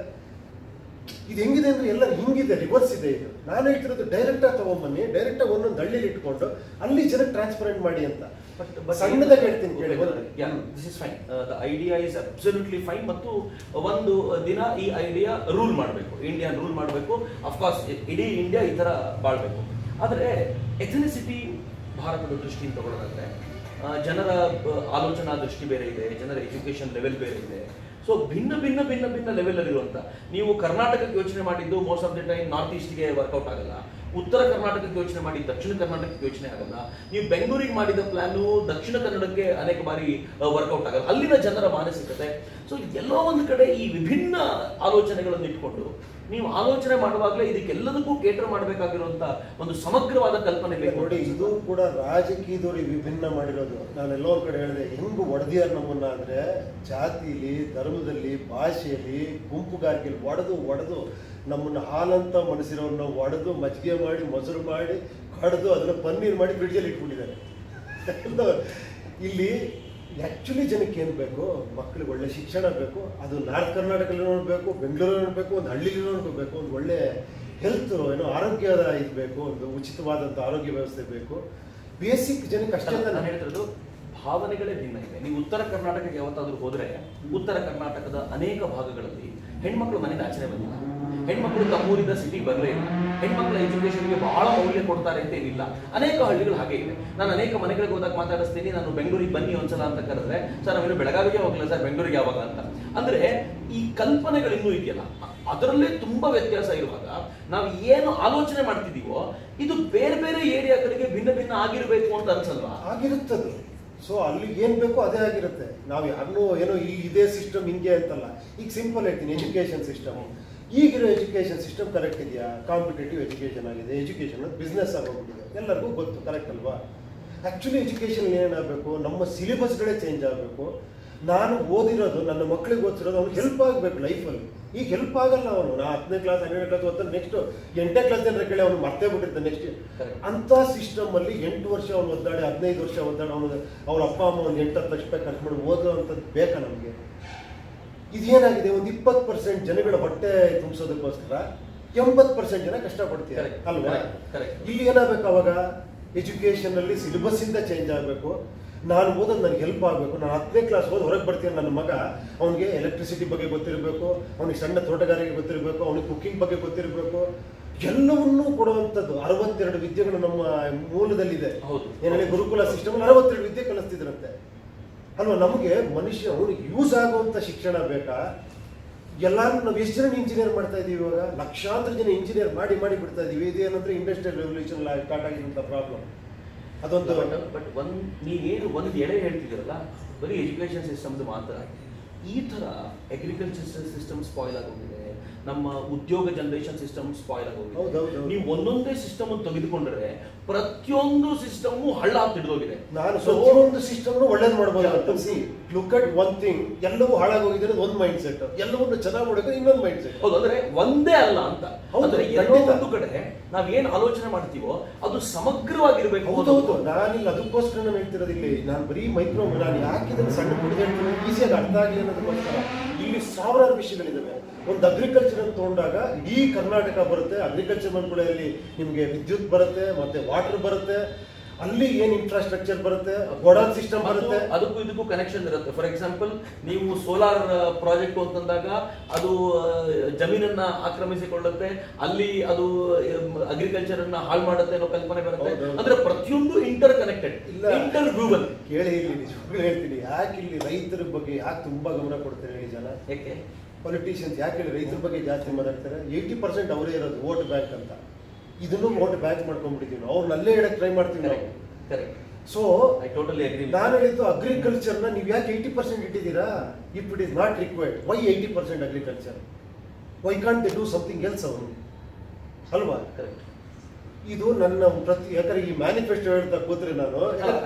Speaker 3: ಇದು ಹೆಂಗಿದೆ ಅಂದ್ರೆ ಎಲ್ಲ ಹಿಂಗಿದೆ ರಿವರ್ಸ್ ಇದೆ ಇದು ನಾನು ಹೇಳ್ತಿರೋದು ಡೈರೆಕ್ಟ್ ಆಗಿ ತಗೊಂಬನ್ನಿ ಡೈರೆಕ್ಟ್ ಆಗಿ ಒಂದೊಂದು ಹಳ್ಳಿಲಿ ಇಟ್ಕೊಂಡು ಅಲ್ಲಿ ಜನಕ್ಕೆ ಟ್ರಾನ್ಸ್ಪರೆಂಟ್ ಮಾಡಿ ಅಂತ ಸಣ್ಣದಾಗಿ ಹೇಳ್ತೀನಿ ಕೇಳಿ ಒಂದು-
Speaker 2: this is fine the idea is absolutely fine ಮತ್ತು ಒಂದು ದಿನ ಈ ಐಡಿಯಾ ರೂಲ್ ಮಾಡಬೇಕು ಇಂಡಿಯಾ ರೂಲ್ ಮಾಡಬೇಕು ಅಫ್ಕೋರ್ಸ್ ಇಡೀ ಇಂಡಿಯಾ ಈ ತರ ಬಾಳ್ಬೇಕು ಆದರೆ ಎಥನಿಸಿಟಿ ಭಾರತದ ದೃಷ್ಟಿಯಿಂದ ತಗೊಳ್ಳೋದಾದ್ರೆ ಆ, ಜನರ ಆ, ಆಲೋಚನಾ ದೃಷ್ಟಿ ಬೇರೆ ಇದೆ ಜನರ ಎಜುಕೇಶನ್ ಲೆವೆಲ್ ಬೇರೆ ಇದೆ ಸೊ ಭಿನ್ನ ಭಿನ್ನ ಭಿನ್ನ ಭಿನ್ನ ಲೆವೆಲ್ ಅಲ್ಲಿರುವಂತ ನೀವು ಕರ್ನಾಟಕಕ್ಕೆ ಯೋಚನೆ ಮಾಡಿದ್ದು most of the time north ಈಸ್ಟ್ಗೆ ವರ್ಕೌಟ್ ಆಗಲ್ಲ ಉತ್ತರ ಕರ್ನಾಟಕಕ್ಕೆ ಯೋಚನೆ ಮಾಡಿ ದಕ್ಷಿಣ ಕರ್ನಾಟಕಕ್ಕೆ ಯೋಚನೆ ಆಗಲ್ಲ ನೀವು ಬೆಂಗಳೂರಿಗೆ ಮಾಡಿದ ಪ್ಲಾನು ದಕ್ಷಿಣ ಕನ್ನಡಕ್ಕೆ ಅನೇಕ ಬಾರಿ ವರ್ಕೌಟ್ ಆಗಲ್ಲ ಅಲ್ಲಿನ ಜನರ ಮಾನಸಿಕತೆ ಸೊ ಎಲ್ಲೋ ಒಂದು ಕಡೆ ಈ ವಿಭಿನ್ನ ಆಲೋಚನೆಗಳನ್ನು ಇಟ್ಕೊಂಡು ನೀವು ಆಲೋಚನೆ ಮಾಡುವಾಗಲೇ ಇದಕ್ಕೆಲ್ಲದಕ್ಕೂ ಕೇಟರ್ ಮಾಡಬೇಕಾಗಿರುವಂತ ಒಂದು ಸಮಗ್ರವಾದ ಕಲ್ಪನೆ ಬೇಕು
Speaker 3: ನೋಡಿ ಇದು ಕೂಡ ರಾಜಕೀಯದವ್ರಿಗೆ ವಿಭಿನ್ನ ಮಾಡಿರೋದು ನಾನು ಎಲ್ಲೋ ಒಂದ್ ಕಡೆ ಹೇಳಿದೆ ಹೆಂಗ್ ಒಡೆದಿಯಾರ ನಮ್ಮನ್ನ ಅಂದ್ರೆ ಜಾತಿಲಿ ಧರ್ಮದಲ್ಲಿ ಭಾಷೆಯಲ್ಲಿ ಗುಂಪುಗಾರಿಕೆಯಲ್ಲಿ ಒಡೆದು ಒಡೆದು ನಮ್ಮನ್ನ ಹಾಲಂತ ಮನಸ್ಸಿರೋನ್ನ ಒಡೆದು ಮಜ್ಜಿಗೆ ಮಾಡಿ ಮೊಸರು ಮಾಡಿ ಕಡ್ದು ಅದನ್ನ ಪನ್ನೀರ್ ಮಾಡಿ ಫ್ರಿಡ್ಜಲ್ಲಿ ಇಟ್ಬಿಟ್ಟಿದ್ದಾರೆ ಎಲ್ಲ ಇಲ್ಲಿ ಆ್ಯಕ್ಚುಲಿ ಜನಕ್ಕೆ ಏನು ಬೇಕು ಮಕ್ಕಳಿಗೆ ಒಳ್ಳೆ ಶಿಕ್ಷಣ ಬೇಕು ಅದು ನಾರ್ತ್ ಕರ್ನಾಟಕದಲ್ಲಿ ನೋಡಬೇಕು ಬೆಂಗಳೂರಲ್ಲಿ ನೋಡಬೇಕು ಒಂದು ಹಳ್ಳಿಲಿ ನೋಡ್ಕೋಬೇಕು ಒಂದು ಒಳ್ಳೆ ಹೆಲ್ತ್ ಏನೋ ಆರೋಗ್ಯದ ಇದು ಬೇಕು ಒಂದು ಉಚಿತವಾದಂಥ ಆರೋಗ್ಯ ವ್ಯವಸ್ಥೆ ಬೇಕು ಬೇಸಿಕ್ ಜನಕ್ಕೆ ಅಷ್ಟೇ
Speaker 2: ನಾನು
Speaker 3: ತಾನೇ
Speaker 2: ಹೇಳ್ತಿರೋದು ಭಾವನೆಗಳೇ ಭಿನ್ನ ಇದೆ ನೀವು ಉತ್ತರ ಕರ್ನಾಟಕಕ್ಕೆ ಯಾವತ್ತಾದ್ರೂ ಹೋದ್ರೆ ಉತ್ತರ ಕರ್ನಾಟಕದ ಅನೇಕ ಭಾಗಗಳಲ್ಲಿ ಹೆಣ್ಮಕ್ಳು ಮನೆಯಿಂದ ಆಚರಣೆ ಬಂದಿಲ್ಲ ಹೆಣ್ಮಕ್ಳು ತಮ್ಮೂರಿಂದ ಸಿಟಿಗೆ ಬರಲೇ ಇಲ್ಲ ಹೆಣ್ಮಕ್ಳ ಎಜುಕೇಶನ್ಗೆ ಬಹಳ ಮೌಲ್ಯ ಕೊಡ್ತಾರೆ ಅಂತ ಏನಿಲ್ಲ ಅನೇಕ ಹಳ್ಳಿಗಳು ಹಾಗೆ ಇದೆ ನಾನು ಅನೇಕ ಮನೆಗಳಿಗೆ ಹೋದಾಗ ಮಾತಾಡಿಸ್ತೀನಿ ನಾನು ಬೆಂಗಳೂರಿಗೆ ಬನ್ನಿ ಒಂದ್ಸಲ ಅಂತ ಕರೆದ್ರೆ ಸರ್ ನಾವೇನು ಬೆಳಗಾವಿಗೆ ಹೋಗಲ್ಲ ಸರ್ ಬೆಂಗಳೂರಿಗೆ ಯಾವಾಗ ಅಂತ ಅಂದ್ರೆ ಈ ಕಲ್ಪನೆಗಳಿನ್ನೂ ಇದೆಯಲ್ಲ ಅದರಲ್ಲೇ ತುಂಬಾ ವ್ಯತ್ಯಾಸ ಇರುವಾಗ ನಾವು ಏನು ಆಲೋಚನೆ ಮಾಡ್ತಿದೀವೋ ಇದು ಬೇರೆ ಬೇರೆ ಏರಿಯಾಗಳಿಗೆ ಭಿನ್ನ ಭಿನ್ನ ಆಗಿರ್ಬೇಕು ಅಂತ ಅನ್ಸಲ್ವಾ
Speaker 3: ಆಗಿರುತ್ತದು ಸೊ ಅಲ್ಲಿ ಏನ್ ಬೇಕೋ ಅದೇ ಆಗಿರುತ್ತೆ ನಾವು ಯಾರನ್ನೂ ಏನೋ ಇಲ್ಲಿ ಇದೇ ಸಿಸ್ಟಮ್ ಹಿಂಗೆ ಅಂತಲ್ಲ ಈಗ ಸಿಂಪಲ್ ಹೇಳ್ತೀನಿ ಎಜುಕೇಶನ್ ಸಿಸ್ಟಮ್ ಈಗಿರೋ ಎಜುಕೇಶನ್ ಸಿಸ್ಟಮ್ ಕರೆಕ್ಟ್ ಇದೆಯಾ ಕಾಂಪಿಟೇಟಿವ್ ಎಜುಕೇಶನ್ ಆಗಿದೆ ಎಜುಕೇಶನ್ ಬಿಸ್ನೆಸ್ ಆಗೋಗ್ಬಿಟ್ಟಿದೆ ಎಲ್ಲರಿಗೂ ಗೊತ್ತು ಕರೆಕ್ಟ್ ಅಲ್ವಾ ಆ್ಯಕ್ಚುಲಿ ಎಜುಕೇಶನ್ ಏನಾಗಬೇಕು ನಮ್ಮ ಸಿಲೆಬಸ್ಗಳೇ ಚೇಂಜ್ ಆಗಬೇಕು ನಾನು ಓದಿರೋದು ನನ್ನ ಮಕ್ಕಳಿಗೆ ಓದಿಸಿರೋದು ಅವ್ನಿಗೆ ಹೆಲ್ಪ್ ಆಗಬೇಕು ಲೈಫಲ್ಲಿ ಈಗ ಹೆಲ್ಪ್ ಆಗಲ್ಲ ಅವನು ನಾ ಹತ್ತನೇ ಕ್ಲಾಸ್ ಹನ್ನೆರಡನೇ ಕ್ಲಾಸ್ ಓದ್ತಾನೆ ನೆಕ್ಸ್ಟ್ ಎಂಟನೇ ಕ್ಲಾಸ್ ಜನರ ಕೇಳಿ ಅವ್ನು ಮರ್ತೇ ಬಿಟ್ಟಿರ್ತಾನೆ ನೆಕ್ಸ್ಟ್
Speaker 2: Correct.
Speaker 3: ಅಂತ ಸಿಸ್ಟಮ್ ಅಲ್ಲಿ ಎಂಟು ವರ್ಷ ಅವ್ನು ಒದ್ದಾಡಿ ಹದಿನೈದು ವರ್ಷ ಒದ್ದಾಡಿ ಅವನು ಅವ್ರ ಅಪ್ಪ ಅಮ್ಮ ಒಂದು ಎಂಟು ಹತ್ತು ಲಕ್ಷ ರೂಪಾಯಿ ಖರ್ಚು ಮಾಡಿ ಓದೋ ಅಂಥದ್ದು ಬೇಕಾ ನಮಗೆ ಇದೇನಾಗಿದೆ ಒಂದು ಇಪ್ಪತ್ತು ಪರ್ಸೆಂಟ್ ಜನಗಳ ಹೊಟ್ಟೆ ತುಂಬಿಸೋದಕ್ಕೋಸ್ಕರ ಎಂಬತ್ತು ಪರ್ಸೆಂಟ್ ಜನ ಕಷ್ಟಪಡ್ತೀರಾ
Speaker 2: Correct.
Speaker 3: ಅಲ್ವಾ
Speaker 2: Correct. Correct.
Speaker 3: ಇಲ್ಲಿ ಏನಾಗಬೇಕು ಅವಾಗ ಎಜುಕೇಶನ್ ಅಲ್ಲಿ ಸಿಲೆಬಸ್ ಇಂದ ಚೇಂಜ್ ಆಗಬೇಕು ನಾನು ಓದೋದು ನನಗೆ ಹೆಲ್ಪ್ ಆಗಬೇಕು ನಾನು ಹತ್ತನೇ ಕ್ಲಾಸ್ ಓದಿ ಹೊರಗೆ ಬರ್ತೀನಿ ನನ್ನ ಮಗ ಅವನಿಗೆ ಎಲೆಕ್ಟ್ರಿಸಿಟಿ ಬಗ್ಗೆ ಗೊತ್ತಿರಬೇಕು ಅವನಿಗೆ ಸಣ್ಣ ತೋಟಗಾರಿಕೆ ಗೊತ್ತಿರಬೇಕು ಅವನಿಗೆ ಕುಕಿಂಗ್ ಬಗ್ಗೆ ಗೊತ್ತಿರಬೇಕು ಎಲ್ಲವನ್ನೂ ಕೊಡುವಂಥದ್ದು ಅರವತ್ತೆರಡು ವಿದ್ಯೆಗಳು ನಮ್ಮ ಮೂಲದಲ್ಲಿದೆ
Speaker 2: ಹೌದು.
Speaker 3: ಏನೇಳಿ ಗುರುಕುಲ ಸಿಸ್ಟಮ್ ಅರವತ್ತೆರಡು ವಿದ್ಯೆ ಕಲಿಸ್ತಿದ್ರಂತೆ ಅಲ್ವಾ ನಮಗೆ ಮನುಷ್ಯ ಅವನಿಗೆ ಯೂಸ್ ಆಗುವಂಥ ಶಿಕ್ಷಣ ಬೇಕಾ ಎಲ್ಲಾರು ನಾವು ಎಷ್ಟು ಜನ ಇಂಜಿನಿಯರ್ ಮಾಡ್ತಾ ಇದೀವಿ ಇವಾಗ ಲಕ್ಷಾಂತರ ಜನ ಇಂಜಿನಿಯರ್ ಮಾಡಿ ಮಾಡಿ ಬಿಡ್ತಾ ಇದೀವಿ ಇದೇನಂದ್ರೆ ಇಂಡಸ್ಟ್ರಿಯಲ್ ರೆವಲ್ಯೂಷನ್ ಸ್ಟಾರ್ಟ್ ಆಗಿರುವಂತ ಪ್ರಾಬ್ಲಮ್ ಅದೊಂದು
Speaker 2: ಬಟ್ ಒಂದ್ ನೀವೇನು ಒಂದು ಎಳೆ ಹೇಳ್ತಿದ್ದೀರಲ್ಲ ಬರೀ ಎಜುಕೇಶನ್ ಸಿಸ್ಟಮ್ದು ಮಾತ್ರ ಈ ತರ ಅಗ್ರಿಕಲ್ಚರ್ ಸಿಸ್ಟಮ್ ಸ್ಪಾಯ್ಲ್ ಆಗೋಗಿದೆ ನಮ್ಮ ಉದ್ಯೋಗ ಜನರೇಷನ್ ಸಿಸ್ಟಮ್ ಸ್ಪಾಯ್ಲ್
Speaker 3: ಹೌದು, ಹೌದು,
Speaker 2: ಆಗೋಗಿದೆ
Speaker 3: ಹೌದು.
Speaker 2: ನೀವು ಒಂದೊಂದೇ ಸಿಸ್ಟಮ್ ಅನ್ನು ತೆಗೆದುಕೊಂಡ್ರೆ ಪ್ರತಿಯೊಂದು ಸಿಸ್ಟಮ್ ಹಳ್ಳ ಹಿಡಿದೋಗಿದೆ
Speaker 3: ನಾನು
Speaker 2: So,
Speaker 3: ಪ್ರತಿಯೊಂದು ಸಿಸ್ಟಮ್ ಒಳ್ಳೇದು ಮಾಡ್ಬೋದು
Speaker 2: Yeah.
Speaker 3: ಅಂತ see look at one thing ಎಲ್ಲವೂ ಹಾಳಾಗೋಗಿದ್ರೆ ಒಂದು ಮೈಂಡ್ ಸೆಟ್ ಎಲ್ಲವನ್ನು ಚೆನ್ನಾಗಿ ಮಾಡೋಕೆ ಇನ್ನೊಂದು ಮೈಂಡ್ ಸೆಟ್
Speaker 2: ಹೌದು ಅಂದ್ರೆ ಒಂದೇ ಅಲ್ಲ ಅಂತ
Speaker 3: ಹೌದು,
Speaker 2: ಅಂದ್ರೆ ಎಲ್ಲೋ
Speaker 3: ಖಂಡಿತ.
Speaker 2: ಒಂದು ಕಡೆ ನಾವೇನ್ ಆಲೋಚನೆ ಮಾಡ್ತೀವೋ ಅದು ಸಮಗ್ರವಾಗಿರ್ಬೇಕು
Speaker 3: ಹೌದೌದು ನಾನಿಲ್ಲ ಅದಕ್ಕೋಸ್ಕರ ನಾನು ಹೇಳ್ತಿರೋದು ಇಲ್ಲಿ ನಾನು ಬರೀ ಮೈಕ್ರೋ ನಾನು ಯಾಕೆ ಇದನ್ನು ಸಣ್ಣ ಪುಟ್ಟ ಈಸಿಯಾಗಿ ಅರ್ಥ ಆಗಲಿ ಅನ್ನೋದಕ್ಕೋಸ್ಕರ ಇಲ್ಲಿ ಸಾವಿರಾರು ವಿಷಯಗಳಿದ್ದಾವೆ ಒಂದು ಅಗ್ರಿಕಲ್ಚರ್ ಅಂತ ತಗೊಂಡಾಗ ಇಡೀ ಕರ್ನಾಟಕ ಬರುತ್ತೆ ಅಗ್ರಿಕಲ್ಚರ್ ಬಂದ್ಗಳಲ್ಲಿ ನಿಮಗೆ ವಿದ್ಯುತ್ ಬರುತ್ತೆ ಮತ್ತೆ ವಾಟರ್ ಬರುತ್ತೆ ಅಲ್ಲಿ ಏನ್ ಇನ್ಫ್ರಾಸ್ಟ್ರಕ್ಚರ್ ಬರುತ್ತೆ ಗೋಡಾನ್ ಸಿಸ್ಟಮ್
Speaker 2: ಮತ್ತು
Speaker 3: ಬರುತ್ತೆ
Speaker 2: ಅದಕ್ಕೂ ಇದಕ್ಕೂ ಕನೆಕ್ಷನ್ ಇರುತ್ತೆ ಫಾರ್ ಎಕ್ಸಾಂಪಲ್ ನೀವು ಸೋಲಾರ್ ಪ್ರಾಜೆಕ್ಟ್ ಅಂತಂದಾಗ ಅದು ಆ, ಜಮೀನನ್ನ ಆಕ್ರಮಿಸಿಕೊಳ್ಳುತ್ತೆ ಅಲ್ಲಿ ಅದು ಅಗ್ರಿಕಲ್ಚರ್ ಅನ್ನ ಹಾಳು ಮಾಡುತ್ತೆ ಅನ್ನೋ ಕಲ್ಪನೆ ಬರುತ್ತೆ
Speaker 3: ಹೌದು, ಹೌದು.
Speaker 2: ಅಂದ್ರೆ ಪ್ರತಿಯೊಂದು ಇಂಟರ್ ಕನೆಕ್ಟೆಡ್
Speaker 3: ಇಲ್ಲ.
Speaker 2: ಇಂಟರ್ ವ್ಯೂವನ್
Speaker 3: ಕೇಳಿ ಇಲ್ಲಿ ನಿಜವಾಗ್ಲೂ ಹೇಳ್ತೀನಿ ಯಾಕೆ ಇಲ್ಲಿ ರೈತರ ಬಗ್ಗೆ ಯಾಕೆ ತುಂಬಾ ಗಮನ ಕೊಡ್ತಾರೆ ಹೇಳಿ ಜನ
Speaker 2: ಯಾಕೆ
Speaker 3: ಪೊಲಿಟಿಷಿಯನ್ಸ್ ಯಾಕೆ ಹೇಳಿ ರೈತರ ಬಗ್ಗೆ ಜಾಸ್ತಿ ಮಾತಾಡ್ತಾರೆ ಏಯ್ಟಿ ಪರ್ಸೆಂಟ್ ಅವರೇ ಇರೋದು ವೋಟ್ ಬ್ಯಾಂಕ್ ಅಂತ ಇದನ್ನು ವೋಟ್ ಬ್ಯಾಂಕ್ ಮಾಡ್ಕೊಂಡ್ಬಿಟ್ಟಿದ್ದೀವಿ ನಾವು ಅವ್ರನ್ನ ಅಲ್ಲೇ ಹೇಳಕ್ ಟ್ರೈ ಮಾಡ್ತೀವಿ ನಾವು
Speaker 2: correct correct
Speaker 3: so
Speaker 2: I totally agree
Speaker 3: ನಾನು ಹೇಳಿದ್ದು ಅಗ್ರಿಕಲ್ಚರ್ನ ನೀವು ಯಾಕೆ ಏಯ್ಟಿ ಪರ್ಸೆಂಟ್ ಇಟ್ಟಿದ್ದೀರಾ if it is not required why eighty percent agriculture why can't they do something else ಅವರು ಅಲ್ವಾ
Speaker 2: ಕರೆಕ್ಟ್
Speaker 3: ಇದು ನನ್ನ ಪ್ರತಿ ಯಾಕಂದ್ರೆ ಈ ಮ್ಯಾನಿಫೆಸ್ಟೋ ಹೇಳ್ತಾ ಕೂತ್ರೆ ನಾನು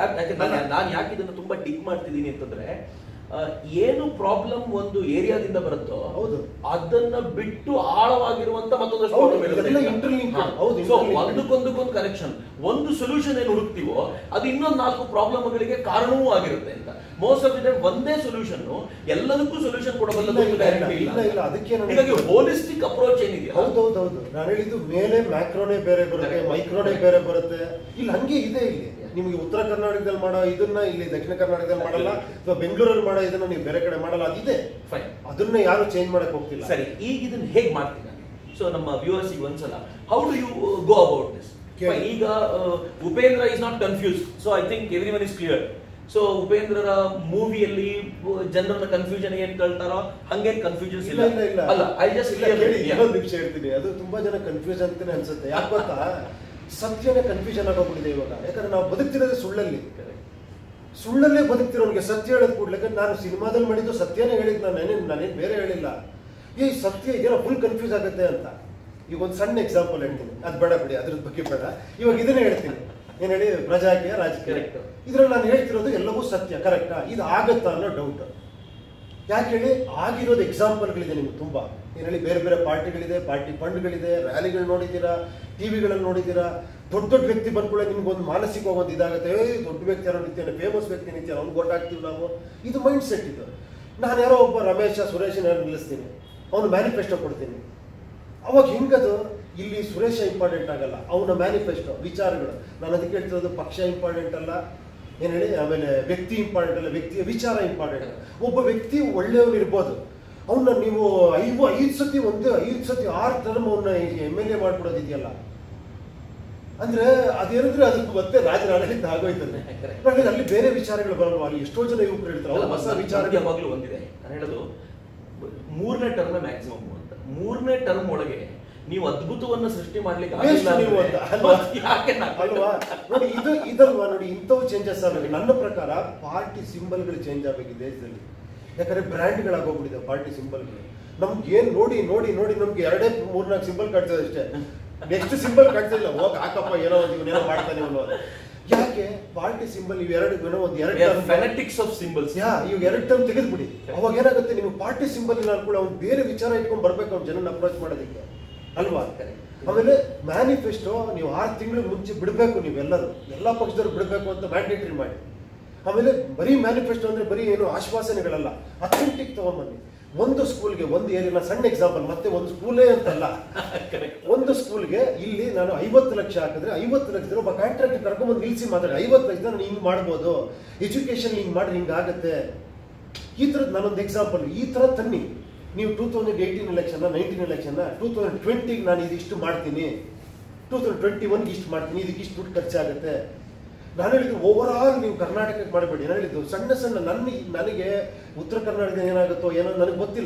Speaker 2: ನಾನು ಯಾಕೆ ಇದನ್ನು ತುಂಬಾ ಡಿಗ್ ಮಾಡ್ತಿದ್ದೀನಿ ಅಂತಂದ್ರೆ ಆ, ಏನು ಪ್ರಾಬ್ಲಮ್ ಒಂದು ಏರಿಯಾದಿಂದ ಬರುತ್ತೋ
Speaker 3: ಹೌದು.
Speaker 2: ಅದನ್ನ ಬಿಟ್ಟು ಆಳವಾಗಿರುವಂತ ಮತ್ತೊಂದಷ್ಟು
Speaker 3: ಹೌದು,
Speaker 2: problem ಇರುತ್ತೆ.
Speaker 3: ಇದೆಲ್ಲ interlinked.
Speaker 2: ಹಾ.
Speaker 3: ಹೌದು,
Speaker 2: So,
Speaker 3: interlinked.
Speaker 2: ಒಂದಕ್ಕೊಂದಕ್ಕೊಂದು ಕನೆಕ್ಷನ್ ಒಂದು ಸೊಲ್ಯೂಷನ್ ಏನು ಹುಡುಕ್ತಿವೋ ಅದು ಇನ್ನೊಂದು ನಾಲ್ಕು ಪ್ರಾಬ್ಲಮ್ಗಳಿಗೆ ಕಾರಣವೂ ಆಗಿರುತ್ತೆ ಅಂತ ಮೋಸ್ಟ್ ಆಫ್ ದ ಟೈಮ್ ಒಂದೇ ಸೊಲ್ಯೂಷನ್ ಎಲ್ಲದಕ್ಕೂ ಸೊಲ್ಯೂಷನ್ ಕೊಡಬಲ್ಲ
Speaker 3: ಇಲ್ಲ, ಇಲ್ಲ, ಇಲ್ಲ, ಇಲ್ಲ, ಇಲ್ಲ, ಅದಕ್ಕೆ ನಾನು
Speaker 2: ಹೀಗಾಗಿ ಹೋಲಿಸ್ಟಿಕ್ ಅಪ್ರೋಚ್ ಏನಿದೆಯಾ
Speaker 3: ಹೌದೌದೌದು ನಾನು ಹೇಳಿದ್ದು ಮೇಲೆ ಮ್ಯಾಕ್ರೋನೇ ಬೇರೆ ಬರುತ್ತೆ
Speaker 2: Correct.
Speaker 3: ಮೈಕ್ರೋನೇ ಬೇರೆ ಬರುತ್ತೆ ಇಲ್ಲಿ ಹಂಗೆ ಇದೆ ಇಲ್ಲಿ ನಿಮಗೆ ಉತ್ತರ ಕರ್ನಾಟಕದಲ್ಲಿ ಮಾಡೋ ಇದನ್ನ ಇಲ್ಲಿ ದಕ್ಷಿಣ ಕರ್ನಾಟಕದಲ್ಲಿ ಮಾಡಲ್ಲ ಅಥವಾ ಬೆಂಗಳೂರಲ್ಲಿ ಮಾಡೋ ಇದನ್ನ ನೀವು ಬೇರೆ ಕಡೆ ಮಾಡಲ್ಲ ಅದಿದೆ
Speaker 2: ಫೈನ್
Speaker 3: ಅದನ್ನ ಯಾರು ಚೇಂಜ್ ಮಾಡಕ್ ಹೋಗ್ತಿಲ್ಲ
Speaker 2: ಸರಿ ಈಗ ಇದನ್ನ ಹೇಗೆ ಮಾಡ್ತೀನಿ ಸೊ ನಮ್ಮ ವ್ಯೂವರ್ಸ್ ಒಂದ್ಸಲ how do you go about this
Speaker 3: ಕೇಳಿ.
Speaker 2: ಈಗ uh, Upendra is not confuse so I think everyone is clear so ಉಪೇಂದ್ರರ ಮೂವಿಯಲ್ಲಿ ಜನರನ್ನ ಕನ್ಫ್ಯೂಷನ್ ಏನ್ ಕೇಳ್ತಾರೋ ಹಂಗೇನ್ ಕನ್ಫ್ಯೂಷನ್ಸ್
Speaker 3: ಇಲ್ಲ ಇಲ್ಲ ಇಲ್ಲ
Speaker 2: ಅಲ್ಲ ಐ ಜಸ್ಟ್
Speaker 3: ಇಲ್ಲ, ಕೇಳಿ ಇನ್ನೊಂದು ನಿಮಿಷ ಹೇಳ್ತೀನಿ ಅದು ತುಂಬಾ ಜನ ಕನ್ಫ್ಯೂಸ್ ಅಂತಾನೆ ಅನ್ಸುತ್ತೆ ಯಾಕೆ ಗೊತ್ತಾ ಸತ್ಯನೇ ಕನ್ಫ್ಯೂಷನ್ ಆಗೋಗ್ಬಿಟ್ಟಿದೆ ಇವಾಗ ಯಾಕಂದ್ರೆ ನಾವು ಬದುಕ್ತಿರೋದೇ ಸುಳ್ಳಲ್ಲಿ ಸುಳ್ಳಲ್ಲೇ ಬದುಕ್ತಿರೋನಿಗೆ ಸತ್ಯ ಹೇಳೋದು ಕೂಡ್ಲೆ ನಾನು ಸಿನಿಮಾದಲ್ಲಿ ಮಾಡಿದ್ದು ಸತ್ಯನೇ ಹೇಳಿದ್ ನಾನು ನಾನೇನು ನಾನೇನು ಬೇರೆ ಹೇಳಿಲ್ಲ ಈ ಸತ್ಯ ಇದೆಲ್ಲ ಫುಲ್ ಕನ್ಫ್ಯೂಸ್ ಆಗುತ್ತೆ ಅಂತ ಈಗ ಒಂದು ಸಣ್ಣ ಎಕ್ಸಾಂಪಲ್ ಹೇಳ್ತೀನಿ ಅದು ಬೇಡ ಬಿಡಿ ಅದ್ರ ಬಗ್ಗೆ ಬೇಡ ಇವಾಗ ಇದನ್ನೇ ಹೇಳ್ತೀನಿ ಏನ್ ಹೇಳಿ ಪ್ರಜಾಕೀಯ ರಾಜಕೀಯ
Speaker 2: Correct.
Speaker 3: ಇದ್ರಲ್ಲಿ ನಾನು ಹೇಳ್ತಿರೋದು ಎಲ್ಲವೂ ಸತ್ಯ ಕರೆಕ್ಟಾ ಇದು ಆಗತ್ತಾ ಅನ್ನೋ ಡೌಟ್ ಯಾಕೆ ಹೇಳಿ ಆಗಿರೋದು ಎಕ್ಸಾಂಪಲ್ಗಳಿದೆ ನಿಮ್ಗೆ ತುಂಬಾ ಏನ್ ಹೇಳಿ ಬೇರೆ ಬೇರೆ ಪಾರ್ಟಿಗಳಿದೆ ಪಾರ್ಟಿ ಫಂಡ್ಗಳಿದೆ ರ್ಯಾಲಿಗಳು ನೋಡಿದ್ದೀರಾ ಟಿವಿಗಳಲ್ಲಿ ನೋಡಿದ್ದೀರಾ ದೊಡ್ಡ ದೊಡ್ಡ ವ್ಯಕ್ತಿ ಬಂದ್ಕೊಳ್ಳೆ ನಿಮ್ಗೆ ಒಂದು ಮಾನಸಿಕ ಒಂದು ಇದಾಗುತ್ತೆ ಏ ದೊಡ್ಡ ವ್ಯಕ್ತಿ ಯಾರೋ ನಿಂತಾನೆ ಫೇಮಸ್ ವ್ಯಕ್ತಿ ನಿಂತಾನೆ ಅವ್ನು ಓಟ್ ಹಾಕ್ತೀವಿ ನಾವು ಇದು ಮೈಂಡ್ ಸೆಟ್ ಇದು ನಾನು ಯಾರೋ ಒಬ್ಬ ರಮೇಶ ಸುರೇಶನ ನಿಲ್ಲಿಸ್ತೀನಿ ಅವನು ಮ್ಯಾನಿಫೆಸ್ಟೋ ಕೊಡ್ತೀನಿ ಅವಾಗ ಹೆಂಗದು ಇಲ್ಲಿ ಸುರೇಶ ಇಂಪಾರ್ಟೆಂಟ್ ಆಗಲ್ಲ ಅವನ ಮ್ಯಾನಿಫೆಸ್ಟೋ ವಿಚಾರಗಳು ನಾನು ಅದಕ್ಕೆ ಹೇಳ್ತಿರೋದು ಪಕ್ಷ ಇಂಪಾರ್ಟೆಂಟ್ ಅಲ್ಲ ಏನ್ ಹೇಳಿ ಆಮೇಲೆ ವ್ಯಕ್ತಿ ಇಂಪಾರ್ಟೆಂಟ್ ಅಲ್ಲ ವ್ಯಕ್ತಿಯ ವಿಚಾರ ಇಂಪಾರ್ಟೆಂಟ್ ಒಬ್ಬ ವ್ಯಕ್ತಿ ಒಳ್ಳೆಯವನು ಇರ್ಬೋದು ಅವನ್ನ ನೀವು ಐದು ಐದು ಸತಿ ಒಂದೇ ಐದು ಸತಿ ಆರು ಟರ್ಮ್ ಅವನ್ನ ಎಮ್ ಎಲ್ ಎ ಮಾಡ್ಬಿಡೋದಿದೆಯಲ್ಲ ಅಂದ್ರೆ ಅದೇನಂದ್ರೆ ಅದಕ್ಕೆ ಮತ್ತೆ ರಾಜರಾಡಳಿತ ಆಗೋಯ್ತದೆ
Speaker 2: Correct.
Speaker 3: ಹಾಗಾಗಿ ಅಲ್ಲಿ ಬೇರೆ ವಿಚಾರಗಳು ಬರಲ್ವಾ ಅಲ್ಲಿ ಎಷ್ಟೋ ಜನ ಯುವಕರು ಹೇಳ್ತಾರೆ ಅವ್ರು ಹೊಸ ವಿಚಾರ
Speaker 2: ಯಾವಾಗಲೂ ಒಂದಿದೆ ನಾನು ಹೇಳೋದು ಮೂರನೇ ಟರ್ಮ್ ಮ್ಯಾಕ್ಸಿಮಮ್ ಅಂತ ಮೂರನೇ ಟರ್ಮ್ ಒಳಗೆ ನೀವು ಅದ್ಭುತವನ್ನ ಸೃಷ್ಟಿ ಮಾಡ್ಲಿಕ್ಕೆ
Speaker 3: Waste
Speaker 2: ಆಗಿಲ್ಲ
Speaker 3: ನೀವು
Speaker 2: ಅಂದ್ರೆ
Speaker 3: ಅಂತ ಅಲ್ವಾ?
Speaker 2: ಮತ್ತೆ ಯಾಕೆ ನಾವು-
Speaker 3: ಅಲ್ವಾ ನೋಡಿ ಇದು ಇದಲ್ವಾ ನೋಡಿ ಇಂಥವು ಚೇಂಜಸ್ ಆಗಬೇಕು ನನ್ನ ಪ್ರಕಾರ ಪಾರ್ಟಿ ಸಿಂಬಲ್ಗಳು ಚೇಂಜ್ ಆಗಬೇಕು ಈ ದೇಶದಲ್ಲಿ ಯಾಕಂದ್ರೆ ಬ್ರ್ಯಾಂಡ್ಗಳಾಗೋಗ್ಬಿಟ್ಟಿದೆ ಪಾರ್ಟಿ ಸಿಂಬಲ್ಗಳು ನಮ್ಗೆ ಏನ್ ನೋಡಿ ನೋಡಿ ನೋಡಿ ನಮ್ಗೆ ಎರಡೇ ಮೂರ್ನಾಲ್ಕು ಸಿಂಬಲ್ ಕಾಣ್ತದೆ ಅಷ್ಟೇ ನೆಕ್ಸ್ಟ್ ಸಿಂಬಲ್ ಕಾಣ್ತಾ ಇಲ್ಲ ಹೋಗ್ ಹಾಕಪ್ಪ ಏನೋ ಒಂದು ಇವನೇನೋ ಮಾಡ್ತಾನೆ ಇವನು ಅಂತ. ಯಾಕೆ ಪಾರ್ಟಿ ಸಿಂಬಲ್ ಇವ್ ಎರಡು ಏನೋ ಒಂದು ಎರಡು
Speaker 2: We are
Speaker 3: term-
Speaker 2: fanatics of symbols.
Speaker 3: ಯಾ ಇವಾಗ ಎರಡು ಟರ್ಮ್ ತೆಗೆದ್ಬಿಡಿ ಅವಾಗ ಏನಾಗುತ್ತೆ ನೀವು ಪಾರ್ಟಿ ಸಿಂಬಲ್ ಇಲ್ಲ ಅನ್ಕೊಳ್ಳಿ ಅವ್ನು ಬೇರೆ ವಿಚಾರ ಇಟ್ಕೊಂಡು ಬರ್ಬೇಕು ಅವ್ನು ಜನನ ಅಪ್ರೋಚ್ ಮಾಡೋದಕ್ಕೆ ಅಲ್ವಾ
Speaker 2: Correct.
Speaker 3: ಆಮೇಲೆ ಮ್ಯಾನಿಫೆಸ್ಟೋ ನೀವು ಆರು ತಿಂಗಳು ಮುಂಚೆ ಬಿಡಬೇಕು ನೀವೆಲ್ಲರೂ ಎಲ್ಲ ಪಕ್ಷದವ್ರು ಬಿಡಬೇಕು ಅಂತ ಮ್ಯಾಂಡೇಟರಿ ಮಾಡಿ ಆಮೇಲೆ ಬರೀ ಮ್ಯಾನಿಫೆಸ್ಟೋ ಅಂದ್ರೆ ಬರೀ ಏನು ಆಶ್ವಾಸನೆಗಳಲ್ಲ ಅಥೆಂಟಿಕ್ ತಗೊಂಬನ್ನಿ ಒಂದು ಸ್ಕೂಲ್ಗೆ ಒಂದು ಏರಿಯಾ ಸಣ್ಣ ಎಕ್ಸಾಂಪಲ್ ಮತ್ತೆ ಒಂದು ಸ್ಕೂಲೇ ಅಂತಲ್ಲ
Speaker 2: Correct.
Speaker 3: ಒಂದು ಸ್ಕೂಲ್ಗೆ ಇಲ್ಲಿ ನಾನು ಐವತ್ತು ಲಕ್ಷ ಹಾಕಿದ್ರೆ ಐವತ್ತು ಲಕ್ಷದ ಒಬ್ಬ ಕಾಂಟ್ರಾಕ್ಟ್ ಕರ್ಕೊಂಡ್ಬಂದು ನಿಲ್ಸಿ ಮಾತಾಡಿ ಐವತ್ತು ಲಕ್ಷದ ನಾನು ಹಿಂಗ್ ಮಾಡ್ಬೋದು ಎಜುಕೇಶನ್ ಹಿಂಗ್ ಮಾಡ್ರಿ ಹಿಂಗಾಗತ್ತೆ ಈ ಥರದ್ದು ನಾನೊಂದು ಎಕ್ಸಾಂಪಲ್ ಈ ಥರ ತನ್ನಿ ನೀವು two thousand eighteen election nineteen election two thousand ಟ್ವೆಂಟಿಗೆ ನಾನು ಇದಿಷ್ಟು ಮಾಡ್ತೀನಿ ಟೂ ತೌಸಂಡ್ ಟ್ವೆಂಟಿ ಒನ್ಗೆ ಇಷ್ಟು ಮಾಡ್ತೀನಿ ಇದಕ್ಕೆ ಇಷ್ಟು ದುಡ್ಡು ಖರ್ಚಾಗುತ್ತೆ ನಾನು ಹೇಳಿದ್ದು ಓವರ್ ಆಲ್ ನೀವು ಕರ್ನಾಟಕಕ್ಕೆ ಮಾಡಬೇಡಿ ನಾನು ಹೇಳಿದ್ದು ಸಣ್ಣ ಸಣ್ಣ ನನ್ನ ನನಗೆ ಉತ್ತರ ಕರ್ನಾಟಕ ಏನಾಗುತ್ತೋ ಏನೋ ನನಗೆ ಗೊತ್ತಿಲ್ಲ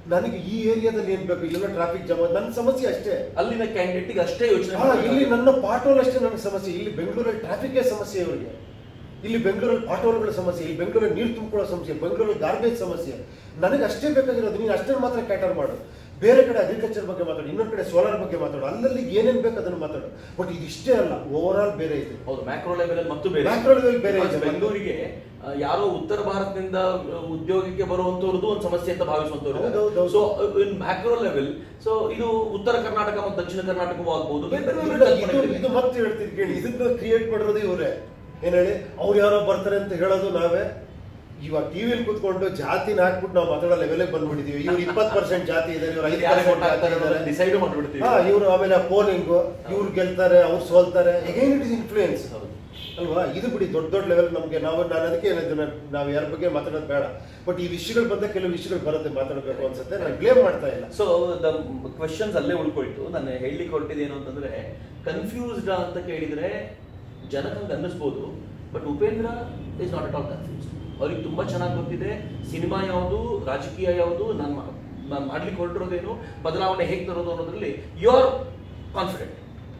Speaker 3: ನನಗೆ ಈ ಏರಿಯಾದಲ್ಲಿ ಏನ್ ಬೇಕು ಇಲ್ಲೆಲ್ಲ ಟ್ರಾಫಿಕ್ ಜಾಮ್ ನನ್ನ ಸಮಸ್ಯೆ ಅಷ್ಟೇ
Speaker 2: ಅಲ್ಲಿನ ಕ್ಯಾಂಡಿಡೇಟ್ ಅಷ್ಟೇ ಯೋಚನೆ
Speaker 3: ಹಾ, ಇಲ್ಲಿ ನನ್ನ ಪಾಟೋಲ್ ಅಷ್ಟೇ ನನಗೆ ಸಮಸ್ಯೆ ಇಲ್ಲಿ ಬೆಂಗಳೂರಲ್ಲಿ ಟ್ರಾಫಿಕ್ ಸಮಸ್ಯೆ ಇವರಿಗೆ ಇಲ್ಲಿ ಬೆಂಗಳೂರಲ್ಲಿ ಪಾಟೋಲ್ಗಳ ಸಮಸ್ಯೆ ಇಲ್ಲಿ ಬೆಂಗಳೂರಲ್ಲಿ ನೀರು ತುಂಬಿಕೊಳ್ಳೋ ಸಮಸ್ಯೆ ಬೆಂಗಳೂರಲ್ಲಿ ಗಾರ್ಬೇಜ್ ಸಮಸ್ಯೆ ನನಗೆ ಅಷ್ಟೇ ಬೇಕಾಗಿರೋದು ನೀನು ಅಷ್ಟೇ ಮಾತ್ರ ಕ್ಯಾಟರ್ ಮಾಡು ಬೇರೆ ಕಡೆ ಅಗ್ರಿಕಲ್ಚರ್ ಬಗ್ಗೆ ಮಾತಾಡು ಇನ್ನೊಂದು ಕಡೆ ಸೋಲಾರ್ ಬಗ್ಗೆ ಮಾತಾಡು ಅಲ್ಲಲ್ಲಿ ಏನೇನ್ ಬೇಕು ಅದನ್ನು ಮಾತಾಡು ಬಟ್ ಇದಿಷ್ಟೇ ಅಲ್ಲ ಓವರ್ ಆಲ್ ಬೇರೆ ಇದೆ
Speaker 2: ಹೌದು ಮ್ಯಾಕ್ರೋ ಲೆವೆಲ್ ಅಲ್ಲಿ ಮತ್ತು ಬೇರೆ
Speaker 3: Macro level ಬೇರೆ
Speaker 2: Because
Speaker 3: ಇದೆ.
Speaker 2: ಬೆಂಗಳೂರಿಗೆ ಆ, ಯಾರೋ ಉತ್ತರ ಭಾರತದಿಂದ ಆ, ಉದ್ಯೋಗಕ್ಕೆ ಬರುವಂತವ್ರದ್ದು ಒಂದು ಸಮಸ್ಯೆ ಅಂತ ಭಾವಿಸುವಂತವ್ರು
Speaker 3: ಹೌದು, ಹೌದು, ಹೌದು.
Speaker 2: So in macro level so ಇದು ಉತ್ತರ ಕರ್ನಾಟಕ ಮತ್ತು ದಕ್ಷಿಣ ಕರ್ನಾಟಕವೂ ಆಗ್ಬಹುದು ಬೇರೆ ಬೇರೆ
Speaker 3: ಇದು-
Speaker 2: ಕಲ್ಪನೆಗಳಿವೆ.
Speaker 3: ಇದು ಮತ್ತೆ ಹೇಳ್ತೀನಿ ಕೇಳಿ ಇದನ್ನ ಕ್ರಿಯೇಟ್ ಮಾಡಿರೋದು ಇವರೇ ಏನ್ ಹೇಳಿ ಅವ್ರು ಯಾರೋ ಬರ್ತಾರೆ ಅಂತ ಹೇಳೋದು ನಾವೇ ಇವಾಗ ಟಿವಿಲಿ ಕುತ್ಕೊಂಡು ಜಾತಿನ ಹಾಕ್ಬಿಟ್ಟು ನಾವು ಮಾತಾಡೋ ಲೆವೆಲ್ಗೆ ಬಂದ್ಬಿಟ್ಟಿದೀವಿ ಇವ್ರು ಇಪ್ಪತ್ತು ಪರ್ಸೆಂಟ್ ಜಾತಿ ಇದ್ದಾರೆ ಇವ್ರು ಐದು
Speaker 2: ಯಾರು
Speaker 3: ಪರ್ಸೆಂಟ್
Speaker 2: vote
Speaker 3: ಜಾತಿ
Speaker 2: ಹಾಕ್ತಾರೆ
Speaker 3: ಇದ್ದಾರೆ
Speaker 2: ಅನ್ನೋದನ್ನ decide ಮಾಡ್ಬಿಡ್ತೀವಿ.
Speaker 3: ಹಾ ಇವ್ರು ಆಮೇಲೆ ಪೋಲಿಂಗ್ ಇವ್ರು ಗೆಲ್ತಾರೆ ಅವ್ರು ಸೋಲ್ತಾರೆ ಅಗೈನ್ ಇಟ್ ಇಸ್ ಇನ್ಫ್ಲೂಯೆನ್ಸ್
Speaker 2: ಹೌದು.
Speaker 3: ಅಲ್ವಾ ಇದು ಬಿಡಿ ದೊಡ್ಡ ದೊಡ್ಡ ಲೆವೆಲ್ ನಮಗೆ ನಾವು ನಾನು ಅದಕ್ಕೆ ಹೇಳಿದ್ದು ನಾನು- ನಾವು ಯಾರ ಬಗ್ಗೆ ಮಾತಾಡೋದು ಬೇಡ ಬಟ್ ಈ ವಿಷಯಗಳು ಬಂದ ಕೆಲವು ವಿಷಯಗಳು ಬರುತ್ತೆ ಮಾತಾಡಬೇಕು ಅನ್ಸುತ್ತೆ ನಾನು ಬ್ಲೇಮ್ ಮಾಡ್ತಾ ಇಲ್ಲ
Speaker 2: ಸೊ ದ ಕ್ವಶನ್ಸ್ ಅಲ್ಲೇ ಉಳ್ಕೊಳ್ತು ನಾನು ಹೇಳಲಿಕ್ಕೆ ಹೊರಟಿದ್ದು ಏನು ಅಂತಂದ್ರೆ ಕನ್ಫ್ಯೂಸ್ಡ್ ಅಂತ ಕೇಳಿದ್ರೆ ಜನಕ್ಕೆ ಹಂಗೆ ಅನ್ನಿಸ್ಬೋದು but Upendra is not at all confused ಅವ್ರಿಗೆ ತುಂಬಾ ಚೆನ್ನಾಗಿ ಗೊತ್ತಿದೆ ಸಿನಿಮಾ ಯಾವುದು ರಾಜಕೀಯ ಯಾವುದು ನಾನು ನಾನು ಮಾಡ್ಲಿಕ್ಕೆ ಹೊರಟಿರೋದೇನು ಬದಲಾವಣೆ ಹೇಗೆ ತರೋದು ಅನ್ನೋದ್ರಲ್ಲಿ ಯು ಆರ್ ಕಾನ್ಫಿಡೆಂಟ್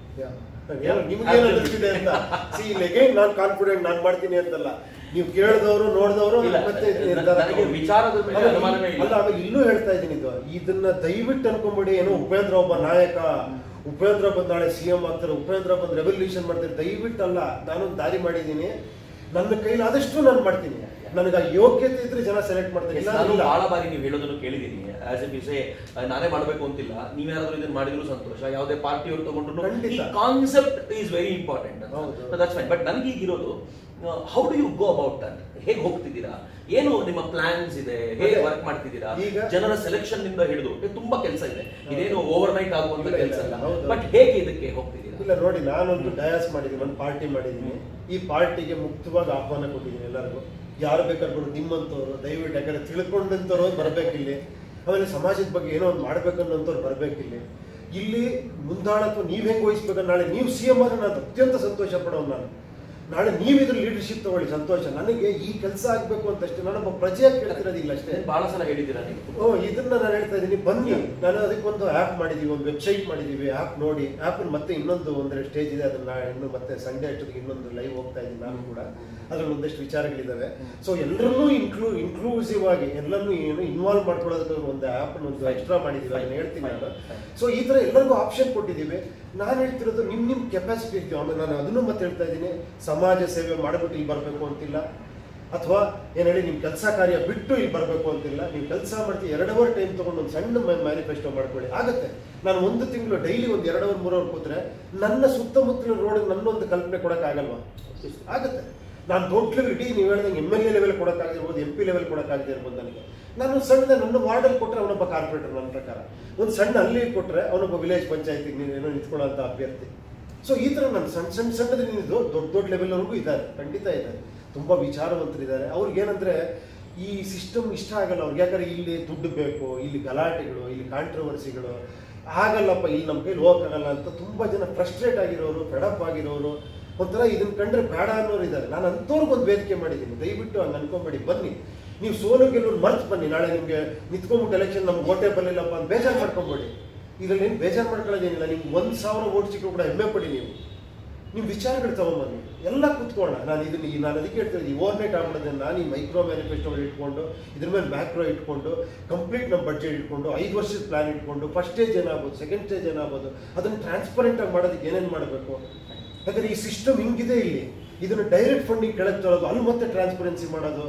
Speaker 3: ನಿಮ್ಗೆ ಏನು ಅನಿಸ್ತಿದೆ ಅಂತ ಸಿ ಅಗೈನ್ ನಾನು ಕಾನ್ಫಿಡೆಂಟ್ ನಾನು ಮಾಡ್ತೀನಿ ಅಂತಲ್ಲ ನೀವು ಕೇಳಿದವರು ನೋಡಿದವರು
Speaker 2: ಇಲ್ಲ,
Speaker 3: ಮತ್ತೆ ಇದು
Speaker 2: ನ-
Speaker 3: ನಿರ್ಧಾರ
Speaker 2: ನನಗೆ
Speaker 3: ತಗೊಳ್ಳಿ.
Speaker 2: ವಿಚಾರದ ಮೇಲೆ
Speaker 3: ಅಲ್ಲ,
Speaker 2: ಅನುಮಾನವೇ ಇಲ್ಲ.
Speaker 3: ಅಲ್ಲ ಆಮೇಲೆ ಇಲ್ಲೂ ಹೇಳ್ತಾ ಇದ್ದೀನಿ ಇದು ಇದನ್ನ ದಯವಿಟ್ಟು ಅನ್ಕೊಂಬೇಡಿ ಏನೋ ಉಪೇಂದ್ರ ಒಬ್ಬ ನಾಯಕ ಉಪೇಂದ್ರ ಬಂದ್ ನಾಳೆ ಸಿ ಎಂ ಆಗ್ತಾರೆ ಉಪೇಂದ್ರ ಬಂದ್ ರೆವಲ್ಯೂಷನ್ ಮಾಡ್ತಾರೆ ದಯವಿಟ್ಟು ಅಲ್ಲ ನಾನೊಂದು ದಾರಿ ಮಾಡಿದ್ದೀನಿ ನನ್ನ ಕೈಲಿ ಆದಷ್ಟು ನಾನು ಮಾಡ್ತೀನಿ ನನಗೆ ಆ ಯೋಗ್ಯತೆ ಇದ್ರೆ ಜನ ಸೆಲೆಕ್ಟ್ ಮಾಡ್ತಾರೆ ಇಲ್ಲ
Speaker 2: ನಾನು
Speaker 3: ಇಲ್ಲ.
Speaker 2: ಬಹಳ ಬಾರಿ ನೀವು ಹೇಳೋದನ್ನು ಕೇಳಿದ್ದೀನಿ ಆಸ್ ಎ ವಿಸೆ ನಾನೇ ಮಾಡಬೇಕು ಅಂತಿಲ್ಲ ನೀವ್ಯಾರಾದ್ರೂ ಇದನ್ನ ಮಾಡಿದ್ರು ಸಂತೋಷ ಯಾವುದೇ ಪಾರ್ಟಿಯವರು ತಗೊಂಡ್ರು
Speaker 3: ಖಂಡಿತ.
Speaker 2: ಈ ಕಾನ್ಸೆಪ್ಟ್ ಈಸ್ ವೆರಿ ಇಂಪಾರ್ಟೆಂಟ್
Speaker 3: ಹೌದು.
Speaker 2: ದಟ್ಸ್ ಫೈನ್ ಬಟ್ ನನಗೆ ಈಗಿರೋದು how do you go about that ಹೇಗೆ ಹೋಗ್ತಿದ್ದೀರಾ ಏನು ನಿಮ್ಮ ಪ್ಲಾನ್ಸ್ ಇದೆ ಹೇಗೆ
Speaker 3: ಅದೇ.
Speaker 2: ವರ್ಕ್ ಮಾಡ್ತಿದ್ದೀರಾ
Speaker 3: ಈಗ-
Speaker 2: ಜನರ ಸೆಲೆಕ್ಷನ್ ನಿಂದ ಹಿಡಿದು ಇದು ತುಂಬಾ ಕೆಲಸ ಇದೆ ಇದೇನು ಓವರ್ ನೈಟ್ ಆಗುವಂತ
Speaker 3: ಇಲ್ಲ, ಇಲ್ಲ,
Speaker 2: ಕೆಲಸ ಅಲ್ಲ
Speaker 3: ಹೌದು.
Speaker 2: ಬಟ್ ಹೇಗೆ ಇದಕ್ಕೆ ಹೋಗ್ತಿದ್ದೀರಾ
Speaker 3: ಇಲ್ಲ ನೋಡಿ ನಾನೊಂದು ಡಯಾಸ್ ಮಾಡಿದ್ದೀನಿ ಒಂದು ಪಾರ್ಟಿ ಮಾಡಿದ್ದೀನಿ ಈ ಪಾರ್ಟಿಗೆ ಮುಕ್ತವಾಗಿ ಆಹ್ವಾನ ಕೊಟ್ಟಿದ್ದೀನಿ ಎಲ್ಲರಿಗೂ ಯಾರು ಬೇಕಾದ್ರೂ ಬಿಡು, ನಿಮ್ಮಂಥವ್ರು ದಯವಿಟ್ಟು ಯಾಕಂದ್ರೆ ತಿಳ್ಕೊಂಡಂಥವ್ರು ಬರ್ಬೇಕಿಲ್ಲಿ ಆಮೇಲೆ ಸಮಾಜದ ಬಗ್ಗೆ ಏನೋ ಒಂದು ಮಾಡ್ಬೇಕನ್ನೋಂಥವ್ರು ಬರ್ಬೇಕಿಲ್ಲಿ ಇಲ್ಲಿ ಮುಂದಾಳತ್ವ ನೀವ್ ಹೆಂಗ್ ವಹಿಸ್ಬೇಕು ನಾಳೆ ನೀವು ಸಿ ಎಂ ಆದ್ರೆ ನಾನು ಅತ್ಯಂತ ಸಂತೋಷ ಪಡೋನು ನಾನು ನಾಳೆ ನೀವು ಇದ್ರ ಲೀಡರ್ಶಿಪ್ ತಗೊಳ್ಳಿ ಸಂತೋಷ ನನಗೆ ಈ ಕೆಲಸ ಆಗ್ಬೇಕು ಅಂತಷ್ಟೇ ನಾನೊಬ್ಬ ಪ್ರಜೆಯಾಗಿ ಕೇಳ್ತಿರೋದಿಲ್ಲ ಅಷ್ಟೇ
Speaker 2: ಬಹಳ ಸಲ ಹೇಳಿದ್ದೀರಾ ನೀವು
Speaker 3: ಓ ಇದನ್ನ ನಾನು ಹೇಳ್ತಾ ಇದ್ದೀನಿ ಬನ್ನಿ ನಾನು ಅದಕ್ಕೊಂದು ಆ್ಯಪ್ ಮಾಡಿದೀವಿ ಒಂದು ವೆಬ್ಸೈಟ್ ಮಾಡಿದೀವಿ ಆ್ಯಪ್ ನೋಡಿ ಆ್ಯಪ್ ಮತ್ತೆ ಇನ್ನೊಂದು ಒಂದೆರಡು ಸ್ಟೇಜ್ ಇದೆ ಅದನ್ನ ಇನ್ನು ಮತ್ತೆ ಸಂಡೇ ಅಷ್ಟೊತ್ತಿಗೆ ಇನ್ನೊಂದು ಲೈವ್ ಹೋಗ್ತಾ ಇದ್ದೀನಿ ನಾನು ಕೂಡ ಅದ್ರಲ್ಲಿ ಒಂದಷ್ಟು ವಿಚಾರಗಳಿದ್ದಾವೆ ಸೊ ಎಲ್ಲರನ್ನೂ ಇನ್ಕ್ಲೂ ಇನ್ಕ್ಲೂಸಿವ್ ಆಗಿ ಎಲ್ಲರನ್ನೂ ಏನು ಇನ್ವಾಲ್ವ್ ಮಾಡ್ಕೊಳ್ಳೋದಕ್ಕೆ ಒಂದು ಆ್ಯಪ್ ಒಂದು ಎಕ್ಸ್ಟ್ರಾ ಮಾಡಿದೀವಿ ಅದನ್ನ ಹೇಳ್ತೀನಿ ನಾನು ಸೊ ಈ ಥರ ಎಲ್ಲರಿಗೂ ಆಪ್ಷನ್ ಕೊಟ್ಟಿದ್ದೀವಿ ನಾನು ಹೇಳ್ತಿರೋದು ನಿಮ್ಮ ನಿಮ್ಮ ಕೆಪಾಸಿಟಿ ಇರ್ತೀವಿ ಆಮೇಲೆ ನಾನು ಅದನ್ನು ಮತ್ತೆ ಹೇಳ್ತಾ ಇದ್ದೀನಿ ಸಮಾಜ ಸೇವೆ ಮಾಡಿಬಿಟ್ಟು ಇಲ್ಲಿ ಬರಬೇಕು ಅಂತಿಲ್ಲ ಅಥವಾ ಏನ್ ಹೇಳಿ ನಿಮ್ ಕೆಲಸ ಕಾರ್ಯ ಬಿಟ್ಟು ಇಲ್ಲಿ ಬರಬೇಕು ಅಂತಿಲ್ಲ ನೀವು ಕೆಲಸ ಮಾಡ್ತೀವಿ ಎರಡು ಅವರ್ ಟೈಮ್ ತಗೊಂಡು ಒಂದು ಸಣ್ಣ ಮ್ಯಾನಿಫೆಸ್ಟೋ ಮಾಡ್ಕೊಳ್ಳಿ ಆಗತ್ತೆ ನಾನು ಒಂದು ತಿಂಗಳು ಡೈಲಿ ಒಂದು ಎರಡು ಅವರ್ ಮೂರು ಅವರ್ ಕೂತ್ರೆ ನನ್ನ ಸುತ್ತಮುತ್ತಲಿನ ರೋಡ್ ನನ್ನೊಂದು ಕಲ್ಪನೆ ಕೊಡಕ್ಕಾಗಲ್ವಾ ಆಗತ್ತೆ ನಾನು ದೊಡ್ಡ ಲೆವೆಲ್ ಇಡೀ ನೀವು ಹೇಳ್ದಂಗೆ ಎಮ್ ಎಲ್ ಎ ಲೆವೆಲ್ ಕೊಡಕ್ಕಾಗಿರ್ಬೋದು ಎಂ ಪಿ ಲೆವೆಲ್ ಕೊಡಕ್ಕಾಗದೇ ಇರ್ಬೋದು ನನಗೆ ನಾನು ಸಣ್ಣದ ನನ್ನ ವಾರ್ಡಲ್ಲಿ ಕೊಟ್ಟರೆ ಅವನೊಬ್ಬ ಕಾರ್ಪೊರೇಟರ್ ನನ್ನ ಪ್ರಕಾರ ಒಂದು ಸಣ್ಣ ಅಲ್ಲಿ ಕೊಟ್ಟರೆ ಅವನೊಬ್ಬ ವಿಲೇಜ್ ಪಂಚಾಯತಿಗೆ ಏನೋ ನಿಂತ್ಕೊಳ್ಳೋಂಥ ಅಭ್ಯರ್ಥಿ ಸೊ ಈ ಥರ ನಾನು ಸಣ್ಣ ಸಣ್ಣ ಸಣ್ಣದ್ರಿಂದ ದೊಡ್ಡ ದೊಡ್ಡ ಲೆವೆಲ್ವರೆಗೂ ಇದ್ದಾರೆ ಖಂಡಿತ ಇದ್ದಾರೆ ತುಂಬ ವಿಚಾರವಂತರಿದ್ದಾರೆ ಅವ್ರಿಗೆ ಏನಂದ್ರೆ ಈ ಸಿಸ್ಟಮ್ ಇಷ್ಟ ಆಗಲ್ಲ ಅವ್ರಿಗೆ ಯಾಕಂದ್ರೆ ಇಲ್ಲಿ ದುಡ್ಡು ಬೇಕು ಇಲ್ಲಿ ಗಲಾಟೆಗಳು ಇಲ್ಲಿ ಕಾಂಟ್ರವರ್ಸಿಗಳು ಆಗಲ್ಲಪ್ಪ ಇಲ್ಲಿ ನಮ್ಮ ಕೈಲಿ ಹೋಗಕ್ಕಾಗಲ್ಲ ಅಂತ ತುಂಬ ಜನ ಫ್ರಸ್ಟ್ರೇಟ್ ಆಗಿರೋರು ಫೆಡಪ್ ಆಗಿರೋರು ಒಂಥರ ಇದನ್ನ ಕಂಡ್ರೆ ಬೇಡ ಅನ್ನೋರು ಇದ್ದಾರೆ ನಾನು ಅಂಥವ್ರಿಗೆ ಒಂದು ವೇದಿಕೆ ಮಾಡಿದ್ದೀನಿ ದಯವಿಟ್ಟು ಹಂಗೆ ಅನ್ಕೊಂಬೇಡಿ ಬನ್ನಿ ನೀವು ಸೋಲು ಗೆಲುವು ಮರ್ತು ಬನ್ನಿ ನಾಳೆ ನಿಮಗೆ ನಿಂತ್ಕೊಂಡ್ಬಿಟ್ಟು ಎಲೆಕ್ಷನ್ ನಮ್ಗೆ ಓಟೇ ಬರಲಿಲ್ಲಪ್ಪ ಅಂತ ಬೇಜಾರು ಮಾಡ್ಕೊಂಬೇಡಿ ಇದರಲ್ಲಿ ಏನು ಬೇಜಾರು ಮಾಡ್ಕೊಳ್ಳೋದೇನಿಲ್ಲ ನಿಮ್ಗೆ ಒಂದು ಸಾವಿರ ಓಟ್ ಸಿಕ್ಕರು ಕೂಡ ಹೆಮ್ಮೆ ಪಡಿ ನೀವು ನಿಮ್ಮ ವಿಚಾರಗಳು ತಗೊಂಬನ್ನಿ ಎಲ್ಲ ಕುತ್ಕೊಳ್ಳೋಣ ನಾನು ಇದನ್ನ ಈ- ನಾನು ಅದಕ್ಕೆ ಹೇಳ್ತೀನಿ ಓವರ್ ನೈಟ್ ಆಗ್ಬಿಡೋದು ನಾನು ಈ ಮೈಕ್ರೋ ಮ್ಯಾನಿಫೆಸ್ಟೋಗಳು ಇಟ್ಕೊಂಡು ಇದ್ರ ಮೇಲೆ ಮ್ಯಾಕ್ರೋ ಇಟ್ಕೊಂಡು ಕಂಪ್ಲೀಟ್ ನಮ್ಮ ಬಡ್ಜೆಟ್ ಇಟ್ಕೊಂಡು ಐದು ವರ್ಷದ ಪ್ಲಾನ್ ಇಟ್ಕೊಂಡು ಫಸ್ಟ್ ಸ್ಟೇಜ್ ಏನಾಗ್ಬೋದು ಸೆಕೆಂಡ್ ಸ್ಟೇಜ್ ಏನಾಗ್ಬೋದು ಅದನ್ನು ಟ್ರಾನ್ಸ್ಪರೆಂಟ್ ಆಗಿ ಮಾಡೋದಕ್ಕೆ ಏನೇನು ಮಾಡಬೇಕು ಯಾಕಂದ್ರೆ ಈ ಸಿಸ್ಟಮ್ ಹಿಂಗಿದೆ ಇಲ್ಲಿ ಇದನ್ನು ಡೈರೆಕ್ಟ್ ಫಂಡಿಂಗ್ ಕೆಳಗೆ ತರೋದು ಅಲ್ಲಿ ಮತ್ತೆ ಟ್ರಾನ್ಸ್ಪರೆನ್ಸಿ ಮಾಡೋದು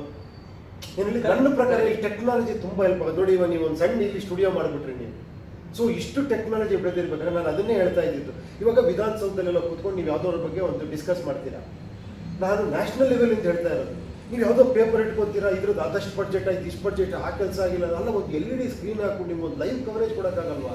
Speaker 3: ಏನಿಲ್ಲ ನನ್ನ ಪ್ರಕಾರ ಈ ಟೆಕ್ನಾಲಜಿ ತುಂಬಾ ಹೆಲ್ಪ್ ಆಗುತ್ತೆ ನೋಡಿ ಇವಾಗ ನೀವು ಒಂದು ಸಣ್ಣ ಇಲ್ಲಿ ಸ್ಟುಡಿಯೋ ಮಾಡಿಬಿಟ್ರಿ ನೀವು ಸೊ ಇಷ್ಟು ಟೆಕ್ನಾಲಜಿ ಬೆಳೆದಿರ್ಬೇಕಾದ್ರೆ ನಾನು ಅದನ್ನೇ ಹೇಳ್ತಾ ಇದ್ದಿದ್ದು ಇವಾಗ ವಿಧಾನಸೌಧದಲ್ಲೆಲ್ಲ ಕೂತ್ಕೊಂಡು ನೀವು ಯಾವುದೋರ ಬಗ್ಗೆ ಒಂದು ಡಿಸ್ಕಸ್ ಮಾಡ್ತೀರಾ ನಾನು ನ್ಯಾಷನಲ್ ಲೆವೆಲ್ ಅಂತ ಹೇಳ್ತಾ ಇರೋದು ನೀವು ಯಾವುದೋ ಪೇಪರ್ ಇಟ್ಕೊತೀರಾ ಇದ್ರದ್ದು ಅದಷ್ಟು ಬಡ್ಜೆಟ್ ಆಯ್ತು ಇಷ್ಟು ಬಡ್ಜೆಟ್ ಆ ಕೆಲಸ ಆಗಿಲ್ಲ ಅಲ್ಲ ಒಂದು ಎಲ್ ಇ ಡಿ ಸ್ಕ್ರೀನ್ ಹಾಕೊಂಡು ನಿಮ್ಗೆ ಒಂದು ಲೈವ್ ಕವರೇಜ್ ಕೊಡೋಕ್ಕಾಗಲ್ವಾ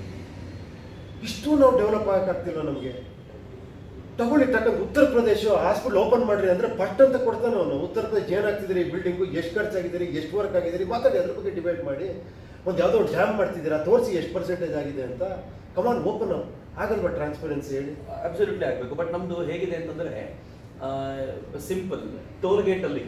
Speaker 3: ಇಷ್ಟು ನಾವು ಡೆವಲಪ್ ಆಗಕ್ಕಾಗ್ತಿಲ್ಲ ನಮಗೆ ತಗೊಳ್ಳಿ ಟಕ್ಕ ಉತ್ತರ ಪ್ರದೇಶ ಹಾಸ್ಪಿಟಲ್ ಓಪನ್ ಮಾಡ್ರಿ ಅಂದ್ರೆ ಫಸ್ಟ್ ಅಂತ ಕೊಡ್ತಾನೆ ಅವನು ಉತ್ತರ ಪ್ರದೇಶ ಏನಾಗ್ತಿದ್ರಿ ಬಿಲ್ಡಿಂಗು ಎಷ್ಟು ಖರ್ಚಾಗಿದ್ದೀರಿ ಎಷ್ಟು ವರ್ಕ್ ಆಗಿದ್ದೀರಿ ಮಾತಾಡಿ ಅದ್ರ ಬಗ್ಗೆ ಡಿಬೇಟ್ ಮಾಡಿ ಒಂದು ಯಾವುದೋ ಡ್ಯಾಮ್ ಮಾಡ್ತಿದ್ದೀರಾ ತೋರಿಸಿ ಎಷ್ಟು ಪರ್ಸೆಂಟೇಜ್ ಆಗಿದೆ ಅಂತ ಕಮಾನ್ ಓಪನ್ ಆಗಲ್ವಾ ಟ್ರಾನ್ಸ್ಪರೆನ್ಸಿ ಹೇಳಿ
Speaker 2: ಅಬ್ಸಲ್ಯೂಟ್ಲಿ ಆಗಬೇಕು ಬಟ್ ನಮ್ದು ಹೇಗಿದೆ ಅಂತಂದ್ರೆ ಸಿಂಪಲ್ ಟೋಲ್ ಗೇಟ್ ಅಲ್ಲಿ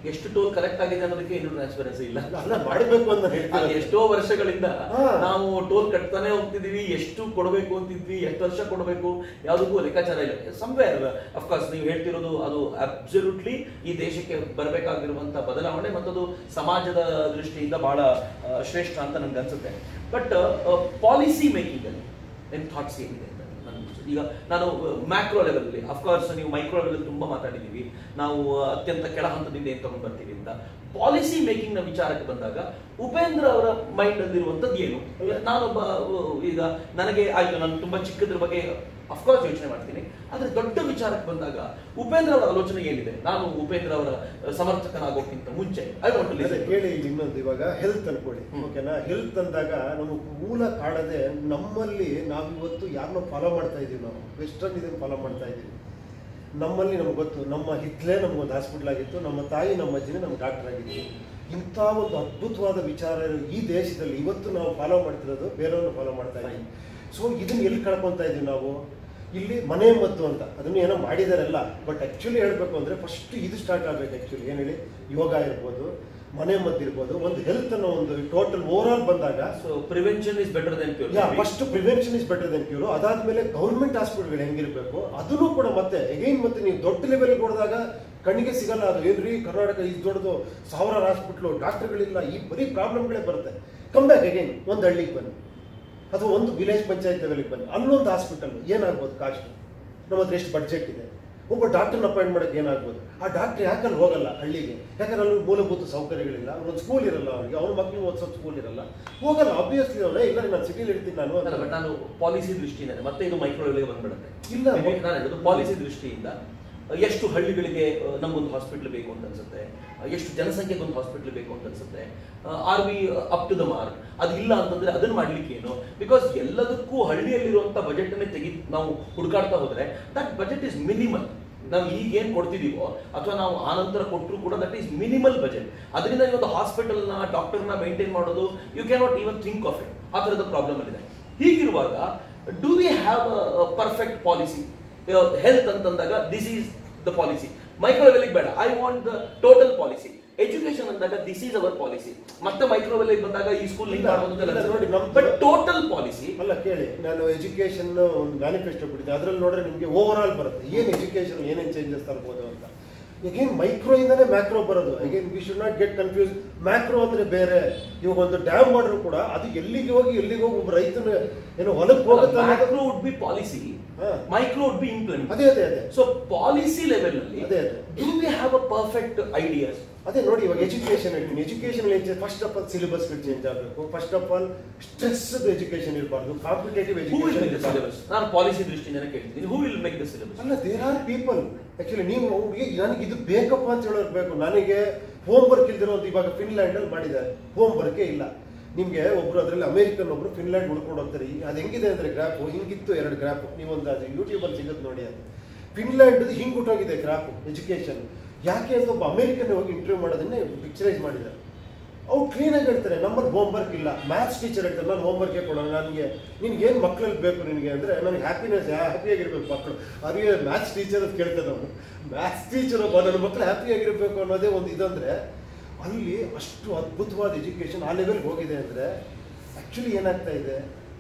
Speaker 2: ಎಷ್ಟು ಟೋಲ್ ಕಲೆಕ್ಟ್ ಆಗಿದೆ ಅನ್ನೋದಕ್ಕೆ ಇನ್ನೂ ಟ್ರಾನ್ಸ್ಪರೆನ್ಸಿ ಇಲ್ಲ
Speaker 3: ಅಲ್ಲ ಮಾಡಬೇಕು ಅಂತ
Speaker 2: ಅದು
Speaker 3: ಹೇಳ್ತಾರೆ
Speaker 2: ಎಷ್ಟೋ ವರ್ಷಗಳಿಂದ
Speaker 3: ಹಾ.
Speaker 2: ನಾವು ಟೋಲ್ ಕಟ್ತಾನೆ ಹೋಗ್ತಿದೀವಿ ಎಷ್ಟು ಕೊಡಬೇಕು ಅಂತಿದ್ವಿ ಎಷ್ಟು ವರ್ಷ ಕೊಡಬೇಕು ಯಾವುದಕ್ಕೂ ಲೆಕ್ಕಾಚಾರ ಇಲ್ಲ ಸಮ್ವೇರ್ ಅಫ್ಕೋರ್ಸ್ ನೀವು ಹೇಳ್ತಿರೋದು ಅದು ಅಬ್ಸಲ್ಯೂಟ್ಲಿ ಈ ದೇಶಕ್ಕೆ ಬರಬೇಕಾಗಿರುವಂತ ಬದಲಾವಣೆ ಮತ್ತದು ಸಮಾಜದ ದೃಷ್ಟಿಯಿಂದ ಬಹಳ ಆ, ಶ್ರೇಷ್ಠ ಅಂತ ನನ್ಗೆ ಅನ್ಸುತ್ತೆ ಬಟ್ ಪಾಲಿಸಿ ಮೇಕಿಂಗ್ ಅಲ್ಲಿ ನಿಮ್ ಥಾಟ್ಸ್ ಏನಿದೆ ಅಂತ ನನ್ಗೆ ಅನ್ಸುತ್ತೆ. ಈಗ ನಾನು ಮ್ಯಾಕ್ರೋ ಲೆವೆಲ್ ಅಲ್ಲಿ ಅಫ್ಕೋರ್ಸ್ ನೀವು ಮೈಕ್ರೋ ಲೆವೆಲ್ ತುಂಬಾ ಮಾತಾಡಿದೀವಿ ನಾವು ಅತ್ಯಂತ ಕೆಳ ಹಂತದಿಂದ ಏನ್ ತಗೊಂಡ್ ಬರ್ತೀವಿ ಅಂತ ಪಾಲಿಸಿ ಮೇಕಿಂಗ್ ನ ವಿಚಾರಕ್ಕೆ ಬಂದಾಗ ಉಪೇಂದ್ರ ಅವರ ಮೈಂಡ್ ಅಲ್ಲಿರುವಂತದ್ದು ಏನು ನಾನೊಬ್ಬ ಅಹ್, ಈಗ ನನಗೆ ಆಯ್ತು ನಾನು ತುಂಬಾ ಚಿಕ್ಕದ್ರ ಬಗ್ಗೆ ಅಫ್ಕೋರ್ಸ್ ಯೋಚನೆ ಮಾಡ್ತೀನಿ ಆದ್ರೆ ದೊಡ್ಡ ವಿಚಾರಕ್ಕೆ ಬಂದಾಗ ಉಪೇಂದ್ರ ಅವರ ಆಲೋಚನೆ ಏನಿದೆ ನಾನು ಉಪೇಂದ್ರ ಅವರ ಅಹ್, ಸಮರ್ಥಕನಾಗೋಕ್ಕಿಂತ ಮುಂಚೆ ಐ ವಾಂಟ್ ಟು
Speaker 3: ಅದೇ ಕೇಳಿ ಇಲ್ಲಿ ಇನ್ನೊಂದು ಇವಾಗ ಹೆಲ್ತ್ ಅನ್ಕೊಳ್ಳಿ
Speaker 2: ಹ್ಮ್.
Speaker 3: ಓಕೆನಾ ಹೆಲ್ತ್ ಅಂದಾಗ ನಮಗೆ ಮೂಲ ಕಾಡದೆ ನಮ್ಮಲ್ಲಿ ನಾವು ಇವತ್ತು ಯಾರನ್ನೋ ಫಾಲೋ ಮಾಡ್ತಾ ಇದೀವಿ ನಾವು ವೆಸ್ಟರ್ನ್ ಇದನ್ನು ಫಾಲೋ ಮಾಡ್ತಾ ಇದೀವಿ ನಮ್ಮಲ್ಲಿ ನಮ್ಗೆ ಗೊತ್ತು ನಮ್ಮ ಹಿತ್ಲೇ ನಮ್ಗೊಂದು ಹಾಸ್ಪಿಟ್ಲ್ ಆಗಿತ್ತು ನಮ್ಮ ತಾಯಿ ನಮ್ಮ ಅಜ್ಜಿನೇ ನಮ್ಮ ಡಾಕ್ಟರ್ ಆಗಿತ್ತು ಇಂಥ ಒಂದು ಅದ್ಭುತವಾದ ವಿಚಾರ ಇರೋ ಈ ದೇಶದಲ್ಲಿ ಇವತ್ತು ನಾವು ಫಾಲೋ ಮಾಡ್ತಿರೋದು ಬೇರೆಯವ್ರನ್ನ ಫಾಲೋ ಮಾಡ್ತಾ ಇದ್ದೀವಿ ಸೊ ಇದನ್ನ ಎಲ್ಲಿ ಕಳ್ಕೊತಾ ಇದೀವಿ ನಾವು ಇಲ್ಲಿ ಮನೆ ಮದ್ದು ಅಂತ ಅದನ್ನು ಏನೋ ಮಾಡಿದಾರಲ್ಲ ಬಟ್ ಆ್ಯಕ್ಚುಲಿ ಹೇಳಬೇಕು ಅಂದರೆ ಫಸ್ಟ್ ಇದು ಸ್ಟಾರ್ಟ್ ಆಗಬೇಕು ಆ್ಯಕ್ಚುಲಿ ಏನು ಹೇಳಿ ಯೋಗ ಇರ್ಬೋದು ಮನೆ ಮದ್ದು ಇರ್ಬೋದು ಒಂದು ಹೆಲ್ತ್ ಅನ್ನೋ ಒಂದು ಟೋಟಲ್ ಓವರ್ ಆಲ್ ಬಂದಾಗ
Speaker 2: so prevention is better than pure
Speaker 3: yeah first prevention is better than cure ಅದಾದ್ಮೇಲೆ ಗೌರ್ಮೆಂಟ್ ಹಾಸ್ಪಿಟಲ್ಗಳು ಹೆಂಗಿರ್ಬೇಕು ಅದನ್ನು ಕೂಡ ಮತ್ತೆ ಎಗೈನ್ ಮತ್ತೆ ನೀವು ದೊಡ್ಡ ಲೆವೆಲ್ ಕೊಡಿದಾಗ ಕಣ್ಣಿಗೆ ಸಿಗಲ್ಲ ಅದು ಏನ್ರಿ ಕರ್ನಾಟಕ ಈ ದೊಡ್ಡದು ಸಾವಿರಾರು ಹಾಸ್ಪಿಟ್ಲು ಡಾಕ್ಟರ್ಗಳಿಲ್ಲ ಈ ಬರೀ ಪ್ರಾಬ್ಲಮ್ಗಳೇ ಬರುತ್ತೆ ಕಮ್ ಬ್ಯಾಕ್ ಅಗೈನ್ ಒಂದು ಹಳ್ಳಿಗೆ ಬನ್ನಿ ಅಥವಾ ಒಂದು ವಿಲೇಜ್ ಪಂಚಾಯತ್ ಲೆವೆಲ್ಗೆ ಬನ್ನಿ ಅಲ್ಲೊಂದು ಹಾಸ್ಪಿಟಲ್ ಏನಾಗ್ಬೋದು ಕಾಸ್ಟ್ ನಮ್ಮ ಹತ್ರ ಎಷ್ಟು ಬಡ್ಜೆಟ್ ಇದೆ ಒಬ್ಬ ಡಾಕ್ಟರ್ನ ಅಪಾಯಿಂಟ್ ಮಾಡೋಕೆ ಏನಾಗ್ಬೋದು ಆ ಡಾಕ್ಟರ್ ಯಾಕಲ್ಲಿ ಹೋಗಲ್ಲ ಹಳ್ಳಿಗೆ ಯಾಕಂದ್ರೆ ಅಲ್ಲಿ ಮೂಲಭೂತ ಸೌಕರ್ಯಗಳಿಲ್ಲ ಒಂದು ಸ್ಕೂಲ್ ಇರಲ್ಲ ಅವನಿಗೆ ಅವ್ನ ಮಕ್ಕಳಿಗೆ ಓದಿಸೋ ಸ್ಕೂಲ್ ಇರಲ್ಲ ಹೋಗಲ್ಲ ಆಬ್ವಿಯಸ್ಲಿ ಅವನೇ ಇಲ್ಲ ನಾನು ಸಿಟಿಲಿ ಇರ್ತೀನಿ ನಾನು
Speaker 2: ಅಲ್ಲ ಬಟ್ ನಾನು ಪಾಲಿಸಿ ದೃಷ್ಟಿಯಿಂದ ಮತ್ತೆ ಇದು ಮೈಕ್ರೋವೇವ್ಗೆ ಬಂದ್ಬಿಡುತ್ತೆ
Speaker 3: ಇಲ್ಲ,
Speaker 2: Maybe ನಾನು ಹೇಳೋದು ಪಾಲಿಸಿ ದೃಷ್ಟಿಯಿಂದ ಅಹ್, ಎಷ್ಟು ಹಳ್ಳಿಗಳಿಗೆ ಅಹ್, ನಮ್ಗೊಂದು ಹಾಸ್ಪಿಟ್ಲ್ ಬೇಕು ಅಂತ ಅನ್ಸುತ್ತೆ ಅಹ್, ಎಷ್ಟು ಜನಸಂಖ್ಯೆಗೆ ಒಂದು ಹಾಸ್ಪಿಟ್ಲ್ ಬೇಕು ಅಂತ ಅನ್ಸುತ್ತೆ are we up to the mark ಅದು ಇಲ್ಲ ಅಂತಂದ್ರೆ ಅದನ್ನ ಮಾಡ್ಲಿಕ್ಕೆ ಏನು ಬಿಕಾಸ್ ಎಲ್ಲದಕ್ಕೂ ಹಳ್ಳಿಯಲ್ಲಿರುವಂತ ಬಜೆಟ್ ಅನ್ನೇ ತೆಗಿ ನಾವು ಹುಡುಕಾಡ್ತಾ ಹೋದ್ರೆ ದಟ್ ಬಜೆಟ್ ಇಸ್ ಮಿನಿಮಲ್ ನಾವು ಈಗ ಏನ್ ಕೊಡ್ತಿದೀವೋ ಅಥವಾ ನಾವು ಆನಂತರ ಕೊಟ್ಟರು ಕೂಡ ದಟ್ ಈಸ್ ಮಿನಿಮಲ್ ಬಜೆಟ್ ಅದರಿಂದ ಇವತ್ತು ಹಾಸ್ಪಿಟಲ್ನ ಡಾಕ್ಟರ್ನ ಮೇಂಟೈನ್ ಮಾಡೋದು you can not even think of it ಆ ಥರದ ಪ್ರಾಬ್ಲಮ್ ಇದೆ ಹೀಗಿರುವಾಗ do we have perfect policy health ಅಂತಂದಾಗ ದಿಸ್ ಈಸ್ ದ ಪಾಲಿಸಿ ಮೈಕ್ರೋವೆಲಿಗೆ ಬೇಡ I want the total policy education ಅಂದಾಗ ದಿಸ್ ಈಸ್ ಅವರ್ ಪಾಲಿಸಿ ಮತ್ತೆ ಮೈಕ್ರೋವೆಲಿಗೆ ಬಂದಾಗ ಈ ಸ್ಕೂಲ್ ಲಿಂಕ್
Speaker 3: ಇಲ್ಲ, ಇಲ್ಲ, ನೋಡಿ, ನಮ್ದು-
Speaker 2: ಬಟ್ ಟೋಟಲ್ ಪಾಲಿಸಿ
Speaker 3: ಅಲ್ಲ ಕೇಳಿ ನಾನು ಎಜುಕೇಶನ್ ಒಂದು ಮ್ಯಾನಿಫೆಸ್ಟೋ ಬಿಟ್ಟಿದ್ದೆ ಅದ್ರಲ್ಲಿ ನೋಡ್ರೆ ನಿಮಗೆ ಓವರ್ ಆಲ್ ಬರುತ್ತೆ ಏನು ಎಜುಕೇಶನ್ ಏನೇನು ಚೇಂಜಸ್ ತರ್ಬೋದು ಅಂತ ಈಗೇನು ಮೈಕ್ರೋ ಇಂದಾನೆ ಮ್ಯಾಕ್ರೋ ಬರೋದು again we should not get confuse macro ಅಂದ್ರೆ ಬೇರೆ ಇವಾಗ ಒಂದು ಡ್ಯಾಮ್ ಮಾಡಿದ್ರು ಕೂಡ ಅದು ಎಲ್ಲಿಗೆ ಹೋಗಿ ಎಲ್ಲಿಗೆ ಹೋಗಿ ಒಬ್ಬ ರೈತನ ಏನೋ ಹೊಲಕ್ಕೆ ಹೋಗುತ್ತೆ ಅನ್ನೋದು-
Speaker 2: ಮ್ಯಾಕ್ರೋ ವುಡ್ ಬಿ ಪಾಲಿಸಿ
Speaker 3: ಹಾ.
Speaker 2: ಮೈಕ್ರೋ ವುಡ್ ಬಿ ಇಂಪ್ಲಿಮೆಂಟ್
Speaker 3: ಅದೇ ಅದೇ ಅದೇ
Speaker 2: ಸೊ ಪಾಲಿಸಿ ಲೆವೆಲ್ ನಲ್ಲಿ
Speaker 3: ಅದೇ, ಅದೇ.
Speaker 2: Do we have a perfect ideas
Speaker 3: ಅದೇ ನೋಡಿ ಇವಾಗ ಎಜುಕೇಶನ್ ಹೇಳ್ತೀನಿ education first of all syllabus change ಆಗಬೇಕು first of all stress education ಇರಬಾರ್ದು competitive
Speaker 2: who will make the
Speaker 3: education
Speaker 2: syllabus ನಾನು ಪಾಲಿಸಿ ದೃಷ್ಟಿಯಿಂದ ಕೇಳ್ತೀನಿ who will make the syllabus
Speaker 3: ಅಲ್ಲ ದೇರ್ ಆರ್ ಪೀಪಲ್ ಆಕ್ಚುಲಿ ನೀವು ಅವ್ರಿಗೆ ನನಗೆ ಇದು ಬೇಕಪ್ಪ ಅಂತ ಹೇಳೋರು ಬೇಕು ನನಗೆ ಹೋಮ್ ವರ್ಕ್ ಇಲ್ದಿರೋ ಒಂದು ಇವಾಗ ಫಿನ್ಲ್ಯಾಂಡ್ ಅಲ್ಲಿ ಮಾಡಿದ್ದಾರೆ ಹೋಮ್ ವರ್ಕೇ ಇಲ್ಲ ನಿಮ್ಗೆ ಒಬ್ರು ಅದರಲ್ಲಿ ಅಮೆರಿಕನ್ ಒಬ್ರು ಫಿನ್ಲ್ಯಾಂಡ್ ಹುಡ್ಕೊಂಡು ಹೋಗ್ತಾರೆ ಈ- ಅದು ಹೆಂಗಿದೆ ಅಂದ್ರೆ ಗ್ರಾಫ್ ಹಿಂಗಿತ್ತು ಎರಡು ಗ್ರಾಫ್ ನೀವೊಂದು ಅದು ಯೂಟ್ಯೂಬ್ ಅಲ್ಲಿ ಸಿಗುತ್ತೆ ನೋಡಿ ಅದು ಫಿನ್ಲ್ಯಾಂಡ್ ಹಿಂಗ್ ಹುಟ್ಟೋಗಿದೆ ಗ್ರಾಫ್ ಎಜುಕೇಶನ್ ಯಾಕೆ ಅಂತ ಒಬ್ಬ ಅಮೆರಿಕನ್ ಹೋಗಿ ಇಂಟರ್ವ್ಯೂ ಮಾಡೋದನ್ನೇ ಪಿಕ್ಚರೈಸ್ ಮಾಡಿದ್ದಾರೆ ಅವ್ರು ಕ್ಲೀನಾಗಿ ಹೇಳ್ತಾರೆ ನಮ್ಮಲ್ಲಿ ಹೋಮ್ ವರ್ಕ್ ಇಲ್ಲ ಮ್ಯಾಥ್ಸ್ ಟೀಚರ್ ಹೇಳ್ತಾರೆ ನಾನು ಹೋಮ್ ವರ್ಕೇ ಕೊಡೋಣ ನನಗೆ ನಿನ್ಗೆ ಏನು ಮಕ್ಕಳಲ್ಲಿ ಬೇಕು ನಿನಗೆ ಅಂದರೆ ನನಗೆ ಹ್ಯಾಪಿನೆಸ್ ಹ್ಯಾಪಿಯಾಗಿರ್ಬೇಕು ಮಕ್ಕಳು ಅವರಿಗೆ ಮ್ಯಾಥ್ಸ್ ಟೀಚರ್ ಅಂತ ಕೇಳ್ತಾರೆ ನಾವು ಮ್ಯಾಥ್ಸ್ ಟೀಚರ್ ಒಬ್ಬ ನನ್ನ ಮಕ್ಕಳು ಹ್ಯಾಪಿಯಾಗಿರ್ಬೇಕು ಅನ್ನೋದೇ ಒಂದು ಇದಂದರೆ ಅಲ್ಲಿ ಅಷ್ಟು ಅದ್ಭುತವಾದ ಎಜುಕೇಷನ್ ಆ ಲೆವೆಲ್ಗೆ ಹೋಗಿದೆ ಅಂದರೆ ಆ್ಯಕ್ಚುಲಿ ಏನಾಗ್ತಾ ಇದೆ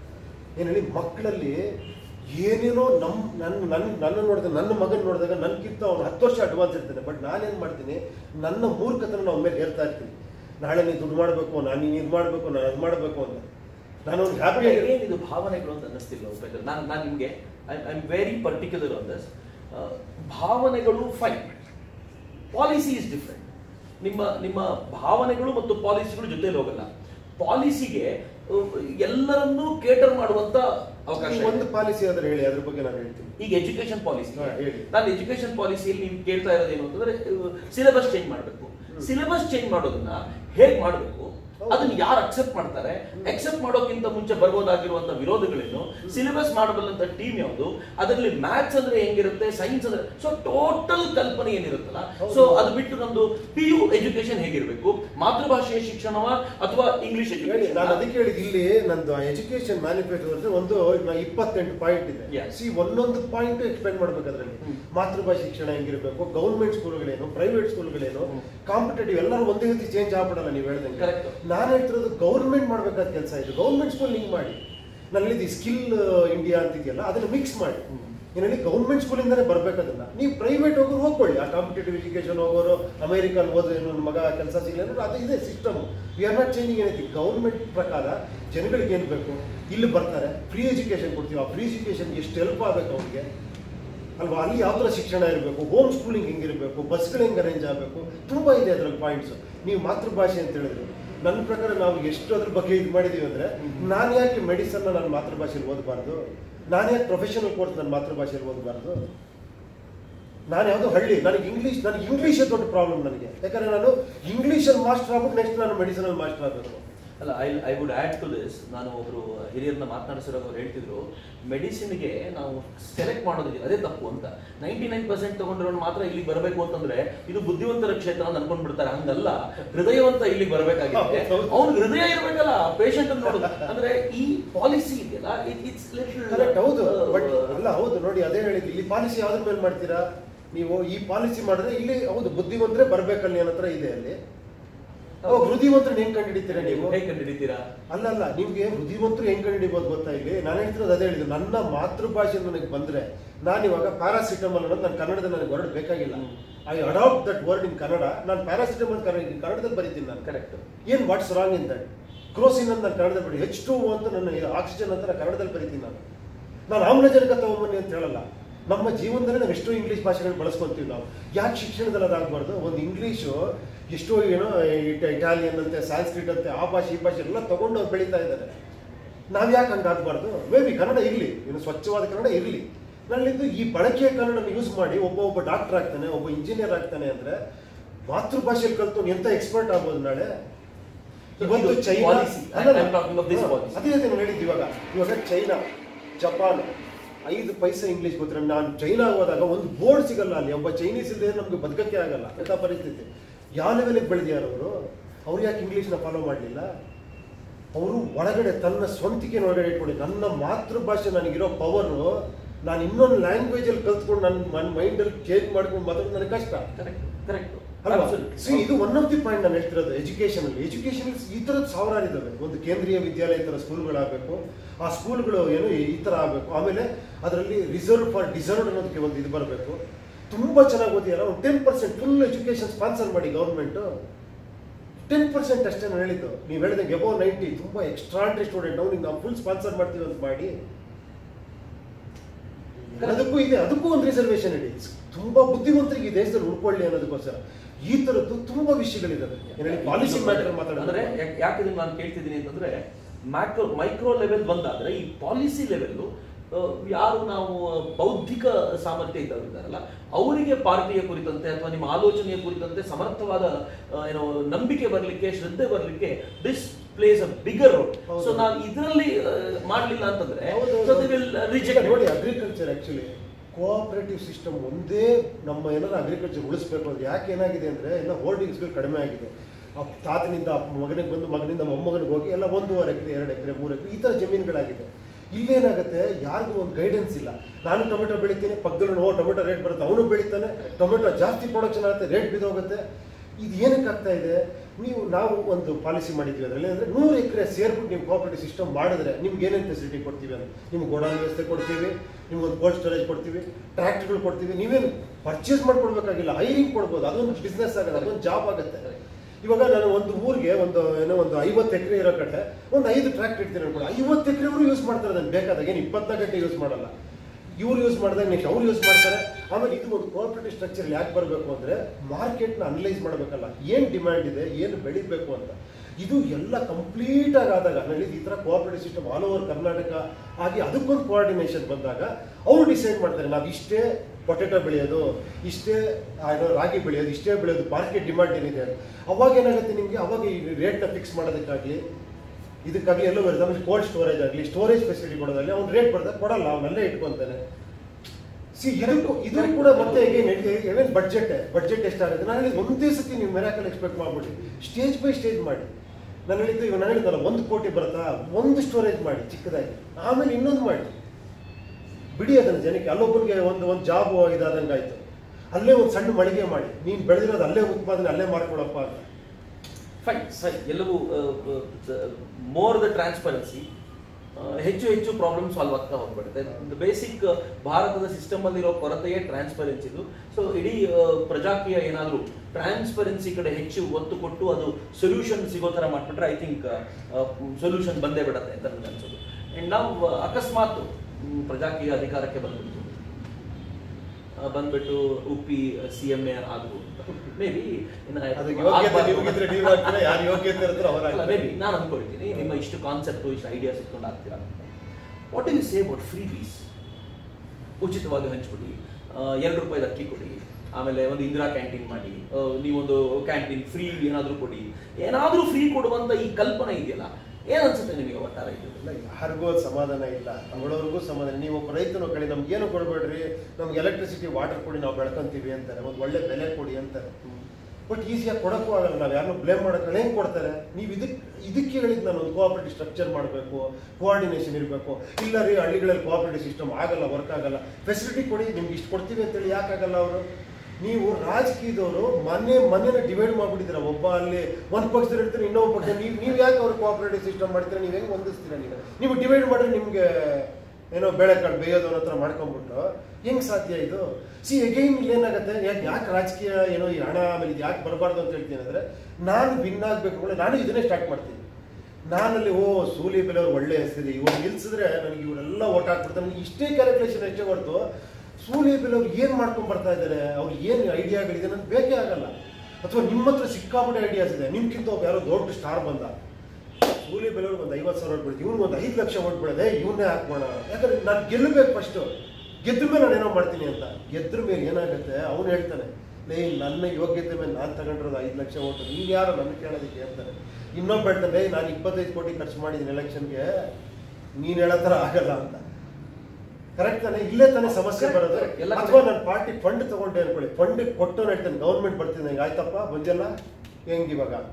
Speaker 3: ಏನು ಹೇಳಿ ಮಕ್ಕಳಲ್ಲಿ ಏನೇನೋ ನಮ್ಮ ನನ್ನ ನನ್ನ ನನ್ನ ನೋಡಿದಾಗ ನನ್ನ ಮಗನ ನೋಡಿದಾಗ ನನ್ಗಿಂತ ಅವ್ನು ಹತ್ತು ವರ್ಷ ಅಡ್ವಾನ್ಸ್ ಇರ್ತಾನೆ ಬಟ್ ನಾನೇನು ಮಾಡ್ತೀನಿ ನನ್ನ ಮೂರ್ಖತನ ನಾವು ಮೇಲೆ ಹೇಳ್ತಾ ಇರ್ತೀನಿ ನಾಳೆ ನೀನು ದುಡ್ಡು ಮಾಡಬೇಕು ನಾನು ನೀನು ಇದು ಮಾಡಬೇಕು ನಾನು ಅದು ಮಾಡಬೇಕು ಅಂತ ನಾನು ಅವ್ನಿಗೆ ಹ್ಯಾಪಿ
Speaker 2: ಏನಿದು ಭಾವನೆಗಳು ಅಂತ ಅನ್ನಿಸ್ತಿಲ್ಲ ಉಪೇಂದ್ರ ನಾನು ನಾನು ನಿಮಗೆ I I am very particular on this ಭಾವನೆಗಳು ಫೈನ್ ಪಾಲಿಸಿ ಇಸ್ ಡಿಫ್ರೆಂಟ್ ನಿಮ್ಮ ನಿಮ್ಮ ಭಾವನೆಗಳು ಮತ್ತು ಪಾಲಿಸಿಗಳು ಜೊತೆಲಿ ಹೋಗಲ್ಲ ಪಾಲಿಸಿಗೆ ಎಲ್ಲರನ್ನೂ ಕೇಟರ್ ಮಾಡುವಂತ ಅವಕಾಶ ಇದೆ.
Speaker 3: ಒಂದು ಪಾಲಿಸಿ ಆದ್ರೆ ಹೇಳಿ ಅದ್ರ ಬಗ್ಗೆ ನಾನು ಹೇಳ್ತೀನಿ
Speaker 2: ಈಗ ಎಜುಕೇಶನ್ ಪಾಲಿಸಿ
Speaker 3: ಹಾ, ಹೇಳಿ.
Speaker 2: ನಾನು ಎಜುಕೇಶನ್ ಪಾಲಿಸಿಯಲ್ಲಿ ನೀವು ಕೇಳ್ತಾ ಇರೋದೇನು ಅಂತಂದ್ರೆ ಸಿಲೆಬಸ್ ಚೇಂಜ್ ಮಾಡಬೇಕು ಸಿಲೆಬಸ್ ಚೇಂಜ್ ಮಾಡೋದನ್ನ ಹೇಗೆ ಮಾಡಬೇಕು
Speaker 3: ಹೌದು.
Speaker 2: ಅದನ್ನ ಯಾರು ಅಕ್ಸೆಪ್ಟ್ ಮಾಡ್ತಾರೆ ಅಕ್ಸೆಪ್ಟ್ ಮಾಡೋಕ್ಕಿಂತ ಮುಂಚೆ ಬರ್ಬೋದಾಗಿರುವಂತ ವಿರೋಧಗಳೇನು ಸಿಲೆಬಸ್ ಮಾಡಬಲ್ಲಂತ ಟೀಮ್ ಯಾವುದು ಅದರಲ್ಲಿ ಮ್ಯಾಥ್ಸ್ ಅಂದ್ರೆ ಹೆಂಗಿರುತ್ತೆ ಸೈನ್ಸ್ ಅಂದ್ರೆ ಸೊ ಟೋಟಲ್ ಕಲ್ಪನೆ ಏನಿರುತ್ತಲ್ಲ
Speaker 3: ಹೌದು.
Speaker 2: ಸೊ ಅದು ಬಿಟ್ಟು ನಮ್ದು ಪಿ ಯು ಎಜುಕೇಶನ್ ಹೇಗಿರ್ಬೇಕು ಮಾತೃಭಾಷೆಯ ಶಿಕ್ಷಣವ ಅಥವಾ ಇಂಗ್ಲಿಷ್
Speaker 3: ಹೇಳಿ
Speaker 2: ಎಜುಕೇಶನ್
Speaker 3: ನಾನು ಅದಕ್ಕೆ ಹೇಳಿದ್ ಇಲ್ಲಿ ನಂದು ಎಜುಕೇಶನ್ ಮ್ಯಾನಿಫೆಸ್ಟೋ ಅಂದ್ರೆ ಒಂದು ನಾ ಇಪ್ಪತ್ತೆಂಟು ಪಾಯಿಂಟ್ ಇದೆ
Speaker 2: Yes.
Speaker 3: ಸಿ ಒಂದೊಂದು ಪಾಯಿಂಟ್ ಎಕ್ಸ್ಪ್ಲೈನ್ ಮಾಡ್ಬೇಕು ಅದ್ರಲ್ಲಿ
Speaker 2: ಹ್ಮ್.
Speaker 3: ಮಾತೃಭಾಷೆ ಶಿಕ್ಷಣ ಹೆಂಗಿರ್ಬೇಕು ಗೌರ್ಮೆಂಟ್ ಸ್ಕೂಲ್ಗಳೇನು ಪ್ರೈವೇಟ್ ಸ್ಕೂಲ್ಗಳೇನು
Speaker 2: ಹ್ಮ್.
Speaker 3: ಕಾಂಪಿಟೇಟಿವ್ ಎಲ್ಲರೂ ಒಂದೇ ರೀತಿ ಚೇಂಜ್ ಆಗ್ಬಿಡಲ್ಲ ನೀವು ಹೇಳ್ದಂಗೆ
Speaker 2: Correct.
Speaker 3: ನಾನು ಹೇಳ್ತಿರೋದು ಗೌರ್ಮೆಂಟ್ ಮಾಡ್ಬೇಕಾದ ಕೆಲಸ ಇದು ಗೌರ್ಮೆಂಟ್ ಸ್ಕೂಲ್ ಲಿಂಕ್ ಮಾಡಿ ನನ್ನಲ್ಲಿ ಸ್ಕಿಲ್ ಇಂಡಿಯಾ ಅಂತಿದೆಯಲ್ಲ ಅದನ್ನ ಮಿಕ್ಸ್ ಮಾಡಿ
Speaker 2: ಹ್ಮ್.
Speaker 3: ಏನಲ್ಲಿ ಗೌರ್ಮೆಂಟ್ ಸ್ಕೂಲಿಂದನೇ ಬರ್ಬೇಕದನ್ನ ನೀವು ಪ್ರೈವೇಟ್ ಹೋಗೋರು ಹೋಗ್ಕೊಳ್ಳಿ ಆ ಕಾಂಪಿಟೇಟಿವ್ ಎಜುಕೇಶನ್ ಹೋಗೋರು ಅಮೆರಿಕನ್ ಹೋದ್ರೆ ನನ್ನ ಮಗ ಕೆಲಸ ಸಿಗಲಿ ಅದು ಇದೆ system we are not changing ಏನೈತಿ ಗೌರ್ಮೆಂಟ್ ಪ್ರಕಾರ ಜನಗಳಿಗೆ ಏನು ಬೇಕು ಇಲ್ಲಿ ಬರ್ತಾರೆ ಫ್ರೀ ಎಜುಕೇಶನ್ ಕೊಡ್ತೀವಿ ಆ ಫ್ರೀ ಎಜುಕೇಶನ್ ಎಷ್ಟು ಹೆಲ್ಪ್ ಆಗಬೇಕು ಅವ್ರಿಗೆ ಅಲ್ವಾ ಅಲ್ಲಿ ಯಾವ ಥರ ಶಿಕ್ಷಣ ಇರಬೇಕು ಹೋಮ್ ಸ್ಕೂಲಿಂಗ್ ಹೆಂಗಿರಬೇಕು ಬಸ್ಗಳು ಹೆಂಗೆ ಅರೇಂಜ್ ಆಗಬೇಕು ತುಂಬ ಇದೆ ಅದ್ರಲ್ಲಿ ಪಾಯಿಂಟ್ಸ್ ನೀವು ಮಾತೃಭಾಷೆ ಅಂತ ಹೇಳಿದ್ರು ನನ್ನ ಪ್ರಕಾರ ನಾವು ಎಷ್ಟು ಅದ್ರ ಬಗ್ಗೆ ಇದು ಮಾಡಿದೀವಿ ಅಂದ್ರೆ ನಾನು ಯಾಕೆ ಮೆಡಿಸನ್ನ ನನ್ನ ಮಾತೃಭಾಷೆಯಲ್ಲಿ ಓದಬಾರ್ದು ನಾನು ಯಾಕೆ ಪ್ರೊಫೆಷನಲ್ ಕೋರ್ಸ್ ನನ್ನ ಮಾತೃಭಾಷೆಯಲ್ಲಿ ಓದಬಾರ್ದು ನಾನು ಯಾವುದೋ ಹಳ್ಳಿ ನನಗೆ ಇಂಗ್ಲೀಷ್ ನನಗೆ ಇಂಗ್ಲೀಷೇ ದೊಡ್ಡ ಪ್ರಾಬ್ಲಮ್ ನನಗೆ ಯಾಕಂದ್ರೆ ನಾನು ಇಂಗ್ಲೀಷಲ್ಲಿ ಮಾಸ್ಟರ್ ಆಗ್ಬಿಟ್ಟು ನೆಕ್ಸ್ಟ್ ನಾನು ಮೆಡಿಸನಲ್ಲಿ ಮಾಸ್ಟರ್ ಆಗಬೇಕು
Speaker 2: ಅಲ್ಲ I I would add to this ನಾನು ಒಬ್ರು ಹಿರಿಯರನ್ನ ಮಾತನಾಡಿಸಿದಾಗ ಅವ್ರು ಹೇಳ್ತಿದ್ರು ಮೆಡಿಸಿನ್ಗೆ ನಾವು ಸೆಲೆಕ್ಟ್ ಮಾಡೋದಿಲ್ಲ ಅದೇ ತಪ್ಪು ಅಂತ ನೈಂಟಿ ನೈನ್ ಪರ್ಸೆಂಟ್ ತಗೊಂಡ್ರವ್ರು ಮಾತ್ರ ಇಲ್ಲಿಗೆ ಬರಬೇಕು ಅಂತಂದ್ರೆ ಇದು ಬುದ್ಧಿವಂತರ ಕ್ಷೇತ್ರ ಅಂತ ಅನ್ಕೊಂಡ್ಬಿಡ್ತಾರೆ ಹಂಗಲ್ಲ ಹೃದಯವಂತ ಇಲ್ಲಿಗೆ ಬರಬೇಕಾಗಿದೆ
Speaker 3: ಹೌದು, ಹೌದು.
Speaker 2: ಅವ್ನು ಹೃದಯ ಇರಬೇಕಲ್ಲ ಪೇಷಂಟ್ ಅನ್ನು ನೋಡೋದು ಅಂದ್ರೆ ಈ ಪಾಲಿಸಿ ಇದೆಯಲ್ಲ ಇಟ್ಸ್
Speaker 3: ಕರೆಕ್ಟ್ ಹೌದು ಬಟ್ ಅಲ್ಲ ಹೌದು ನೋಡಿ ಅದೇ ಹೇಳಿದ್ದು ಇಲ್ಲಿ ಪಾಲಿಸಿ ಯಾವ್ದ್ರ ಮೇಲೆ ಮಾಡ್ತೀರಾ ನೀವು ಈ ಪಾಲಿಸಿ ಮಾಡಿದ್ರೆ ಇಲ್ಲಿ ಹೌದು ಬುದ್ಧಿವಂತರೇ ಬರ್ಬೇಕಲ್ಲಿ ನನ್ನ ಹತ್ರ ಇದೆ ಅಲ್ಲಿ ಅವಾಗ ಹೃದಯವಂತರನ್ನ ಹೆಂಗ್ ಕಂಡುಹಿಡಿತೀರಾ ನೀವು
Speaker 2: ಹೇಗೆ ಕಂಡುಹಿಡಿತೀರಾ
Speaker 3: ಅಲ್ಲ ಅಲ್ಲ ನಿಮ್ಗೆ ಬುದ್ಧಿವಂತರು ಹೆಂಗ್ ಕಂಡುಹಿಡಿಬೋದು ಗೊತ್ತಾ ಇಲ್ಲಿ ನಾನು ಹೇಳ್ತಿರೋದು ಅದೇ ಹೇಳಿದ್ದು ನನ್ನ ಮಾತೃಭಾಷೆ ನನಗೆ ಬಂದ್ರೆ ನಾನು ಇವಾಗ ಪ್ಯಾರಾಸಿಟಮಲ್ ಅನ್ನೋದು ನನ್ನ ಕನ್ನಡದಲ್ಲಿ ನನಗೆ ವರ್ಡ್ ಬೇಕಾಗಿಲ್ಲ
Speaker 2: ಹ್ಮ್.
Speaker 3: I adapt that word in Kannada ನಾನು ಪ್ಯಾರಾಸಿಟಮಲ್ ಕನ್ನಡ ಕನ್ನಡದಲ್ಲಿ ಬರೀತೀನಿ ನಾನು
Speaker 2: ಕರೆಕ್ಟ್
Speaker 3: ಏನ್ what's wrong in that Crocin ಅಂತ ನಾನು ಕನ್ನಡದಲ್ಲಿ ಬರೀ ಹೆಚ್ ಟು ಅಂತ ನನ್ನ ಆಕ್ಸಿಜನ್ ಅಂತ ನಾನು ಕನ್ನಡದಲ್ಲಿ ಬರೀತೀನಿ ನಾನು ನಾನು ಆಮ್ಲಜನಕ ತಗೊಂಬನ್ನಿ ಅಂತ ಹೇಳಲ್ಲ ನಮ್ಮ ಜೀವನದಲ್ಲಿ ನಾವು ಎಷ್ಟೋ ಇಂಗ್ಲೀಷ್ ಭಾಷೆಗಳನ್ನ ಬಳಸ್ಕೊಂತೀವಿ ನಾವು ಯಾಕೆ ಶಿಕ್ಷಣದಲ್ಲಿ ಅದಾಗಬಾರ್ದು ಒಂದು ಇಂಗ್ಲೀಷು ಎಷ್ಟೋ ಏನೋ ಇಟ- ಇಟಾಲಿಯನ್ ಅಂತೆ ಸಾಂಸ್ಕ್ರಿಟ್ ಅಂತೆ ಆ ಭಾಷೆ ಈ ಭಾಷೆ ಎಲ್ಲ ತಗೊಂಡು ಅವ್ರು ಬೆಳೀತಾ ಇದ್ದಾರೆ ನಾವು ಯಾಕೆ ಹಂಗಾಗಬಾರ್ದು ಮೇ ಬಿ ಕನ್ನಡ ಇರಲಿ ಇನ್ನು ಸ್ವಚ್ಛವಾದ ಕನ್ನಡ ಇರಲಿ ನನ್ನಿಂದು ಈ ಬಳಕೆಯ ಕನ್ನಡನ ಯೂಸ್ ಮಾಡಿ ಒಬ್ಬ ಒಬ್ಬ ಡಾಕ್ಟರ್ ಆಗ್ತಾನೆ ಒಬ್ಬ ಇಂಜಿನಿಯರ್ ಆಗ್ತಾನೆ ಅಂದ್ರೆ ಮಾತೃಭಾಷೆಯಲ್ಲಿ ಕಲ್ತು ಎಂತ ಎಕ್ಸ್ಪರ್ಟ್ ಆಗ್ಬೋದು ನಾಳೆ ಇವತ್ತು
Speaker 2: ಇದು
Speaker 3: ಚೈನಾ
Speaker 2: policy.
Speaker 3: ಅಲ್ಲ,
Speaker 2: I'm talking of this
Speaker 3: ಹಾ,
Speaker 2: policy.
Speaker 3: ಅದೇ ಅದೇ ನಾನು ಹೇಳಿದ್ದು ಇವಾಗ ಇವಾಗ ಚೈನಾ ಜಪಾನ್ ಐದು ಪೈಸೆ ಇಂಗ್ಲಿಷ್ ಗೊತ್ತಿರ ನಾನು ಚೈನಾ ಹೋದಾಗ ಒಂದು ಬೋರ್ಡ್ ಸಿಗಲ್ಲ ಅಲ್ಲಿ ಒಬ್ಬ ಚೈನೀಸ್ ಇಲ್ಲದೆ ನಮ್ಗೆ ಬದುಕಕ್ಕೆ ಆಗಲ್ಲ ಎಂಥ ಪರಿಸ್ಥಿತಿ ಯಾವ ಲೆವೆಲಿಗೆ ಬೆಳೆದಿಯಾರ ಅವರು ಅವ್ರು ಯಾಕೆ ಇಂಗ್ಲೀಷ್ನ ಫಾಲೋ ಮಾಡಲಿಲ್ಲ ಅವರು ಒಳಗಡೆ ತನ್ನ ಸ್ವಂತಿಕೆ ಒಳಗಡೆ ಇಟ್ಕೊಂಡು ನನ್ನ ಮಾತೃಭಾಷೆ ನನಗಿರೋ ಪವರು ನಾನು ಇನ್ನೊಂದು ಲ್ಯಾಂಗ್ವೇಜಲ್ಲಿ ಕಲ್ತ್ಕೊಂಡು ನನ್ನ ನನ್ನ ಮೈಂಡಲ್ಲಿ ಚೇಂಜ್ ಮಾಡ್ಕೊಂಡು ಮಾತಾಡೋದು ನನಗೆ ಕಷ್ಟ
Speaker 2: ಕರೆಕ್ಟ್ ಕರೆಕ್ಟ್
Speaker 3: ಅಲ್ವಾ ಸಿ ಇದು ಒನ್ ಆಫ್ ದಿ ಪಾಯಿಂಟ್ ನಾನು ಹೇಳ್ತಿರೋದು ಎಜುಕೇಶನ್ ಅಲ್ಲಿ ಎಜುಕೇಶನ್ ಈ ಥರದ್ದು ಸಾವಿರಾರು ಇದಾವೆ ಒಂದು ಕೇಂದ್ರೀಯ ವಿದ್ಯಾಲಯ ಥರ ಸ್ಕೂಲ್ಗಳಾಗಬೇಕು ಆ ಸ್ಕೂಲ್ಗಳು ಏನು ಈ ಥರ ಆಗಬೇಕು ಆಮೇಲೆ ಅದರಲ್ಲಿ ರಿಸರ್ವ್ ಫಾರ್ ಡಿಸರ್ವ್ಡ್ ಅನ್ನೋದಕ್ಕೆ ಒಂದು ಇದು ಬರಬೇಕು ತುಂಬ ಚೆನ್ನಾಗಿ ಓದಿಯಲ್ಲ ಒಂದು ten percent full education sponsor ಮಾಡಿ ಗೌರ್ಮೆಂಟು ಟೆನ್ ಪರ್ಸೆಂಟ್ ಅಷ್ಟೇ ನಾನು ಹೇಳಿದ್ದು ನೀವು ಹೇಳಿದಂಗೆ ಎಬೋ ನೈಂಟಿ ತುಂಬ ಎಕ್ಸ್ಟ್ರಾಂಡ್ರಿ ಸ್ಟೂಡೆಂಟ್ ಅವ್ನಿಗೆ ನಾವು ಫುಲ್ ಸ್ಪಾನ್ಸರ್ ಮಾಡ್ತೀವಿ ಅಂತ ಮಾಡಿ ಅದಕ್ಕೂ ಇದೆ ಅದಕ್ಕೂ ಒಂದು ರಿಸರ್ವೇಶನ್ ಇಡಿ ತುಂಬಾ ಬುದ್ಧಿವಂತರಿಗೆ ಈ ದೇಶದಲ್ಲಿ ಉಳ್ಕೊಳ್ಳಿ ಅನ್ನೋದಕ್ಕೋಸ್ಕರ ಈ ತರದ್ದು ತುಂಬಾ ವಿಷಯಗಳಿದಾವೆ ಏನೇಳಿ ಪಾಲಿಸಿ ಮ್ಯಾಟರ್
Speaker 2: ಅಂದ್ರೆ
Speaker 3: ಮಾತಾಡಿದ್ರೆ
Speaker 2: ಯಾಕ್- ಯಾಕೆ ಇದನ್ನ ನಾನು ಕೇಳ್ತಿದ್ದೀನಿ ಅಂತಂದ್ರೆ ಮ್ಯಾಕ್ರೋ ಮೈಕ್ರೋ ಲೆವೆಲ್ ಬಂದಾದ್ರೆ ಈ ಪಾಲಿಸಿ ಲೆವೆಲ್ ಯಾರು ನಾವು ಬೌದ್ಧಿಕ ಸಾಮರ್ಥ್ಯ ಇದ್ದಾರಲ್ಲ ಅವರಿಗೆ ಪಾರ್ಟಿಯ ಕುರಿತಂತೆ ಅಥವಾ ನಿಮ್ಮ ಆಲೋಚನೆಯ ಕುರಿತಂತೆ ಸಮರ್ಥವಾದ ಆ, ಏನೋ ನಂಬಿಕೆ ಬರಲಿಕ್ಕೆ ಶ್ರದ್ಧೆ ಬರಲಿಕ್ಕೆ this place a bigger role
Speaker 3: ಹೌದು.
Speaker 2: ಸೊ ನಾವು ಇದರಲ್ಲಿ ಮಾಡಲಿಲ್ಲ ಅಂತಂದ್ರೆ
Speaker 3: ಹೌದು,
Speaker 2: so
Speaker 3: ಹೌದು.
Speaker 2: they will
Speaker 3: ಈಗ
Speaker 2: reject
Speaker 3: ನೋಡಿ
Speaker 2: it.
Speaker 3: Agriculture actually cooperative system ಒಂದೇ ನಮ್ಮ ಏನಾದ್ರು ಅಗ್ರಿಕಲ್ಚರ್ ಉಳಿಸ್ಬೇಕು ಅಂದ್ರೆ ಯಾಕೆ ಏನಾಗಿದೆ ಅಂದ್ರೆ ಎಲ್ಲ ಹೋಲ್ಡಿಂಗ್ಸ್ಗಳು ಕಡಿಮೆ ಆಗಿದೆ ಆ ತಾತನಿಂದ ಅಪ್ಪ ಮಗನಿಗೆ ಬಂದು ಮಗನಿಂದ ಮೊಮ್ಮಗನಿಗೆ ಹೋಗಿ ಎಲ್ಲ ಒಂದೂವರೆ ಎಕರೆ ಎರಡು ಎಕರೆ ಮೂರು ಎಕರೆ ಈ ಥರ ಜಮೀನುಗಳಾಗಿದೆ ಇಲ್ಲೇನಾಗುತ್ತೆ ಯಾರಿಗೂ ಒಂದು ಗೈಡೆನ್ಸ್ ಇಲ್ಲ ನಾನು ಟೊಮೆಟೊ ಬೆಳಿತೀನಿ ಪಕ್ಕದಲ್ಲಿ ಓ ಟೊಮೆಟೊ ರೇಟ್ ಬರುತ್ತೆ ಅವನು ಬೆಳಿತಾನೆ ಟೊಮೆಟೊ ಜಾಸ್ತಿ ಪ್ರೊಡಕ್ಷನ್ ಆಗುತ್ತೆ ರೇಟ್ ಬಿದ್ದೋಗುತ್ತೆ ಇದು ಏನಕ್ಕೆ ಆಗ್ತಾ ಇದೆ ನೀವು ನಾವು ಒಂದು ಪಾಲಿಸಿ ಮಾಡಿದ್ವಿ ಅದರಲ್ಲಿ ಅಂದರೆ ನೂರು ಎಕರೆ ಸೇರ್ಬಿಟ್ಟು ನೀವು ಕೋಆಪರೇಟಿವ್ ಸಿಸ್ಟಮ್ ಮಾಡಿದ್ರೆ ನಿಮ್ಗೆ ಏನೇನು ಫೆಸಿಲಿಟಿ ಕೊಡ್ತೀವಿ ಅಂತ ನಿಮ್ಗೆ ಗೋಡಾನ್ ವ್ಯವಸ್ಥೆ ಕೊಡ್ತೀವಿ ನಿಮ್ಗೊಂದು ಕೋಲ್ಡ್ ಸ್ಟೋರೇಜ್ ಕೊಡ್ತೀವಿ ಟ್ರ್ಯಾಕ್ಟರ್ಗಳು ಕೊಡ್ತೀವಿ ನೀವೇನು ಪರ್ಚೇಸ್ ಮಾಡ್ಕೊಡ್ಬೇಕಾಗಿಲ್ಲ ಹೈರಿಂಗ್ ಕೊಡ್ಬೋದು ಅದೊಂದು ಬಿಸ್ನೆಸ್ ಆಗುತ್ತೆ ಅದೊಂದು ಜಾಬ್ ಆಗುತ್ತೆ ಇವಾಗ ನಾನು ಒಂದು ಊರಿಗೆ ಒಂದು ಏನೋ ಒಂದು ಐವತ್ತು ಎಕರೆ ಇರೋ ಕಡೆ ಒಂದು ಐದು ಟ್ರ್ಯಾಕ್ಟರ್ ಇಡ್ತೀನಿ ಅನ್ಕೊಳ್ಳಿ ಐವತ್ತು ಎಕರೆವರು ಯೂಸ್ ಮಾಡ್ತಾರೆ ಅದನ್ನು ಬೇಕಾದಾಗ ಏನು ಇಪ್ಪತ್ನಾಲ್ಕು ಗಂಟೆ ಯೂಸ್ ಮಾಡಲ್ಲ ಇವ್ರು ಯೂಸ್ ಮಾಡಿದಾಗ ನೆಕ್ಸ್ಟ್ ಅವ್ರು ಯೂಸ್ ಮಾಡ್ತಾರೆ ಆಮೇಲೆ ಇದು ಒಂದು ಕೋಆಪರೇಟಿವ್ ಸ್ಟ್ರಕ್ಚರ್ ಯಾಕೆ ಬರಬೇಕು ಅಂದರೆ ಮಾರ್ಕೆಟ್ನ ಅನಲೈಸ್ ಮಾಡಬೇಕಲ್ಲ ಏನು ಡಿಮ್ಯಾಂಡ್ ಇದೆ ಏನು ಬೆಳಿಬೇಕು ಅಂತ ಇದು ಎಲ್ಲ ಕಂಪ್ಲೀಟ್ ಆಗಿ ಆದಾಗ ನನಗೆ ಈ ಥರ cooperative system all over Karnataka ಆಗಿ ಅದಕ್ಕೊಂದು ಕೋಆರ್ಡಿನೇಷನ್ ಬಂದಾಗ ಅವರು ಡಿಸೈಡ್ ಮಾಡ್ತಾರೆ ನಾವು ಇಷ್ಟೇ ಪೊಟೆಟೊ ಬೆಳೆಯೋದು ಇಷ್ಟೇ ಆ, ಏನೋ ರಾಗಿ ಬೆಳೆಯೋದು ಇಷ್ಟೇ ಬೆಳೆಯೋದು ಮಾರ್ಕೆಟ್ ಡಿಮಾಂಡ್ ಏನಿದೆ ಅಂತ. ಅವಾಗ ಏನಾಗುತ್ತೆ ನಿಮಗೆ ಅವಾಗ ಈ ರೇಟ್ನ ಫಿಕ್ಸ್ ಮಾಡೋದಕ್ಕಾಗಲಿ ಇದಕ್ಕಾಗಲಿ ಎಲ್ಲೋ ಬರುತ್ತೆ ಆಮೇಲೆ ಕೋಲ್ಡ್ ಸ್ಟೋರೇಜ್ ಆಗಲಿ ಸ್ಟೋರೇಜ್ ಫೆಸಿಲಿಟಿ ಕೊಡೋದಾಗಲಿ ಅವ್ನು ರೇಟ್ ಬರ್ತಾರೆ ಕೊಡಲ್ಲ ಅವನಲ್ಲೇ ಇಟ್ಕೊಂತಾನೆ ಸಿ ಇದಕ್ಕೂ ಇದು ಕೂಡ ಮತ್ತೆ ಏನೇನು ಬಡ್ಜೆಟ್ ಬಡ್ಜೆಟ್ ಎಷ್ಟಾಗುತ್ತೆ ನಾನು ಹೇಳಿದ್ದು ಒಂದೇ ಸತಿ ನೀವು ಮೆರಾಕಲ್ ಎಕ್ಸ್ಪೆಕ್ಟ್ ಮಾಡ್ಬಿಡಿ ಸ್ಟೇಜ್ ಬೈ ಸ್ಟೇಜ್ ಮಾಡಿ ನಾನು ಹೇಳಿದ್ದು ಇವಾಗ ನಾನು ಹೇಳಿದ್ದಲ್ಲ ಒಂದು ಕೋಟಿ ಬರುತ್ತಾ ಒಂದು ಸ್ಟೋರೇಜ್ ಮಾಡಿ ಚಿಕ್ಕದಾಗಿ ಆಮೇಲೆ ಇನ್ನೊಂದು ಮಾಡಿ ಬಿಡಿ ಅದನ್ನು ಜನಕ್ಕೆ ಅಲ್ಲೊಬ್ಬನಿಗೆ ಒಂದು ಒಂದು ಜಾಬ್ ಇದಾದಂಗೆ ಆಯ್ತು ಅಲ್ಲೇ ಒಂದು ಸಣ್ಣ ಮಳಿಗೆ ಮಾಡಿ ನೀನು ಬೆಳೆದಿರೋದು ಅಲ್ಲೇ ಉತ್ಪಾದನೆ ಅಲ್ಲೇ ಮಾಡ್ಕೊಳಪ್ಪ ಅಂತ
Speaker 2: ಫೈನ್ ಸರಿ ಎಲ್ಲವೂ ಮೋರ್ ದ ಟ್ರಾನ್ಸ್ಪರೆನ್ಸಿ ಹೆಚ್ಚು ಹೆಚ್ಚು ಪ್ರಾಬ್ಲಮ್ ಸಾಲ್ವ್ ಆಗ್ತಾ ಹೋಗ್ಬಿಡುತ್ತೆ ಬೇಸಿಕ್ ಭಾರತದ ಸಿಸ್ಟಮ್ ಅಲ್ಲಿರೋ ಕೊರತೆಯೇ ಟ್ರಾನ್ಸ್ಪರೆನ್ಸಿದು ಸೊ ಇಡೀ ಆ, ಪ್ರಜಾಕೀಯ ಏನಾದರೂ ಟ್ರಾನ್ಸ್ಪರೆನ್ಸಿ ಕಡೆ ಹೆಚ್ಚು ಒತ್ತು ಕೊಟ್ಟು ಅದು ಸೊಲ್ಯೂಷನ್ ಸಿಗೋ ಥರ ಮಾಡಿಬಿಟ್ರೆ ಐ ಥಿಂಕ್ ಸೊಲ್ಯೂಷನ್ ಬಂದೇ ಬಿಡತ್ತೆ ಅಂತ ನನಗೆ ಅನ್ಸೋದು ಆ್ಯಂಡ್ ನಾವು ಅಕಸ್ಮಾತ್ ಮ್, ಪ್ರಜಾಕೀಯ ಅಧಿಕಾರಕ್ಕೆ ಬಂದ್ಬಿಟ್ಟು ಆ, ಬಂದ್ಬಿಟ್ಟು ಉಪ್ಪಿ ಸಿ ಎಂ ಎ ಆಗ್ಬೋದು ಮೇ ಬಿ
Speaker 3: ಅದಕ್ಕೆ ಯೋಗ್ಯತೆ ನೀವಿದ್ರೆ ನೀವು ಹಾಕ್ತೀರಾ ಯಾರು ಯೋಗ್ಯತೆ ಇರ್ತಾರೋ ಅವ್ರು
Speaker 2: ಅಲ್ಲ
Speaker 3: ಹಾಕ್ತಾರೆ.
Speaker 2: ಮೇಬಿ ನಾನು ಅನ್ಕೊಳ್ತೀನಿ ನಿಮ್ಮ ಇಷ್ಟು ಕಾನ್ಸೆಪ್ಟ್ ಇಷ್ಟು ಐಡಿಯಾಸ್ ಇಟ್ಕೊಂಡು ಆಗ್ತೀರಾ what you say about freebies ಉಚಿತವಾಗಿ ಹಂಚ್ಬಿಡಿ ಆ, ಎರಡು ರೂಪಾಯಿ ಅಕ್ಕಿ ಕೊಡಿ ಆಮೇಲೆ ಒಂದು ಇಂದಿರಾ ಕ್ಯಾಂಟೀನ್ ಮಾಡಿ ಆ, ನೀವೊಂದು ಕ್ಯಾಂಟೀನ್ ಫ್ರೀ ಏನಾದರೂ ಕೊಡಿ ಏನಾದರೂ ಫ್ರೀ ಕೊಡುವಂತ ಈ ಕಲ್ಪನೆ ಇದೆಯಲ್ಲ ಏನ್ ಅನ್ಸುತ್ತೆ ನಿಮಗೆ ಒಟ್ಟಾರೆ ಇದು
Speaker 3: ಇಲ್ಲ ಯಾರಿಗೂ ಅದು ಸಮಾಧಾನ ಇಲ್ಲ ತಗೊಳ್ಳೋರ್ಗೂ ಸಮಾಧಾನ ನೀವು ಒಬ್ಬ ರೈತನ ಕಡೆ ನಮ್ಗೆ ಏನು ಕೊಡಬೇಡ್ರಿ ನಮ್ಗೆ ಎಲೆಕ್ಟ್ರಿಸಿಟಿ ವಾಟರ್ ಕೊಡಿ ನಾವು ಬೆಳ್ಕೊಂತೀವಿ ಅಂತಾರೆ ಒಂದು ಒಳ್ಳೆ ಬೆಲೆ ಕೊಡಿ ಅಂತಾರೆ ಬಟ್ ಈಸಿಯಾಗಿ ಕೊಡಕ್ಕೂ ಆಗಲ್ಲ ನಾವು ಯಾರನ್ನೂ ಬ್ಲೇಮ್ ಮಾಡೋಕ್ಕಲ್ಲ ಹೆಂಗೆ ಕೊಡ್ತಾರೆ ನೀವು ಇದಕ್ಕೆ ಇದಕ್ಕೆ ಹೇಳಿದ್ದು ನಾನು ಒಂದು ಕೋಆಪರೇಟಿವ್ ಸ್ಟ್ರಕ್ಚರ್ ಮಾಡಬೇಕು ಕೋಆರ್ಡಿನೇಷನ್ ಇರಬೇಕು ಇಲ್ಲ ರೀ ಹಳ್ಳಿಗಳಲ್ಲಿ ಕೋಆಪರೇಟಿವ್ ಸಿಸ್ಟಮ್ ಆಗಲ್ಲ ವರ್ಕ್ ಆಗಲ್ಲ ಫೆಸಿಲಿಟಿ ಕೊಡಿ ನಿಮ್ಗೆ ಇಷ್ಟು ಕೊಡ್ತೀವಿ ಅಂತೇಳಿ ಯಾಕಾಗಲ್ಲ ಅವರು ನೀವು ರಾಜಕೀಯದವರು ಮನೆ ಮನೆನ ಡಿವೈಡ್ ಮಾಡ್ಬಿಟ್ಟಿದ್ದೀರ ಒಬ್ಬ ಅಲ್ಲಿ ಒಂದು ಪಕ್ಷದಲ್ಲಿ ಇರ್ತಾರೆ ಇನ್ನೊಬ್ಬ ಪಕ್ಷ ನೀವು ನೀವು ಯಾಕೆ ಅವ್ರು ಕೋಆಪರೇಟಿವ್ ಸಿಸ್ಟಮ್ ಮಾಡ್ತೀರಾ ನೀವು ಹೆಂಗೆ ಹೊಂದಿಸ್ತೀರಾ ನೀವು ನೀವು ಡಿವೈಡ್ ಮಾಡಿದ್ರೆ ನಿಮಗೆ ಏನೋ ಬೇಳೆಕಾಳು ಬೇಯೋದು ಅನ್ನೋ ಹತ್ರ ಮಾಡ್ಕೊಂಡ್ಬಿಟ್ಟು ಹೆಂಗ್ ಸಾಧ್ಯ ಇದು ಸಿ ಅಗೈನ್ ಇಲ್ಲಿ ಏನಾಗುತ್ತೆ ಯಾಕೆ ಯಾಕೆ ರಾಜಕೀಯ ಏನೋ ಈ ಹಣ ಆಮೇಲೆ ಇದು ಯಾಕೆ ಬರಬಾರ್ದು ಅಂತ ಹೇಳ್ತೀನಿ ಅಂದ್ರೆ ನಾನು ವಿನ್ ಆಗ್ಬೇಕು ಅಂದ್ರೆ ನಾನು ಇದನ್ನೇ ಸ್ಟಾರ್ಟ್ ಮಾಡ್ತೀನಿ ನಾನಲ್ಲಿ ಓ ಸೂಲಿ ಬೆಲೆ ಅವ್ರು ಒಳ್ಳೆ ಹೆಸರಿದೆ ಇವ್ರು ನಿಲ್ಸಿದ್ರೆ ನನಗೆ ಇವರೆಲ್ಲ ಓಟ್ ಹಾಕ್ಬಿಡ್ತಾರೆ ನನಗೆ ಇಷ್ಟೇ ಕ್ಯಾಲ್ಕುಲೇಷನ್ ಅಷ್ಟೇ ಹೊರತು ಸೂಲಿ ಬೆಲೆ ಅವ್ರು ಏನು ಮಾಡ್ಕೊಂಡು ಬರ್ತಾ ಇದ್ದಾರೆ ಅವ್ರು ಏನು ಐಡಿಯಾಗಳಿದೆ ನನಗೆ ಬೇಕೇ ಆಗಲ್ಲ ಅಥವಾ ನಿಮ್ಮ ಹತ್ರ ಸಿಕ್ಕಾಪಟ್ಟೆ ಐಡಿಯಾಸ್ ಇದೆ ನಿಮ್ಗಿಂತ ಒಬ್ಬ ಯಾರೋ ದೊಡ್ಡ ಸ್ಟಾರ್ ಬಂದ ಸೂಲಿ ಬೆಲೆಯವ್ರಿಗೆ ಒಂದು ಐವತ್ತು ಸಾವಿರ ಓಟ್ ಬಿಡ್ತೀವಿ ಇವ್ನಿಗೆ ಒಂದು ಐದು ಲಕ್ಷ ಓಟ್ ಬಿಡೋದೆ ಇವನ್ನೇ ಹಾಕ್ಬೋಣ ಯಾಕಂದ್ರೆ ನಾನು ಗೆಲ್ಲಬೇಕು ಫಸ್ಟು ಗೆದ್ರ ಮೇಲೆ ನಾನು ಏನೋ ಮಾಡ್ತೀನಿ ಅಂತ ಗೆದ್ರ ಮೇಲೆ ಏನಾಗುತ್ತೆ ಅವನು ಹೇಳ್ತಾನೆ ಲೇ ನನ್ನ ಯೋಗ್ಯತೆ ಮೇಲೆ ನಾನು ತಗೊಂಡಿರೋದು ಐದು ಲಕ್ಷ ಓಟು ನೀನು ಯಾರು ನನ್ನ ಕೇಳೋದಕ್ಕೆ ಹೇಳ್ತಾನೆ ಇನ್ನೊಬ್ಬ ಹೇಳ್ತಾನೆ "ಏಯ್, ನಾನು ಇಪ್ಪತ್ತೈದು ಕೋಟಿ ಖರ್ಚು ಮಾಡಿದ್ದೀನಿ ಎಲೆಕ್ಷನ್ಗೆ ನೀನು ಹೇಳೋ ಥರ ಆಗಲ್ಲ ಅಂತ ಕರೆಕ್ಟ್ ತಾನೆ ಇಲ್ಲೇ ತಾನೇ ಸಮಸ್ಯೆ
Speaker 2: Correct,
Speaker 3: ಬರೋದು
Speaker 2: correct. ಎಲ್ಲ
Speaker 3: ಅಥವಾ
Speaker 2: correct.
Speaker 3: ನಾನು ಪಾರ್ಟಿ ಫಂಡ್ ತಗೊಂಡೆ ಅನ್ಕೊಳ್ಳಿ ಫಂಡ್ ಕೊಟ್ಟು ಹೇಳ್ತಾನೆ ಗೌರ್ಮೆಂಟ್ ಬರ್ತೀನಿ ನಂಗೆ ಆಯ್ತಪ್ಪ ಬಂಜಲ್ಲ ಹೆಂಗ್ ಇವಾಗ ಅಂತ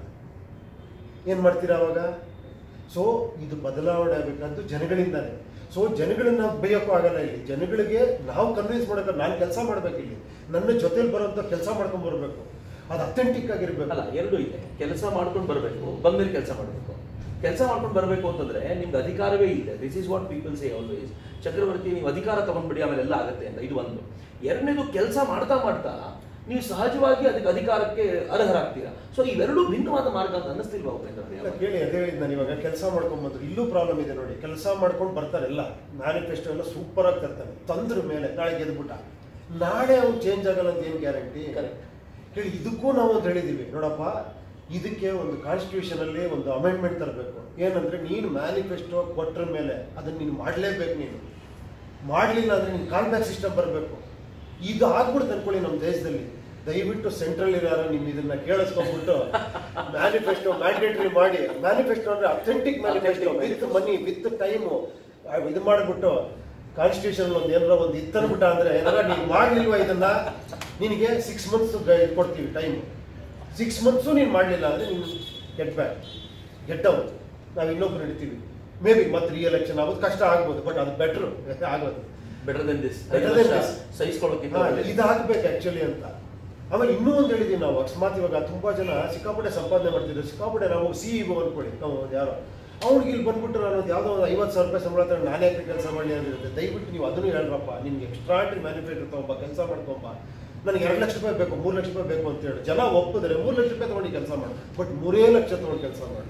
Speaker 3: ಏನ್ ಮಾಡ್ತೀರಾ ಅವಾಗ ಸೊ ಇದು ಬದಲಾವಣೆ ಆಗಬೇಕಾದ್ದು ಜನಗಳಿಂದಾನೆ ಸೊ ಜನಗಳನ್ನ ಬೈಯೋಕ್ಕೂ ಆಗಲ್ಲ ಇಲ್ಲಿ ಜನಗಳಿಗೆ ನಾವು ಕನ್ವಿನ್ಸ್ ಮಾಡೋಕೆ ನಾನು ಕೆಲಸ ಮಾಡ್ಬೇಕು ಇಲ್ಲಿ ನನ್ನ ಜೊತೆಲಿ ಬರೋಂಥ ಕೆಲಸ ಮಾಡ್ಕೊಂಡ್ ಬರ್ಬೇಕು ಅದು ಅಥೆಂಟಿಕ್ ಆಗಿರ್ಬೇಕು
Speaker 2: ಅಲ್ಲ ಎರಡು ಇದೆ ಕೆಲಸ ಮಾಡ್ಕೊಂಡು ಬರಬೇಕು ಬಂದ್ಮೇಲೆ ಕೆಲಸ ಮಾಡಬೇಕು ಕೆಲಸ ಮಾಡ್ಕೊಂಡು ಬರಬೇಕು ಅಂತಂದ್ರೆ ನಿಮ್ಗೆ ಅಧಿಕಾರವೇ ಇದೆ this is what people say always Chakravarthy ನೀವು ಅಧಿಕಾರ ತಗೊಂಡ್ಬಿಡಿ ಆಮೇಲೆ ಎಲ್ಲ ಆಗುತ್ತೆ ಅಂತ ಇದು ಒಂದು ಎರಡನೇದು ಕೆಲಸ ಮಾಡ್ತಾ ಮಾಡ್ತಾ ನೀವು ಸಹಜವಾಗಿ ಅದಕ್ಕೆ ಅಧಿಕಾರಕ್ಕೆ ಅರ್ಹರಾಗ್ತೀರಾ ಸೊ ಇವೆರಡೂ ಭಿನ್ನವಾದ ಮಾರ್ಗ ಅಂತ ಅನ್ನಿಸ್ತಿಲ್ವಾ ಉಪೇಂದ್ರ
Speaker 3: ಇಲ್ಲ,
Speaker 2: ಅವ್ರೆ?
Speaker 3: ಕೇಳಿ ಅದೇ ಹೇಳಿದ್ ನಾನು ಇವಾಗ ಕೆಲಸ ಮಾಡ್ಕೊಂಡ್ ಬಂದ್ರು ಇಲ್ಲೂ ಪ್ರಾಬ್ಲಮ್ ಇದೆ ನೋಡಿ ಕೆಲಸ ಮಾಡ್ಕೊಂಡು ಬರ್ತಾರೆ ಎಲ್ಲ ಮ್ಯಾನಿಫೆಸ್ಟೋ ಎಲ್ಲ ಸೂಪರ್ ಆಗಿ ತರ್ತಾನೆ ತಂದ್ರ ಮೇಲೆ ನಾಳೆ ಗೆದ್ಬಿಟ್ಟ ನಾಳೆ ಅವ್ನು ಚೇಂಜ್ ಆಗಲ್ಲ ಅಂತ ಏನು ಗ್ಯಾರಂಟಿ
Speaker 2: Correct.
Speaker 3: ಕೇಳಿ ಇದಕ್ಕೂ ನಾವು ಒಂದು ಹೇಳಿದೀವಿ ನೋಡಪ್ಪ ಇದಕ್ಕೆ ಒಂದು ಕಾನ್ಸ್ಟಿಟ್ಯೂಷನ್ ಅಲ್ಲಿ ಒಂದು ಅಮೆಂಡ್ಮೆಂಟ್ ತರಬೇಕು ಏನಂದ್ರೆ ನೀನು ಮ್ಯಾನಿಫೆಸ್ಟೋ ಕೊಟ್ಟರ ಮೇಲೆ ಅದನ್ನ ನೀನು ಮಾಡಲೇಬೇಕು ನೀನು ಮಾಡಲಿಲ್ಲ ಅಂದ್ರೆ ನೀನು ಕಾಲ್ಬ್ಯಾಕ್ ಸಿಸ್ಟಮ್ ಬರಬೇಕು ಇದು ಆಗ್ಬಿಡ್ತು ಅನ್ಕೊಳ್ಳಿ ನಮ್ಮ ದೇಶದಲ್ಲಿ ದಯವಿಟ್ಟು ಸೆಂಟ್ರಲ್ ಇರೋ ನಿಮ್ ಇದನ್ನ ಕೇಳಿಸ್ಕೊಂಡ್ಬಿಟ್ಟು ಮ್ಯಾನಿಫೆಸ್ಟೋ ಮ್ಯಾಂಡೇಟರಿ ಮಾಡಿ ಮ್ಯಾನಿಫೆಸ್ಟೋ ಅಂದ್ರೆ authentic manifesto with money with time ಇದು ಮಾಡ್ಬಿಟ್ಟು ಕಾನ್ಸ್ಟಿಟ್ಯೂಷನ್ ಒಂದು ಏನಾರ ಒಂದು ಇತ್ತನ್ಬಿಟ್ಟ ಅಂದ್ರೆ ಏನಾರ ನೀನು ಮಾಡ್ಲಿಲ್ವಾ ಇದನ್ನ ನಿನಗೆ ಸಿಕ್ಸ್ ಮಂತ್ಸ್ ಕೊಡ್ತೀವಿ ಟೈಮ್ ಸಿಕ್ಸ್ ಮಂತ್ಸು ನೀನು ಮಾಡಲಿಲ್ಲ ಅಂದ್ರೆ ನೀನು ಗೆಟ್ ಬ್ಯಾಕ್ ಗೆಟ್ ಔಟ್ ನಾವು ಇನ್ನೊಬ್ರು ನಡಿತೀವಿ ಮೇ ಬಿ ಮತ್ತೆ ರೀ ಎಲೆಕ್ಷನ್ ಆಗೋದು ಕಷ್ಟ ಆಗ್ಬೋದು ಬಟ್ ಅದು ಬೆಟ್ರು ಆಗೋದು
Speaker 2: better than this
Speaker 3: Better than this.
Speaker 2: ಸಹಿಸ್ಕೊಳ್ಳೋಕ್ಕಿಂತ
Speaker 3: ಹಾ,
Speaker 2: ಒಳ್ಳೆದು.
Speaker 3: ಇದಾಗಬೇಕು ಆಕ್ಚುಲಿ ಅಂತ ಆಮೇಲೆ ಇನ್ನೂ ಒಂದು ಹೇಳಿದೀವಿ ನಾವು ಅಕಸ್ಮಾತ್ ಇವಾಗ ತುಂಬಾ ಜನ ಸಿಕ್ಕಾಪಟ್ಟೆ ಸಂಪಾದನೆ ಮಾಡ್ತಿದ್ರು ಸಿಕ್ಕಾಪಟ್ಟೆ ನಾವು ಸಿ ಇ ಅನ್ಕೊಳ್ಳಿ ನಾವು ಒಂದು ಯಾರೋ ಅವ್ರಿಗೆ ಇಲ್ಲಿ ಬಂದ್ಬಿಟ್ಟು ನಾನು ಒಂದು ಯಾವುದೋ ಒಂದು ಐವತ್ತು ಸಾವಿರ ರೂಪಾಯಿ ಸಂಬಳ ತಗೊಂಡು ನಾನೇ ಕೆಲಸ ಮಾಡಲಿ ಅಂದಿರುತ್ತೆ ದಯವಿಟ್ಟು ನೀವು ಅದನ್ನು ಹೇಳ್ರಪ್ಪ ನಿಮ್ಗೆ ಎಕ್ಸ್ಟ್ರಾಟ್ರಿ ಮ್ಯಾನುಫ್ಯಾಕ್ಚರ್ ತಗೊಂಬ ಕೆಲಸ ಮಾಡ್ಕೊಂಬ ನನಗೆ ಎರಡು ಲಕ್ಷ ರೂಪಾಯಿ ಬೇಕು ಮೂರು ಲಕ್ಷ ರೂಪಾಯಿ ಬೇಕು ಅಂತ ಹೇಳಿ ಜನ ಒಪ್ಪಿದ್ರೆ ಮೂರು ಲಕ್ಷ ರೂಪಾಯಿ ತಗೊಂಡು ಕೆಲಸ ಮಾಡು ಬಟ್ ಮೂರೇ ಲಕ್ಷ ತಗೊಂಡು ಕೆಲಸ ಮಾಡು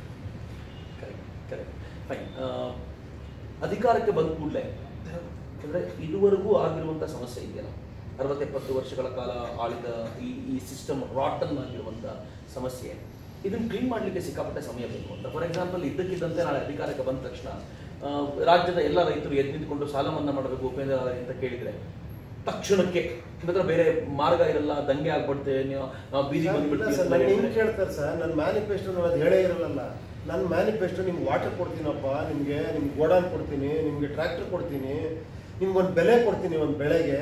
Speaker 2: ಕರೆಕ್ಟ್ ಕರೆಕ್ಟ್ ಫೈನ್ ಅಧಿಕಾರಕ್ಕೆ ಬಂದ ಕೂಡಲೇ ಅಂದರೆ ಇದುವರೆಗೂ ಆಗಿರುವಂಥ ಸಮಸ್ಯೆ ಇದೆಯಲ್ಲ ಅರವತ್ತೆಪ್ಪತ್ತು ವರ್ಷಗಳ ಕಾಲ ಆಳಿದ ಈ ಈ ಸಿಸ್ಟಮ್ ರಾಟನ್ ಆಗಿರುವಂಥ ಸಮಸ್ಯೆ ಇದನ್ನು ಕ್ಲೀನ್ ಮಾಡಲಿಕ್ಕೆ ಸಿಕ್ಕಾಪಟ್ಟೆ ಸಮಯ ಬೇಕು ಅಂತ ಫಾರ್ ಎಕ್ಸಾಂಪಲ್ ಇದ್ದಕ್ಕಿದ್ದಂತೆ ನಾಳೆ ಅಧಿಕಾರಕ್ಕೆ ಬಂದ ತಕ್ಷಣ ಆ, ರಾಜ್ಯದ ಎಲ್ಲ ರೈತರು ಎದ್ದು ನಿಂತ್ಕೊಂಡು ಸಾಲ ಮನ್ನಾ ಮಾಡಬೇಕು ಉಪೇಂದ್ರ ಅವರೇ ಅಂತ ಕೇಳಿದರೆ ತಕ್ಷಣಕ್ಕೆ ಅಂದ್ರೆ ಬೇರೆ ಮಾರ್ಗ ಇರಲ್ಲ ದಂಗೆ ಆಗ್ಬಿಡ್ತೇವೆ ನೀವು ನಾವು ಬೀದಿ
Speaker 3: ಇಲ್ಲ
Speaker 2: ಬಂದ್ಬಿಡ್ತೀವಿ
Speaker 3: ಸರ್
Speaker 2: ಅಂತ
Speaker 3: ನಾನು ಹೆಂಗ್
Speaker 2: ಹೇಳಿದ್ರೆ.
Speaker 3: ಕೇಳ್ತಾರೆ ಸರ್ ನನ್ನ ಮ್ಯಾನಿಫೆಸ್ಟೋ ನಾನು ಅದು ಹೇಳೇ ಇರಲ್ಲ ನನ್ನ ಮ್ಯಾನಿಫೆಸ್ಟೋ ನಿಮ್ಗೆ ವಾಟರ್ ಕೊಡ್ತೀನಪ್ಪ ನಿಮಗೆ ನಿಮ್ಗೆ ಗೋಡಾನ್ ಕೊಡ್ತೀನಿ ನಿಮ್ಗೆ ಟ್ರ್ಯಾಕ್ಟರ್ ಕೊಡ್ತೀನಿ ನಿಮ್ಗೆ ಒಂದು ಬೆಲೆ ಕೊಡ್ತೀನಿ ಒಂದು ಬೆಳೆಗೆ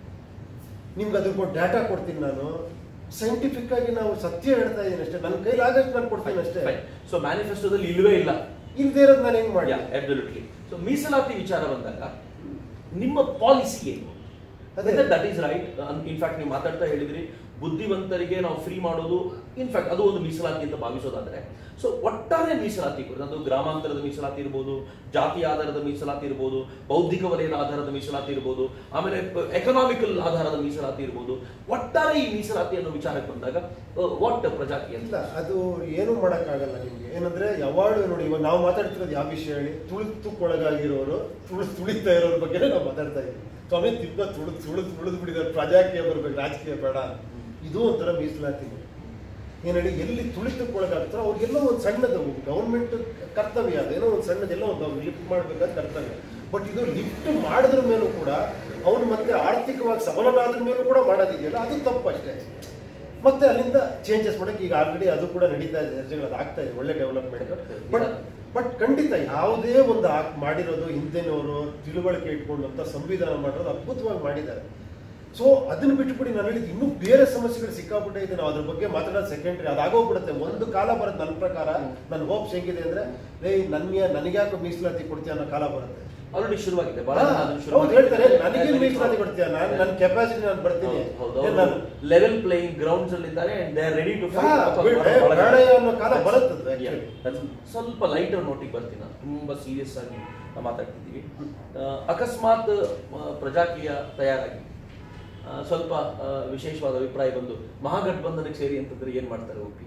Speaker 3: ನಿಮ್ಗೆ ಅದಕ್ಕೊಂದು ಡಾಟಾ ಕೊಡ್ತೀನಿ ನಾನು ಸೈಂಟಿಫಿಕ್ ಆಗಿ ನಾವು ಸತ್ಯ ಹೇಳ್ತಾ ಇದ್ದೀನಿ ಅಷ್ಟೇ ನನ್ನ ಕೈಲಿ ಆಗಷ್ಟು ನಾನು ಕೊಡ್ತೀನಿ ಅಷ್ಟೇ
Speaker 2: ಸೊ ಮ್ಯಾನಿಫೆಸ್ಟೋದಲ್ಲಿ ಇಲ್ವೇ ಇಲ್ಲ
Speaker 3: ಇಲ್ದೇ ಇರೋದು ನಾನು ಹೆಂಗ್ ಮಾಡಿ
Speaker 2: ಅಬ್ಸಲ್ಯೂಟ್ಲಿ ಸೊ ಮೀಸಲಾತಿ ವಿಚಾರ ಬಂದಾಗ ನಿಮ್ಮ ಪಾಲಿಸಿ ಏನು
Speaker 3: ಅದೇ.
Speaker 2: ದಟ್ ಈಸ್ ರೈಟ್ ಇನ್ಫ್ಯಾಕ್ಟ್ ನೀವು ಮಾತಾಡ್ತಾ ಹೇಳಿದ್ರಿ ಬುದ್ಧಿವಂತರಿಗೆ ನಾವು ಫ್ರೀ ಮಾಡೋದು ಇನ್ಫ್ಯಾಕ್ಟ್ ಅದು ಒಂದು ಮೀಸಲಾತಿ ಅಂತ ಭಾವಿಸೋದಾದ್ರೆ ಸೊ ಒಟ್ಟಾರೆ ಮೀಸಲಾತಿ ಕುರಿತು ಅದು ಗ್ರಾಮಾಂತರದ ಮೀಸಲಾತಿ ಇರ್ಬೋದು ಜಾತಿ ಆಧಾರದ ಮೀಸಲಾತಿ ಇರ್ಬೋದು ಬೌದ್ಧಿಕ ವಲಯದ ಆಧಾರದ ಮೀಸಲಾತಿ ಇರ್ಬೋದು ಆಮೇಲೆ ಎಕನಾಮಿಕಲ್ ಆಧಾರದ ಮೀಸಲಾತಿ ಇರ್ಬೋದು ಒಟ್ಟಾರೆ ಈ ಮೀಸಲಾತಿ ಅನ್ನೋ ವಿಚಾರಕ್ಕೆ ಬಂದಾಗ ವಾಟ್ ಪ್ರಜಾತಿ ಅಂತ
Speaker 3: ಇಲ್ಲ ಅದು ಏನು ಮಾಡೋಕ್ಕಾಗಲ್ಲ ನಿಮ್ಗೆ ಏನಂದ್ರೆ ಯಾವಾಗಲೂ ನೋಡಿ ಇವಾಗ ನಾವು ಮಾತಾಡ್ತಿರೋದು ಯಾವ ವಿಷಯ ಹೇಳಿ ತುಳಿತಕ್ಕೊಳಗಾಗಿರೋರು ತುಳಿದು ತುಳಿತಾ ಇರೋರ ಬಗ್ಗೆ ನಾವು ಮಾತಾಡ್ತಾ ಇದ್ದೀವಿ ಸ್ವಾಮಿ ತಿಪ್ಪ ತುಳಿದು ತುಳಿದು ತುಳಿದು ಬಿಡಿದಾರೆ ಪ್ರಜಾಕೀಯ ಬರ್ಬೇಕು ರಾಜಕೀಯ ಬೇಡ ಇದು ಒಂಥರ ಮೀಸಲಾತಿ ಏನು ಹೇಳಿ ಎಲ್ಲಿ ತುಳಿತಕ್ಕೊಳಗಾಗ್ತಾರೋ ಅವ್ರಿಗೆಲ್ಲೋ ಒಂದು ಸಣ್ಣದು ಗೌರ್ಮೆಂಟ್ ಕರ್ತವ್ಯ ಅದೇನೋ ಒಂದು ಸಣ್ಣದೆಲ್ಲ ಒಂದು ಲಿಫ್ಟ್ ಮಾಡಬೇಕಾದ ಕರ್ತವ್ಯ ಬಟ್ ಇದು ಲಿಫ್ಟ್ ಮಾಡಿದ್ರ ಮೇಲೂ ಕೂಡ ಅವ್ನು ಮತ್ತೆ ಆರ್ಥಿಕವಾಗಿ ಸಬಲನಾದ್ರ ಮೇಲೂ ಕೂಡ ಮಾಡೋದಿದೆಯಲ್ಲ ಅದು ತಪ್ಪು ಅಷ್ಟೇ ಮತ್ತೆ ಅಲ್ಲಿಂದ ಚೇಂಜಸ್ ಮಾಡಕ್ಕೆ ಈಗ ಆಲ್ರೆಡಿ ಅದು ಕೂಡ ನಡೀತಾ ಇದೆ ಚರ್ಚೆಗಳು ಅದು ಆಗ್ತಾ ಇದೆ ಒಳ್ಳೆ ಡೆವಲಪ್ಮೆಂಟ್ ಬಟ್ ಬಟ್ ಖಂಡಿತ ಯಾವುದೇ ಒಂದು ಆಕ್ ಮಾಡಿರೋದು ಹಿಂದಿನವರು ತಿಳುವಳಿಕೆ ಇಟ್ಕೊಂಡಂತ ಸಂವಿಧಾನ ಮಾಡಿರೋದು ಅದ್ಭುತವಾಗಿ ಮಾಡಿದ್ದಾರೆ ಸೊ ಅದನ್ನ ಬಿಟ್ಬಿಡಿ ನಾನು ಹೇಳಿದ್ದು ಇನ್ನೂ ಬೇರೆ ಸಮಸ್ಯೆಗಳು ಸಿಕ್ಕಾಬಿಟ್ಟೆ ಇದೆ ನಾವು ಅದ್ರ ಬಗ್ಗೆ ಮಾತಾಡೋದು ಸೆಕೆಂಡ್ರಿ ಅದಾಗೋಗ್ಬಿಡುತ್ತೆ ಒಂದು ಕಾಲ ಬರುತ್ತೆ ನನ್ನ ಪ್ರಕಾರ ನನ್ನ ಹೋಪ್ಸ್ ಹೆಂಗಿದೆ ಅಂದ್ರೆ ಲೇ ನನ್ನ ನನಗ್ಯಾಕೆ ಮೀಸಲಾತಿ ಕೊಡ್ತೀಯ ಅನ್ನೋ ಕಾಲ ಬರುತ್ತೆ
Speaker 2: ಆಲ್ರೆಡಿ ಶುರುವಾಗಿದೆ ಬಹಳ
Speaker 3: ಹಾ,
Speaker 2: ಜನ ಅದನ್ನ ಶುರು
Speaker 3: ಹೌದು ಹೇಳ್ತಾರೆ
Speaker 2: ಮಾಡಿದ್ದಾರೆ.
Speaker 3: ನನಗೆ ಮೀಸಲಾತಿ ಕೊಡ್ತೀಯ ನಾನು ನನ್ನ ಕೆಪಾಸಿಟಿ ನಾನು ಬರ್ತೀನಿ ಏನ್ ನಾನು
Speaker 2: ಲೆವೆಲ್ ಪ್ಲೇಯಿಂಗ್ ಗ್ರೌಂಡ್ಸ್ ಅಲ್ಲಿ ಇದ್ದಾರೆ and they are ready to
Speaker 3: ಹಾ, ಬಿಡ್- ಏ, ಬೇಡ ಅನ್ನೋ ಕಾಲ ಬರುತ್ತದೆ actually.
Speaker 2: ಸ್ವಲ್ಪ ಲೈಟರ್ ನೋಟಿಗೆ ಬರ್ತೀನಿ ನಾನು ತುಂಬಾ ಸೀರಿಯಸ್ ಆಗಿ ನಾವು ಮಾತಾಡ್ತಿದ್ದೀವಿ ಆ, ಅಕಸ್ಮಾತ್ ಆ, ಪ್ರಜಾಕೀಯ ತಯಾರಾಗಿ ಆ, ಸ್ವಲ್ಪ ಆ, ವಿಶೇಷವಾದ ಅಭಿಪ್ರಾಯ ಬಂದು ಮಹಾಗಠಬಂಧನಕ್ಕೆ ಸೇರಿ ಅಂತಂದ್ರೆ ಏನ್ ಮಾಡ್ತಾರೆ ಒಪ್ಪಿ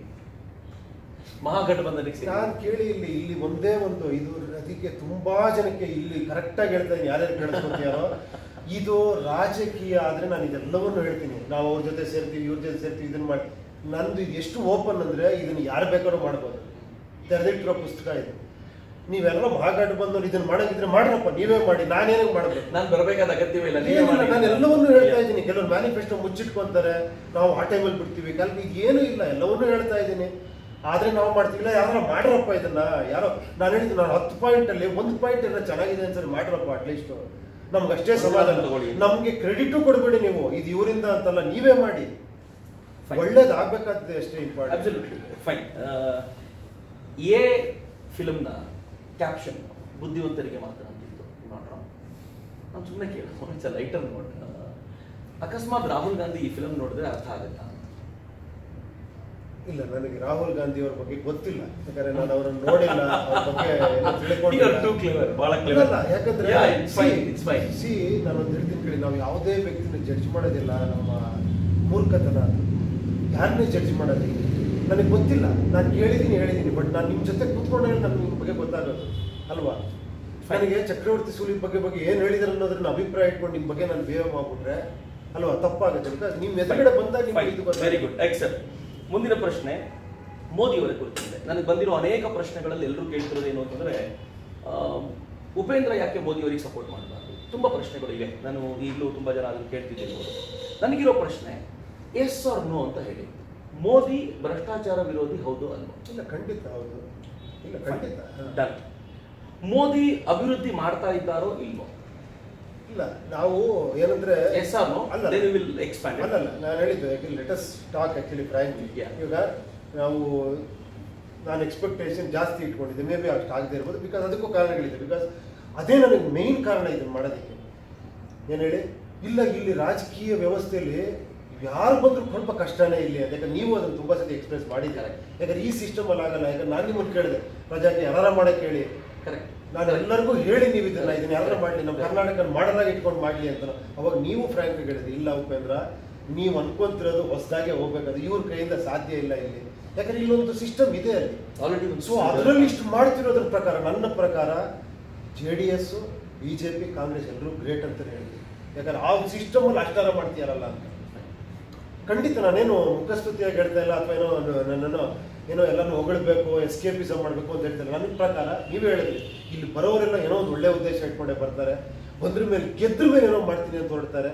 Speaker 2: ಮಹಾಗಠಬಂಧನಕ್ಕೆ ಸೇರಿ
Speaker 3: ನಾನು ಕೇಳಿ ಇಲ್ಲಿ ಇಲ್ಲಿ ಒಂದೇ ಒಂದು ಇದು ಅದಕ್ಕೆ ತುಂಬಾ ಜನಕ್ಕೆ ಇಲ್ಲಿ ಕರೆಕ್ಟ್ ಆಗಿ ಹೇಳ್ತಾ ಇದ್ದೀನಿ ಯಾರ್ಯಾರು ಕೇಳಿಸ್ಕೊತೀಯಾರೋ ಇದು ರಾಜಕೀಯ ಆದ್ರೆ ನಾನು ಇದೆಲ್ಲವನ್ನು ಹೇಳ್ತೀನಿ ನಾವು ಅವ್ರ ಜೊತೆ ಸೇರ್ತೀವಿ ಇವ್ರ ಜೊತೆ ಸೇರ್ತೀವಿ ಇದನ್ನ ಮಾಡಿ ನಂದು ಇದು ಎಷ್ಟು ಓಪನ್ ಅಂದ್ರೆ ಇದನ್ನ ಯಾರು ಬೇಕಾದ್ರೂ ಮಾಡ್ಬೋದು ತೆರೆದಿಟ್ಟಿರೋ ಪುಸ್ತಕ ಇದು ನೀವೆಲ್ಲ ಮಹಾಗಠ ಬಂದವ್ರು ಇದನ್ನ ಮಾಡಂಗಿದ್ರೆ ಮಾಡ್ರಪ್ಪ ನೀವೇ ಮಾಡಿ ನಾನೇನಕ್ಕೆ ಮಾಡಬೇಕು
Speaker 2: ನಾನು ಬರಬೇಕಾದ ಅಗತ್ಯವೇ ಇಲ್ಲ ನೀವೇ
Speaker 3: ಏನಿಲ್ಲ,
Speaker 2: ಮಾಡಿ.
Speaker 3: ನಾನು ಎಲ್ಲವನ್ನೂ ಹೇಳ್ತಾ ಇದ್ದೀನಿ ಕೆಲವರು ಮ್ಯಾನಿಫೆಸ್ಟೋ ಮುಚ್ಚಿಟ್ಕೊಂತಾರೆ ನಾವು ಆ ಟೈಮಲ್ಲಿ ಬಿಡ್ತೀವಿ ಕೆಲವು ಈಗ ಏನೂ ಇಲ್ಲ ಎಲ್ಲವನ್ನೂ ಹೇಳ್ತಾ ಇದ್ದೀನಿ ಆದ್ರೆ ನಾವು ಮಾಡ್ತೀವಿಲ್ಲ ಯಾರು ಮಾಡ್ರಪ್ಪ ಇದನ್ನ ಯಾರೋ ನಾನು ಹೇಳಿದ್ದು ನಾನು ಹತ್ತು ಪಾಯಿಂಟ್ ಅಲ್ಲಿ ಒಂದು ಪಾಯಿಂಟ್ ಎಲ್ಲ ಚೆನ್ನಾಗಿದೆ ಅನ್ಸರಿ ಮಾಡ್ರಪ್ಪ ಅಟ್ಲೀಸ್ಟ್ ನಮ್ಗೆ ಅಷ್ಟೇ ಸಮಾಧಾನ
Speaker 2: ತಗೊಳ್ಳಿ.
Speaker 3: ನಮ್ಗೆ ಕ್ರೆಡಿಟು ಕೊಡ್ಬೇಡಿ ನೀವು ಇದು ಇವರಿಂದ ಅಂತಲ್ಲ ನೀವೇ ಮಾಡಿ
Speaker 2: Fine.
Speaker 3: ಒಳ್ಳೇದಾಗ್ಬೇಕಾದ್ರೆ ಅಷ್ಟೇ ಇಂಪಾರ್ಟೆಂಟ್
Speaker 2: ಅಬ್ಸಲ್ಯೂಟ್ಲಿ ಫೈನ್ ಎ ಫಿಲ್ಮ್ನ ಕ್ಯಾಪ್ಷನ್ ಬುದ್ಧಿವಂತರಿಗೆ ಮಾತನಾಡ್ತಿತ್ತು ನಾಟ್ ರಾಂಗ್ ನಾನು ಸುಮ್ಮನೆ ಕೇಳ ಲೈಟರ್ ನೋಡ್ ಅಕಸ್ಮಾತ್ ರಾಹುಲ್ ಗಾಂಧಿ ಈ ಫಿಲ್ಮ್ ನೋಡಿದ್ರೆ ಅರ್ಥ ಆಗುತ್ತಾ
Speaker 3: ಇಲ್ಲ ನನಗೆ ರಾಹುಲ್ ಗಾಂಧಿ ಅವ್ರ ಬಗ್ಗೆ ಗೊತ್ತಿಲ್ಲ ಯಾಕಂದ್ರೆ ನಾನು ಅವರನ್ನು ನೋಡಿಲ್ಲ ಅವ್ರ ಬಗ್ಗೆ ಎಲ್ಲ
Speaker 2: You are
Speaker 3: ತಿಳ್ಕೊಂಡಿಲ್ಲ
Speaker 2: too clever, ಬಹಳ clever.
Speaker 3: ಅಲ್ಲ, ಯಾಕಂದ್ರೆ
Speaker 2: Yeah, it's fine, it's fine.
Speaker 3: C ನಾನೊಂದು ಹೇಳ್ತೀನಿ ಕೇಳಿ ನಾವು ಯಾವುದೇ ವ್ಯಕ್ತಿನ ಜಡ್ಜ್ ಮಾಡೋದಿಲ್ಲ ನಮ್ಮ ಮೂರ್ಖತನ ಅದು ಯಾರನ್ನೇ ಜಡ್ಜ್ ಮಾಡೋದಿಲ್ಲ ನನಗೆ ಗೊತ್ತಿಲ್ಲ ನಾನು ಕೇಳಿದ್ದೀನಿ ಹೇಳಿದ್ದೀನಿ ಬಟ್ ನಾನು ನಿಮ್ಮ ಜೊತೆ ಕೂತ್ಕೊಂಡಾಗ ನನಗೆ ನಿಮ್ಮ ಬಗ್ಗೆ ಗೊತ್ತಾಗೋದು ಅಲ್ವಾ ನನಗೆ ಚಕ್ರವರ್ತಿ ಸೂಲಿ ಬಗ್ಗೆ ಬಗ್ಗೆ ಏನು ಹೇಳಿದ್ರು ಅನ್ನೋದ್ರನ್ನ ಅಭಿಪ್ರಾಯ ಇಟ್ಕೊಂಡು ನಿಮ್ಮ ಬಗ್ಗೆ ನಾನು ಬೇವ ಮಾಡ್ಬಿಟ್ರೆ ಅಲ್ವಾ ತಪ್ಪಾಗುತ್ತೆ ಬಿಕಾಸ್ ನಿಮ್ಮ ಎದುರುಗಡೆ ಬಂದಾಗ ನಿಮ್ಗೆ ಇದು
Speaker 2: ವೆರಿ ಗುಡ್ ಎಕ್ಸೆಪ್ಟ್ ಮುಂದಿನ ಪ್ರಶ್ನೆ ಮೋದಿ ಅವರ ಕುರಿತಿದೆ ನನಗೆ ಬಂದಿರೋ ಅನೇಕ ಪ್ರಶ್ನೆಗಳಲ್ಲಿ ಎಲ್ಲರೂ ಕೇಳ್ತಿರೋದು ಏನು ಅಂತಂದ್ರೆ ಆ, ಉಪೇಂದ್ರ ಯಾಕೆ ಮೋದಿ ಅವರಿಗೆ ಸಪೋರ್ಟ್ ಮಾಡಬಾರ್ದು ತುಂಬಾ ಪ್ರಶ್ನೆಗಳು ಇವೆ ನಾನು ಈಗಲೂ ತುಂಬಾ ಜನ ಅದನ್ನು ಕೇಳ್ತಿದ್ದಿರ್ಬೋದು ನನಗಿರೋ ಪ್ರಶ್ನೆ ಎಸ್ ಆರ್ ನೋ ಅಂತ ಹೇಳಿ ಮೋದಿ ಭ್ರಷ್ಟಾಚಾರ ವಿರೋಧಿ ಹೌದು ಅಲ್ವಾ
Speaker 3: ಇಲ್ಲ ಖಂಡಿತ ಹೌದು ಇಲ್ಲ ಖಂಡಿತ ಹಾ.
Speaker 2: ಡನ್ ಮೋದಿ ಅಭಿವೃದ್ಧಿ ಮಾಡ್ತಾ ಇದ್ದಾರೋ ಇಲ್ವೋ
Speaker 3: ಇಲ್ಲ ನಾವು ಏನಂದ್ರೆ
Speaker 2: ಎಸ್ ಆರ್ ನೋ
Speaker 3: ಅಲ್ಲ
Speaker 2: then we will expand it.
Speaker 3: ಅಲ್ಲಲ್ಲ ನಾನು ಹೇಳಿದ್ದು let's talk actually frankly
Speaker 2: Yeah.
Speaker 3: ಈಗ ನಾವು ನಾನು ಎಕ್ಸ್ಪೆಕ್ಟೇಷನ್ ಜಾಸ್ತಿ ಇಟ್ಕೊಂಡಿದ್ದೆ ಮೇ ಬಿ ಅಷ್ಟು ಆಗದೆ ಇರ್ಬೋದು ಬಿಕಾಸ್ ಅದಕ್ಕೂ ಕಾರಣಗಳಿದೆ ಬಿಕಾಸ್ ಅದೇ ನನಗೆ ಮೇನ್ ಕಾರಣ ಇದನ್ನು ಮಾಡೋದಕ್ಕೆ ಏನು ಹೇಳಿ ಇಲ್ಲ ಇಲ್ಲಿ ರಾಜಕೀಯ ವ್ಯವಸ್ಥೆಯಲ್ಲಿ ಯಾರು ಬಂದ್ರು ಸ್ವಲ್ಪ ಕಷ್ಟನೇ ಇಲ್ಲಿ ಅಂತ ಯಾಕಂದ್ರೆ ನೀವು ಅದನ್ನು ತುಂಬಾ ಸತಿ ಎಕ್ಸ್ಪ್ರೆಸ್ ಮಾಡಿದ್ದೀರ ಯಾಕಂದ್ರೆ ಈ ಸಿಸ್ಟಮ್ ಅಲ್ಲಿ ಆಗಲ್ಲ ಯಾಕಂದ್ರೆ ನಾನು ನಿಮ್ಮನ್ನು ಕೇಳಿದೆ ಪ್ರಜಾಕ್ಕೆ ಯಾರ ಮಾಡಕ್ಕೆ ಹೇಳಿ
Speaker 2: Correct.
Speaker 3: ನಾನು ಎಲ್ಲರಿಗೂ ಹೇಳಿ ನೀವು ಇದನ್ನ ಇದನ್ನ ಯಾರು ಮಾಡಲಿ ನಮ್ಮ ಕರ್ನಾಟಕ ಮಾಡಲಾಗಿ ಇಟ್ಕೊಂಡು ಮಾಡಲಿ ಅಂತ ಅವಾಗ ನೀವು ಫ್ರಾಂಕ್ ಹೇಳಿದ್ರಿ ಇಲ್ಲ ಉಪೇಂದ್ರ ನೀವು ಅನ್ಕೊಂತಿರೋದು ಹೊಸದಾಗೆ ಹೋಗ್ಬೇಕಾದ್ರೆ ಇವ್ರ ಕೈಯಿಂದ ಸಾಧ್ಯ ಇಲ್ಲ ಇಲ್ಲಿ ಯಾಕಂದ್ರೆ ಇಲ್ಲೊಂದು ಸಿಸ್ಟಮ್ ಇದೆ ಅಲ್ಲಿ
Speaker 2: Already ಒಂದು
Speaker 3: ಸೊ ಅದರಲ್ಲಿ ಇಷ್ಟು ಮಾಡ್ತಿರೋದ್ರ ಪ್ರಕಾರ ನನ್ನ ಪ್ರಕಾರ J D S B J P Congress ಎಲ್ಲರೂ ಗ್ರೇಟ್ ಅಂತಾನೆ ಹೇಳಿ ಯಾಕಂದ್ರೆ ಆ ಸಿಸ್ಟಮ್ ಅಲ್ಲಿ ಅಷ್ಟಾರ ಮಾಡ್ತೀಯಾರಲ್ಲ ಅಂತ ಖಂಡಿತ ನಾನೇನು ಮುಖಸ್ತುತಿಯಾಗಿ ಹೇಳ್ತಾ ಇಲ್ಲ ಅಥವಾ ಏನೋ ನ- ನನ್ನನ್ನು ಏನೋ ಎಲ್ಲಾನು ಹೊಗಳ್ಬೇಕು ಎಸ್ಕೇಪಿಸಮ್ ಮಾಡಬೇಕು ಅಂತ ಹೇಳ್ತಾರೆ ನನ್ನ ಪ್ರಕಾರ ನೀವೇ ಹೇಳಿದ್ರಿ ಇಲ್ಲಿ ಬರೋರೆಲ್ಲ ಏನೋ ಒಂದು ಒಳ್ಳೆ ಉದ್ದೇಶ ಇಟ್ಕೊಂಡೇ ಬರ್ತಾರೆ ಬಂದ್ರ ಮೇಲೆ ಗೆದ್ರ ಮೇಲೆ ಏನೋ ಮಾಡ್ತೀನಿ ಅಂತ ಹೊರಡ್ತಾರೆ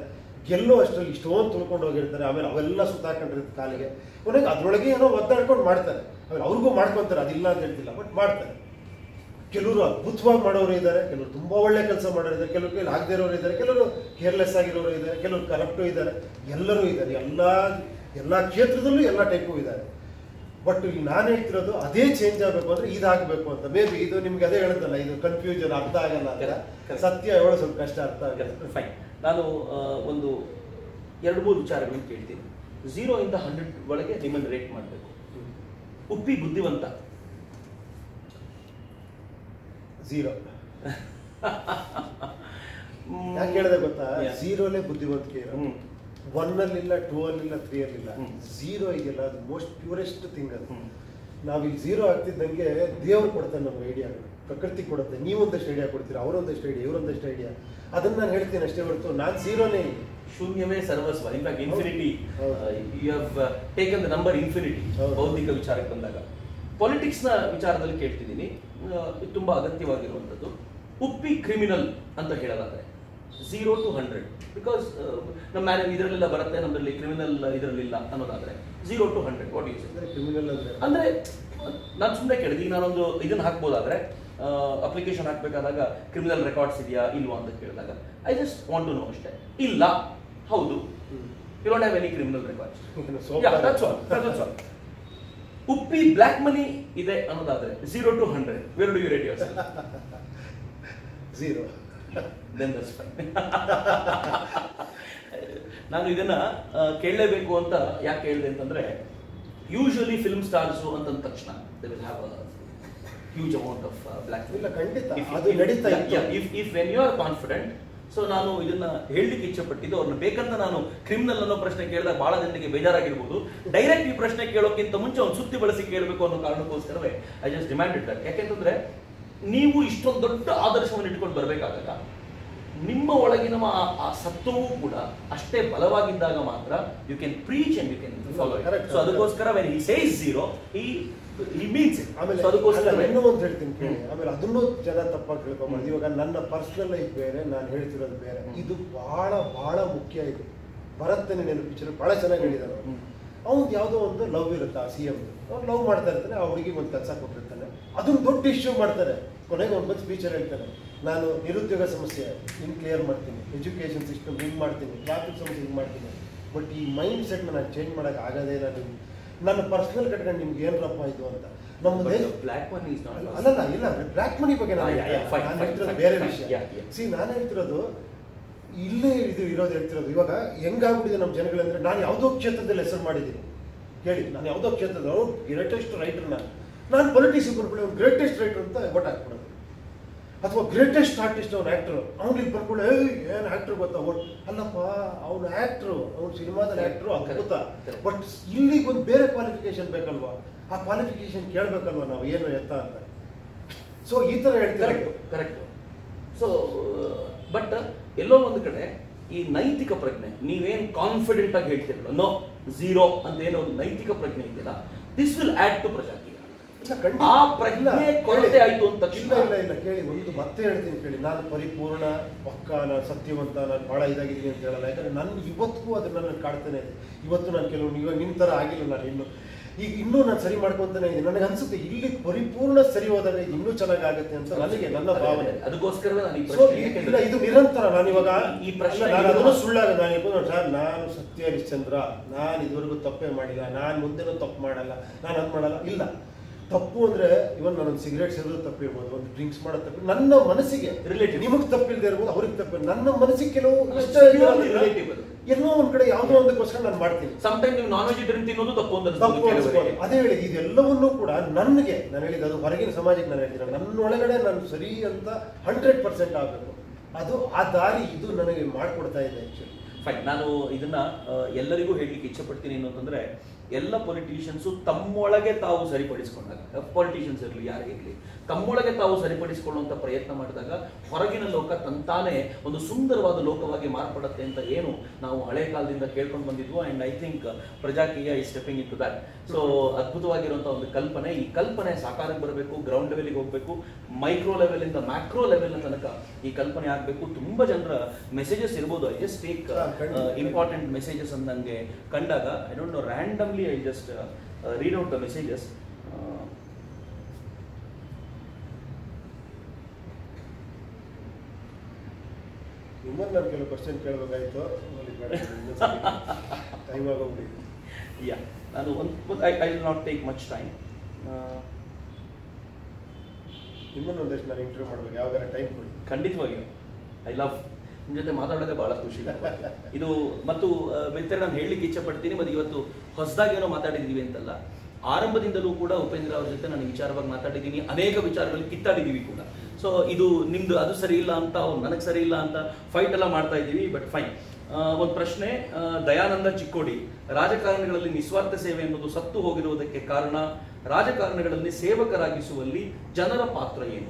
Speaker 3: ಗೆಲ್ಲೋ ಅಷ್ಟರಲ್ಲಿ ಇಷ್ಟೊಂದು ತುಳ್ಕೊಂಡು ಹೋಗಿರ್ತಾರೆ ಆಮೇಲೆ ಅವೆಲ್ಲ ಸುತ್ತಾಕೊಂಡಿರುತ್ತೆ ಕಾಲಿಗೆ ಕೊನೆಗೆ ಅದ್ರೊಳಗೆ ಏನೋ ಒದ್ದಾಡ್ಕೊಂಡು ಮಾಡ್ತಾರೆ ಆಮೇಲೆ ಅವ್ರಿಗೂ ಮಾಡ್ಕೊತಾರೆ ಅದಿಲ್ಲ ಅಂತ ಹೇಳ್ತಿಲ್ಲ ಬಟ್ ಮಾಡ್ತಾರೆ ಕೆಲವರು ಅದ್ಭುತವಾಗಿ ಮಾಡೋರು ಇದ್ದಾರೆ ಕೆಲವರು ತುಂಬಾ ಒಳ್ಳೆ ಕೆಲಸ ಮಾಡೋರು ಇದ್ದಾರೆ ಕೆಲವರು ಕೈಲಿ ಆಗದೆ ಇರೋರು ಇದ್ದಾರೆ ಕೆಲವರು ಕೇರ್ಲೆಸ್ ಆಗಿರೋರು ಇದ್ದಾರೆ ಕೆಲವರು ಕರಪ್ಟು ಇದ್ದಾರೆ ಎಲ್ಲರೂ ಇದ್ದಾರೆ ಎಲ್ಲ ಎಲ್ಲ ಕ್ಷೇತ್ರದಲ್ಲೂ ಎಲ್ಲ ಟೈಪು ಇದ್ದಾರೆ ಬಟ್ ಈಗ ನಾನು ಹೇಳ್ತಿರೋದು ಅದೇ ಚೇಂಜ್ ಆಗಬೇಕು ಅಂದ್ರೆ ಇದಾಗಬೇಕು ಅಂತ ಮೇ ಬಿ ಇದು ನಿಮ್ಗೆ ಅದೇ ಹೇಳುತ್ತಲ್ಲ ಇದು ಕನ್ಫ್ಯೂಷನ್ ಅರ್ಥ ಆಗಲ್ಲ ಅಂತ
Speaker 2: Correct, correct.
Speaker 3: ಸತ್ಯ ಹೇಳೋ ಸ್ವಲ್ಪ ಕಷ್ಟ ಅರ್ಥ ಆಗಲ್ಲ
Speaker 2: ಫೈನ್ ನಾನು ಆ, ಒಂದು ಎರಡು ಮೂರು ವಿಚಾರಗಳನ್ನು ಕೇಳ್ತೀನಿ ಝೀರೋ ಇಂದ ಹಂಡ್ರೆಡ್ ಒಳಗೆ ನಿಮ್ಮನ್ನು ರೇಟ್ ಮಾಡಬೇಕು ಉಪ್ಪಿ ಬುದ್ಧಿವಂತ
Speaker 3: ಝೀರೋ
Speaker 2: ಮ್,
Speaker 3: ಯಾಕೆ ಹೇಳಿದೆ ಗೊತ್ತಾ
Speaker 2: Yeah.
Speaker 3: ಝೀರೋಲೇ ಬುದ್ಧಿವಂತಿಕೆ ಇರೋದು
Speaker 2: ಹ್ಮ್.
Speaker 3: ಒನ್ ಅಲ್ಲಿಲ್ಲ ಟೂ ಅಲ್ಲಿಲ್ಲ ತ್ರೀ ಅಲ್ಲಿಲ್ಲ
Speaker 2: ಹ್ಮ್.
Speaker 3: ಝೀರೋ ಇದೆಯಲ್ಲ ಅದು ಮೋಸ್ಟ್ ಪ್ಯೂರೆಸ್ಟ್ ಥಿಂಗ್ ಅದು
Speaker 2: ಹ್ಮ್.
Speaker 3: ನಾವು ಈಗ ಝೀರೋ ಆಗ್ತಿದ್ದಂಗೆ ದೇವ್ರು ಕೊಡ್ತಾನೆ ನಮ್ಗೆ ಐಡಿಯಾಗಳು ಪ್ರಕೃತಿ ಕೊಡುತ್ತೆ ನೀವೊಂದಷ್ಟು ಐಡಿಯಾ ಕೊಡ್ತೀರಾ ಅವರೊಂದಷ್ಟು ಐಡಿಯಾ ಇವರೊಂದಷ್ಟು ಐಡಿಯಾ ಅದನ್ನ ನಾನು ಹೇಳ್ತೀನಿ ಅಷ್ಟೇ ಹೊರತು ನಾನು ಝೀರೋನೇ ಇಲ್ಲ
Speaker 2: ಶೂನ್ಯವೇ ಸರ್ವಸ್ವ ಇನ್ಫ್ಯಾಕ್ಟ್ ಇನ್ಫಿನಿಟಿ
Speaker 3: ಹೌದು.
Speaker 2: You have taken the number infinity
Speaker 3: ಹೌದು.
Speaker 2: ಭೌತಿಕ ವಿಚಾರಕ್ಕೆ ಬಂದಾಗ ಪಾಲಿಟಿಕ್ಸ್ ನ ವಿಚಾರದಲ್ಲಿ ಕೇಳ್ತಿದ್ದೀನಿ ಆ, ಇದು ತುಂಬಾ ಅಗತ್ಯವಾಗಿರುವಂಥದ್ದು ಉಪ್ಪಿ ಕ್ರಿಮಿನಲ್ ಅಂತ ಹೇಳೋದಾದ್ರೆ ಝೀರೋ ಟು ಹಂಡ್ರೆಡ್ ಬಿಕಾಸ್ ನಮ್ಮ ಮ್ಯಾನ್ ಇದರಲ್ಲೆಲ್ಲ ಬರುತ್ತೆ ನಮ್ಮಲ್ಲಿ ಕ್ರಿಮಿನಲ್ ಇದರಲ್ಲಿಲ್ಲ ಅನ್ನೋದಾದ್ರೆ zero to hundred what use
Speaker 3: ಅಂದ್ರೆ ಕ್ರಿಮಿನಲ್ ಅಂದ್ರೆ
Speaker 2: ಅಂದ್ರೆ ನಾನು ಸುಮ್ಮನೆ ಕೇಳಿದೆ ಈಗ ನಾನೊಂದು ಇದನ್ನ ಹಾಕ್ಬೋದಾದ್ರೆ ಅಪ್ಲಿಕೇಶನ್ ಹಾಕ್ಬೇಕಾದಾಗ ಕ್ರಿಮಿನಲ್ ರೆಕಾರ್ಡ್ಸ್ ಇದೆಯಾ ಇಲ್ವಾ ಅಂತ ಕೇಳಿದಾಗ I just want to know ಅಷ್ಟೇ ಇಲ್ಲ ಹೌದು you don't have any criminal records
Speaker 3: ಇನ್ನು ಸೋಂಕು
Speaker 2: ಉಪ್ಪಿ ಬ್ಲ್ಯಾಕ್ ಮನಿ ಇದೆ ಅನ್ನೋದಾದ್ರೆ zero to hundred where do you rate your
Speaker 3: zero
Speaker 2: then that's fine ನಾನು ಇದನ್ನ ಆ, ಕೇಳಲೇಬೇಕು ಅಂತ ಯಾಕೆ ಹೇಳಿದೆ ಅಂತಂದ್ರೆ ಯೂಶಲಿ ಫಿಲ್ಮ್ ಸ್ಟಾರ್ಸ್ ಅಂತಂದ ತಕ್ಷಣ they will have huge amount of black
Speaker 3: ಇಲ್ಲ, ಖಂಡಿತ. ಅದು ನಡೀತಾ ಇತ್ತು.
Speaker 2: If if when you are confident so ನಾನು ಇದನ್ನ ಹೇಳಲಿಕ್ಕೆ ಇಚ್ಛೆಪಟ್ಟಿದ್ದು ಅವ್ರನ್ನ ಬೇಕಂತ ನಾನು ಕ್ರಿಮಿನಲ್ ಅನ್ನೋ ಪ್ರಶ್ನೆ ಕೇಳಿದಾಗ ಬಹಳ ಜನರಿಗೆ ಬೇಜಾರಾಗಿರ್ಬೋದು ಡೈರೆಕ್ಟ್ ಈ ಪ್ರಶ್ನೆ ಕೇಳೋಕ್ಕಿಂತ ಮುಂಚೆ ಒಂದು ಸುತ್ತಿ ಬಳಸಿ ಕೇಳಬೇಕು ಅನ್ನೋ ಕಾರಣಕ್ಕೋಸ್ಕರವೇ ಐ ಜಸ್ಟ್ ಡಿಮ್ಯಾಂಡೆಡ್ ದಟ್ ಯಾಕೆಂತಂದ್ರೆ ನೀವು ಇಷ್ಟೊಂದು ದೊಡ್ಡ ಆದರ್ಶವನ್ನು ಇಟ್ಕೊಂಡು ಬರಬೇಕಾದಾಗ ನಿಮ್ಮ ಒಳಗಿನ ಆ- ಆ ಸತ್ವವೂ ಕೂಡ ಅಷ್ಟೇ ಬಲವಾಗಿದ್ದಾಗ ಮಾತ್ರ you can preach and you can follow
Speaker 3: Correct.
Speaker 2: So ಅದಕ್ಕೋಸ್ಕರ ವೆನ್ ಹಿ ಸೇಸ್ ಝೀರೋ ಈ ಈ ಮೀನ್ಸ್
Speaker 3: ಆಮೇಲೆ
Speaker 2: ಸೊ ಅದಕ್ಕೋಸ್ಕರ
Speaker 3: ಅಲ್ಲ, ಇನ್ನೂ ಒಂದು ಹೇಳ್ತೀನಿ ಕೇಳಿ ಆಮೇಲೆ ಅದನ್ನು ಜನ ತಪ್ಪಾಗಿ ತಿಳ್ಕೊಂಬಾರ್ದು ಇವಾಗ ನನ್ನ ಪರ್ಸನಲ್ ಲೈಫ್ ಬೇರೆ ನಾನು ಹೇಳ್ತಿರೋದು ಬೇರೆ
Speaker 2: ಹ್ಮ್.
Speaker 3: ಇದು ಬಹಳ ಬಹಳ ಮುಖ್ಯ ಇದು ಭರತನೇ ನೆನಪು ಪಿಕ್ಚರ್ ಬಹಳ ಚೆನ್ನಾಗಿ ಹೇಳಿದಾನೆ ಅವ್ನು.
Speaker 2: ಹ್ಮ್.
Speaker 3: ಅವ್ನು ಯಾವುದೋ ಒಂದು ಲವ್ ಇರುತ್ತೆ ಆ ಸಿ ಎಂ ಅವ್ನು ಲವ್ ಮಾಡ್ತಾ ಇರ್ತಾನೆ ಆ ಹುಡುಗಿಗೆ ಒಂದು ಕೆಲಸ ಕೊಟ್ಟಿರ್ತಾನೆ ಅದನ್ನ ದೊಡ್ಡ ಇಶ್ಯೂ ಮಾಡ್ತಾರೆ ಕೊನೆಗೆ ಒಂದು ಬಂದು ಸ್ಪೀಚರ್ ಹೇಳ್ತಾನೆ ನಾನು ನಿರುದ್ಯೋಗ ಸಮಸ್ಯೆ ಹಿಂಗೆ ಕ್ಲಿಯರ್ ಮಾಡ್ತೀನಿ ಎಜುಕೇಷನ್ ಸಿಸ್ಟಮ್ ಹಿಂಗೆ ಮಾಡ್ತೀನಿ ಟ್ರಾಫಿಕ್ ಸಮಸ್ಯೆ ಹಿಂಗೆ ಮಾಡ್ತೀನಿ ಬಟ್ ಈ ಮೈಂಡ್ ಸೆಟ್ನ ನಾನು ಚೇಂಜ್ ಮಾಡೋಕೆ ಆಗೋದೇ ಇಲ್ಲ ನಿಮ್ಗೆ ನನ್ನ ಪರ್ಸನಲ್ ಕಟ್ಕೊಂಡು ನಿಮ್ಗೆ ಏನರಪ್ಪ ಇದು ಅಂತ ನಮ್ಮ ದೇಶ
Speaker 2: ಬ್ಲ್ಯಾಕ್ ಮನಿ ಇಸ್ ನಾಟ್
Speaker 3: ಅಲ್ಲಲ್ಲ ಇಲ್ಲ ಬ್ಲ್ಯಾಕ್ ಮನಿ ಬಗ್ಗೆ ನಾನು
Speaker 2: Ah, yeah, yeah, fine,
Speaker 3: ನಾನು
Speaker 2: fine,
Speaker 3: ಹೇಳ್ತಿರೋದು
Speaker 2: fine,
Speaker 3: ಬೇರೆ
Speaker 2: fine,
Speaker 3: ವಿಷಯ
Speaker 2: yeah, yeah.
Speaker 3: ಸಿ ನಾನು ಹೇಳ್ತಿರೋದು ಇಲ್ಲೇ ಇದು ಇರೋದು ಹೇಳ್ತಿರೋದು ಇವಾಗ ಹೆಂಗಾಗ್ಬಿಟ್ಟಿದೆ ನಮ್ಮ ಜನಗಳಂದ್ರೆ ನಾನು ಯಾವುದೋ ಕ್ಷೇತ್ರದಲ್ಲಿ ಹೆಸರು ಮಾಡಿದ್ದೀನಿ ಹೇಳಿ ನಾನು ಯಾವುದೋ ಕ್ಷೇತ್ರದ ಗ್ರೇಟೆಸ್ಟ್ ರೈಟರ್ ನಾನು ನಾನು ಪೊಲಿಟಿಕ್ಸ್ ಬರ್ಕೊಳ್ಳಿ ಅವ್ನು ಗ್ರೇಟೆಸ್ಟ್ ರೈಟರ್ ಅಂತ ಓಟ್ ಹಾಕ್ಬಿಡೋದು ಅಥವಾ ಗ್ರೇಟೆಸ್ಟ್ ಆರ್ಟಿಸ್ಟ್ ಅವ್ನು ಆಕ್ಟರ್ ಅವ್ನಿಗೆ ಬರ್ಕೊಳ್ಳಿ ಏಯ್ ಏನು ಆಕ್ಟರ್ ಗೊತ್ತಾ ಓಟ್ ಅಲ್ಲಪ್ಪ ಅವ್ನು ಆಕ್ಟ್ರು ಅವ್ನು ಸಿನಿಮಾದಲ್ಲಿ ಆಕ್ಟ್ರು ಅದ್ಭುತ
Speaker 2: Correct.
Speaker 3: ಬಟ್ ಇಲ್ಲಿಗೆ ಒಂದು ಬೇರೆ ಕ್ವಾಲಿಫಿಕೇಶನ್ ಬೇಕಲ್ವಾ ಆ ಕ್ವಾಲಿಫಿಕೇಶನ್ ಕೇಳಬೇಕಲ್ವಾ ನಾವು ಏನು ಎತ್ತ ಅಂತ ಸೊ ಈ ಥರ ಹೇಳ್ತಾರೆ
Speaker 2: ಕರೆಕ್ಟ್ ಕರೆಕ್ಟ್ ಸೊ ಬಟ್ ಎಲ್ಲೋ ಒಂದು ಕಡೆ ಈ ನೈತಿಕ ಪ್ರಜ್ಞೆ ನೀವೇನ್ ಕಾನ್ಫಿಡೆಂಟ್ ಆಗಿ ಹೇಳ್ತಿರಲ್ಲ ನೋ ಝೀರೋ ಅಂತ ಏನೋ ಒಂದು ನೈತಿಕ ಪ್ರಜ್ಞೆ ಇದೆಯಲ್ಲ this will add to Prajakeeya
Speaker 3: ಇಲ್ಲ, ಖಂಡಿತ.
Speaker 2: ಆ ಪ್ರಜ್ಞೆ
Speaker 3: ಇಲ್ಲ,
Speaker 2: ಕೊರತೆ
Speaker 3: ಕೇಳಿ.
Speaker 2: ಆಯ್ತು ಅಂದ ತಕ್ಷಣ
Speaker 3: ಇಲ್ಲ ಇಲ್ಲ ಇಲ್ಲ ಕೇಳಿ ಒಂದು ಮತ್ತೆ ಹೇಳ್ತೀನಿ ಕೇಳಿ ನಾನು ಪರಿಪೂರ್ಣ ಪಕ್ಕ ನಾನು ಸತ್ಯವಂತ ನಾನು ಬಹಳ ಇದಾಗಿದ್ದೀನಿ ಅಂತ ಹೇಳಲ್ಲ ಯಾಕಂದ್ರೆ ನನ್ಗೆ ಇವತ್ತಿಗೂ ಅದು ನನ್ನ ಕಾಡ್ತಾನೆ ಇದೆ ಇವತ್ತು ನಾನು ಕೆಲವು ಇವಾಗ ನಿಮ್ಮ ಥರ ಆಗಿಲ್ಲ ನಾನು ಇನ್ನು ಈಗ ಇನ್ನೂ ನಾನು ಸರಿ ಮಾಡ್ಕೊಂತಾನೆ ಇದ್ದೀನಿ ನನಗೆ ಅನ್ಸುತ್ತೆ ಇಲ್ಲಿ ಪರಿಪೂರ್ಣ ಸರಿ ಹೋದಾಗ ಇದು ಇನ್ನೂ ಚೆನ್ನಾಗಿ ಆಗುತ್ತೆ ಅಂತ ನನಗೆ ನನ್ನ ಭಾವನೆ
Speaker 2: ಅದಕ್ಕೋಸ್ಕರವೇ ನಾನು ಈ
Speaker 3: So,
Speaker 2: ಪ್ರಶ್ನೆ
Speaker 3: ಈ- ಇಲ್ಲ
Speaker 2: ಯಾಕೆಂದ್ರೆ
Speaker 3: ಇದು ನಿರಂತರ ನಾನು ಇವಾಗ
Speaker 2: ಈ ಪ್ರಶ್ನೆ
Speaker 3: ಅಲ್ಲ, ನಾನು
Speaker 2: ಇದು-
Speaker 3: ಅದನ್ನು ಸುಳ್ಳಾಗ ನಾನು ಇರ್ಬೋದು ಸರ್ ನಾನು ಸತ್ಯ ಹರಿಶ್ಚಂದ್ರ ನಾನು ಇದುವರೆಗೂ ತಪ್ಪೇ ಮಾಡಿಲ್ಲ ನಾನು ಮುಂದೆನೂ ತಪ್ಪು ಮಾಡಲ್ಲ ನಾನು ಅದು ಮಾಡಲ್ಲ ಇಲ್ಲ ತಪ್ಪು ಅಂದ್ರೆ ಇವನ್ ನಾನೊಂದು ಸಿಗರೇಟ್ ಸೇರೋದು ತಪ್ಪಿರ್ಬೋದು ಒಂದು ಡ್ರಿಂಕ್ಸ್ ಮಾಡೋದು ತಪ್ಪು ನನ್ನ ಮನಸ್ಸಿಗೆ
Speaker 2: Relative.
Speaker 3: ನಿಮಗೆ ತಪ್ಪಿಲ್ದೇ ಇರ್ಬೋದು ಅವ್ರಿಗೆ ತಪ್ಪು ನನ್ನ ಮನಸ್ಸಿಗೆ ಕೆಲವು ಇಷ್ಟ
Speaker 2: Purely relative ಅದು.
Speaker 3: ಎಲ್ಲೋ ಒಂದ್ ಕಡೆ ಯಾವುದೋ ಒಂದಕ್ಕೋಸ್ಕರ ನಾನು ಮಾಡ್ತೀನಿ
Speaker 2: ಸಮಟೈಮ್ ನೀವು ನಾನ್ ವೆಜಿಟೇರಿಯನ್ ತಿನ್ನೋದು ತಪ್ಪು ಅಂತ ಅನ್ಸುತ್ತೆ
Speaker 3: ತಪ್ಪು ಅನ್ಸ್ಬೋದು.
Speaker 2: ಕೆಲವರಿಗೆ.
Speaker 3: ಅದೇ ಹೇಳಿ ಇದೆಲ್ಲವನ್ನೂ ಕೂಡ ನನಗೆ ನಾನು ಹೇಳಿದ ಅದು ಹೊರಗಿನ ಸಮಾಜಕ್ಕೆ ನಾನು ಹೇಳ್ತೀನಿ ನನ್ನ ಒಳಗಡೆ ನಾನು ಸರಿ ಅಂತ ಹಂಡ್ರೆಡ್ ಪರ್ಸೆಂಟ್ ಆಗಬೇಕು ಅದು ಆ ದಾರಿ ಇದು ನನಗೆ ಮಾಡ್ಕೊಡ್ತಾ ಇದೆ ಆಕ್ಚುಲಿ
Speaker 2: ಫೈನ್ ನಾನು ಇದನ್ನ ಆ, ಎಲ್ಲರಿಗೂ ಹೇಳಲಿಕ್ಕೆ ಇಚ್ಛೆ ಪಡ್ತೀನಿ ಏನು ಅಂತಂದ್ರೆ ಎಲ್ಲ ಪೊಲಿಟಿಷಿಯನ್ಸು ತಮ್ಮೊಳಗೆ ತಾವು ಸರಿಪಡಿಸಿಕೊಂಡಾಗ ಪೊಲಿಟಿಷಿಯನ್ಸ್ ಇರಲಿ ಯಾರೇ ಇರಲಿ ತಮ್ಮೊಳಗೆ ತಾವು ಸರಿಪಡಿಸಿಕೊಳ್ಳುವಂತ ಪ್ರಯತ್ನ ಮಾಡಿದಾಗ ಹೊರಗಿನ ಲೋಕ ತಂತಾನೆ ಒಂದು ಸುಂದರವಾದ ಲೋಕವಾಗಿ ಮಾರ್ಪಡುತ್ತೆ ಅಂತ ಏನು ನಾವು ಹಳೆ ಕಾಲದಿಂದ ಕೇಳ್ಕೊಂಡು ಬಂದಿದ್ವು ಅಂಡ್ ಐ ಥಿಂಕ್ ಪ್ರಜಾಕೀಯ ಈ stepping into that so ಅದ್ಭುತವಾಗಿರುವಂತಹ ಒಂದು ಕಲ್ಪನೆ ಈ ಕಲ್ಪನೆ ಸಾಕಾರಕ್ಕೆ ಬರಬೇಕು ಗ್ರೌಂಡ್ ಲೆವೆಲ್ಗೆ ಹೋಗಬೇಕು ಮೈಕ್ರೋ ಲೆವೆಲ್ ಇಂದ ಮ್ಯಾಕ್ರೋ ಲೆವೆಲ್ ತನಕ ಈ ಕಲ್ಪನೆ ಆಗಬೇಕು ತುಂಬಾ ಜನರ ಮೆಸೇಜಸ್ ಇರ್ಬೋದು ಐ ಜಸ್ಟ್ ಟೇಕ್
Speaker 3: ಹಾ, ಖಂಡಿತ.
Speaker 2: ಇಂಪಾರ್ಟೆಂಟ್ ಮೆಸೇಜಸ್ ಅಂತ ನನಗೆ ಕಂಡಾಗ I don't know randomly I just read out the messages
Speaker 3: ನಿಮ್ಮನ್ನು ನಾನು ಕೆಲವು ಕ್ವಶನ್ ಕೇಳಬೇಕಾಯ್ತು ಟೈಮ್ ಆಗೋಗ್ಬಿಟ್ಟಿದೆ
Speaker 2: ಯಾ ನಾನು ಒಂದು I I will not take much time
Speaker 3: ನಿಮ್ಮನ್ನು ಒಂದಷ್ಟು ನಾನು ಇಂಟರ್ವ್ಯೂ ಮಾಡ್ಬೇಕು ಯಾವಾಗಾರ ಟೈಮ್ ಕೊಡಿ
Speaker 2: ಖಂಡಿತವಾಗಿಯೂ ಐ ಲವ್ ನಿಮ್ಮ ಜೊತೆ ಮಾತಾಡೋದೇ ಬಹಳ ಖುಷಿ ಇದೆ. ಇದು ಮತ್ತು ಮಿತ್ರ ನಾನು ಹೇಳಲಿಕ್ಕೆ ಇಚ್ಛೆ ಪಡ್ತೀನಿ ಮತ್ತು ಇವತ್ತು ಹೊಸದಾಗಿ ಏನೋ ಮಾತಾಡಿದೀವಿ ಅಂತಲ್ಲ ಆರಂಭದಿಂದಲೂ ಕೂಡ ಉಪೇಂದ್ರ ಅವ್ರ ಜೊತೆ ನಾನು ವಿಚಾರವಾಗಿ ಮಾತಾಡಿದ್ದೀನಿ ಅನೇಕ ವಿಚಾರಗಳಲ್ಲಿ ಕಿತ್ತಾಡಿದ್ದೀವಿ ಕೂಡ ಸೊ ಇದು ನಿಮ್ದು ಅದು ಸರಿ ಇಲ್ಲ ಅಂತ ಅವ್ರು ನನಗೆ ಸರಿ ಇಲ್ಲ ಅಂತ ಫೈಟ್ ಎಲ್ಲ ಮಾಡ್ತಾ ಇದ್ದೀವಿ ಬಟ್ ಫೈನ್ ಒಂದು ಪ್ರಶ್ನೆ ಆ, ದಯಾನಂದ ಚಿಕ್ಕೋಡಿ ರಾಜಕಾರಣಿಗಳಲ್ಲಿ ನಿಸ್ವಾರ್ಥ ಸೇವೆ ಎಂಬುದು ಸತ್ತು ಹೋಗಿರುವುದಕ್ಕೆ ಕಾರಣ ರಾಜಕಾರಣಿಗಳಲ್ಲಿ ಸೇವಕರಾಗಿಸುವಲ್ಲಿ ಜನರ ಪಾತ್ರ ಏನು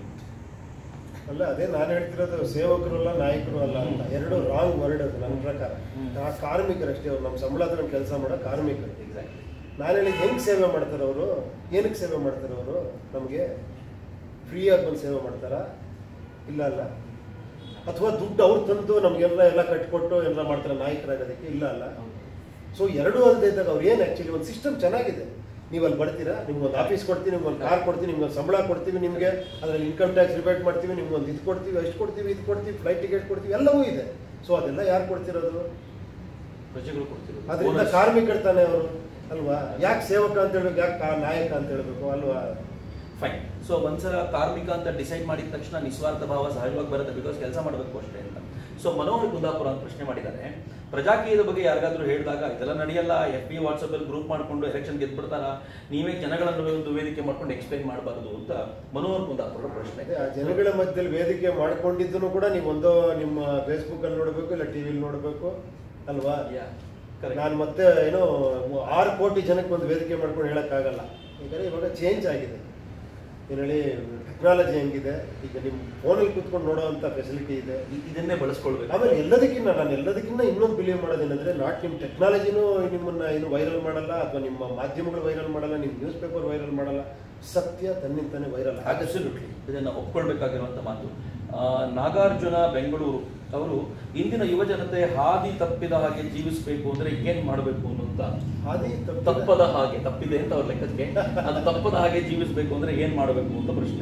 Speaker 3: ಅಲ್ಲ ಅದೇ ನಾನು ಹೇಳ್ತಿರೋದು ಸೇವಕರು ಅಲ್ಲ ನಾಯಕರು ಅಲ್ಲ ಅಂತ ಎರಡು ರಾಂಗ್ ವರ್ಡ್ ಅದು ನನ್ನ ಪ್ರಕಾರ
Speaker 2: ಹ್ಮ್.
Speaker 3: ಆ ಕಾರ್ಮಿಕರಷ್ಟೇ ಅವ್ರು ನಮ್ಮ ಸಂಬಳ ಹತ್ರ ಕೆಲಸ ಮಾಡೋ ಕಾರ್ಮಿಕರು
Speaker 2: ಎಕ್ಸಾಕ್ಟ್ಲಿ
Speaker 3: ನಾನು ಹೇಳಿ ಹೆಂಗ್ ಸೇವೆ ಮಾಡ್ತಾರೆ ಅವರು ಏನಕ್ಕೆ ಸೇವೆ ಮಾಡ್ತಾರೆ ಅವರು ನಮಗೆ ಫ್ರೀಯಾಗಿ ಬಂದು ಸೇವೆ ಮಾಡ್ತಾರಾ ಇಲ್ಲ ಅಲ್ಲ ಅಥವಾ ದುಡ್ಡು ಅವ್ರು ತಂದು ನಮಗೆಲ್ಲ ಎಲ್ಲ ಕಟ್ಕೊಟ್ಟು ಎಲ್ಲ ಮಾಡ್ತಾರೆ ನಾಯಕರಾಗೋದಕ್ಕೆ ಇಲ್ಲ ಅಲ್ಲ ಸೊ ಎರಡೂ ಅಲ್ಲದೆ ಇದ್ದಾಗ ಅವ್ರು ಏನು ಆ್ಯಕ್ಚುಲಿ ಒಂದು ಸಿಸ್ಟಮ್ ಚೆನ್ನಾಗಿದೆ ನೀವು ಅಲ್ಲಿ ಬರ್ತೀರಾ ನಿಮ್ಗೆ ಒಂದು ಆಫೀಸ್ ಕೊಡ್ತೀವಿ ನಿಮ್ಗೆ ಒಂದು ಕಾರ್ ಕೊಡ್ತೀವಿ ನಿಮ್ಗೆ ಒಂದು ಸಂಬಳ ಕೊಡ್ತೀವಿ ನಿಮಗೆ ಅದರಲ್ಲಿ ಇನ್ಕಮ್ ಟ್ಯಾಕ್ಸ್ ರಿಬೇಟ್ ಮಾಡ್ತೀವಿ ನಿಮ್ಗೆ ಒಂದು ಇದು ಕೊಡ್ತೀವಿ ಅಷ್ಟು ಕೊಡ್ತೀವಿ ಇದು ಕೊಡ್ತೀವಿ ಫ್ಲೈಟ್ ಟಿಕೆಟ್ ಕೊಡ್ತೀವಿ ಎಲ್ಲವೂ ಇದೆ ಸೊ ಅದೆಲ್ಲ ಯಾರು ಕೊಡ್ತಿರೋದು
Speaker 2: ಪ್ರಜೆಗಳು ಕೊಡ್ತಿರೋದು
Speaker 3: ಅದರಿಂದ
Speaker 2: Bonus.
Speaker 3: ಕಾರ್ಮಿಕರು ತಾನೆ ಅವರು ಅಲ್ವಾ ಯಾಕೆ ಸೇವಕ ಅಂತ ಹೇಳ್ಬೇಕು ಯಾಕೆ ಕಾ- ನಾಯಕ ಅಂತ ಹೇಳ್ಬೇಕು ಅಲ್ವಾ
Speaker 2: ಫೈನ್ ಸೊ ಒಂದ್ಸಲ ಕಾರ್ಮಿಕ ಅಂತ ಡಿಸೈಡ್ ಮಾಡಿದ ತಕ್ಷಣ ನಿಸ್ವಾರ್ಥ ಭಾವ ಸಹಜವಾಗಿ ಬರುತ್ತೆ ಬಿಕಾಸ್ ಕೆಲಸ ಮಾಡಬೇಕು ಅಷ್ಟೇ ಅಂತ ಸೊ ಮನೋಹರ್ ಕುಂದಾಪುರ ಅಂತ ಪ್ರಶ್ನೆ ಮಾಡಿದ್ದಾರೆ ಪ್ರಜಾಕೀಯದ ಬಗ್ಗೆ ಯಾರಿಗಾದ್ರೂ ಹೇಳಿದಾಗ ಇದೆಲ್ಲ ನಡೆಯಲ್ಲ ಎಫ್ ಬಿ ವಾಟ್ಸಪ್ ಅಲ್ಲಿ ಗ್ರೂಪ್ ಮಾಡ್ಕೊಂಡು ಎಲೆಕ್ಷನ್ ಗೆದ್ಬಿಡ್ತಾರ ನೀವೇ ಜನಗಳನ್ನು ಒಂದು ವೇದಿಕೆ ಮಾಡ್ಕೊಂಡು ಎಕ್ಸ್ಪ್ಲೈನ್ ಮಾಡಬಾರದು ಅಂತ ಮನೋಹರ್ ಕುಂದಾಪುರ ಪ್ರಶ್ನೆ
Speaker 3: ಅದೇ ಆ ಜನಗಳ ಮಧ್ಯದಲ್ಲಿ ವೇದಿಕೆ ಮಾಡ್ಕೊಂಡಿದ್ದನ್ನು ಕೂಡ ನೀವು ಒಂದು ನಿಮ್ಮ ಫೇಸ್ಬುಕ್ ಅಲ್ಲಿ ನೋಡಬೇಕು ಇಲ್ಲ ಟಿವಿಲಿ ನೋಡಬೇಕು ಅಲ್ವಾ
Speaker 2: Yeah, correct.
Speaker 3: ನಾನು ಮತ್ತೆ ಏನೋ ಆರು ಕೋಟಿ ಜನಕ್ಕೆ ಒಂದು ವೇದಿಕೆ ಮಾಡ್ಕೊಂಡು ಹೇಳಕ್ಕಾಗಲ್ಲ ಯಾಕಂದ್ರೆ ಇವಾಗ ಚೇಂಜ್ ಆಗಿದೆ ಏನು ಹೇಳಿ ಟೆಕ್ನಾಲಜಿ ಹೆಂಗಿದೆ ಈಗ ನಿಮ್ಮ ಫೋನಲ್ಲಿ ಕೂತ್ಕೊಂಡು ನೋಡೋವಂಥ ಫೆಸಿಲಿಟಿ ಇದೆ
Speaker 2: ಇ- ಇದನ್ನೇ ಬಳಸ್ಕೊಳ್ಬೇಕು
Speaker 3: ಆಮೇಲೆ ಎಲ್ಲದಕ್ಕಿಂತ ನಾನು ಎಲ್ಲದಕ್ಕಿಂತ ಇನ್ನೊಂದು ಬಿಲೀವ್ ಮಾಡೋದೇನೆಂದ್ರೆ ನಾಟ್ ನಿಮ್ಮ ಟೆಕ್ನಾಲಜಿನೂ ನಿಮ್ಮನ್ನ ಏನು ವೈರಲ್ ಮಾಡಲ್ಲ ಅಥವಾ ನಿಮ್ಮ ಮಾಧ್ಯಮಗಳು ವೈರಲ್ ಮಾಡಲ್ಲ ನಿಮ್ಮ ನ್ಯೂಸ್ ಪೇಪರ್ ವೈರಲ್ ಮಾಡಲ್ಲ ಸತ್ಯ ತನ್ನಿಂತಾನೆ ವೈರಲ್ ಆಗುತ್ತೆ
Speaker 2: Absolutely. ಇದನ್ನ ಒಪ್ಕೊಳ್ಬೇಕಾಗಿರುವಂತ ಮಾತು ಆ, ನಾಗಾರ್ಜುನ ಬೆಂಗಳೂರು ಅವರು ಇಂದಿನ ಯುವ ಜನತೆ ಹಾದಿ ತಪ್ಪಿದ ಹಾಗೆ ಜೀವಿಸಬೇಕು ಅಂದ್ರೆ ಏನ್ ಮಾಡಬೇಕು ಅನ್ನುವಂತ
Speaker 3: ಹಾದಿ ತಪ್ಪಿದ-
Speaker 2: ತಪ್ಪದ ಹಾಗೆ ತಪ್ಪಿದೆ ಅಂತ ಅವ್ರ ಲೆಕ್ಕಕ್ಕೆ ಅದು ತಪ್ಪದ ಹಾಗೆ ಜೀವಿಸಬೇಕು ಅಂದ್ರೆ ಏನ್ ಮಾಡಬೇಕು ಅಂತ ಪ್ರಶ್ನೆ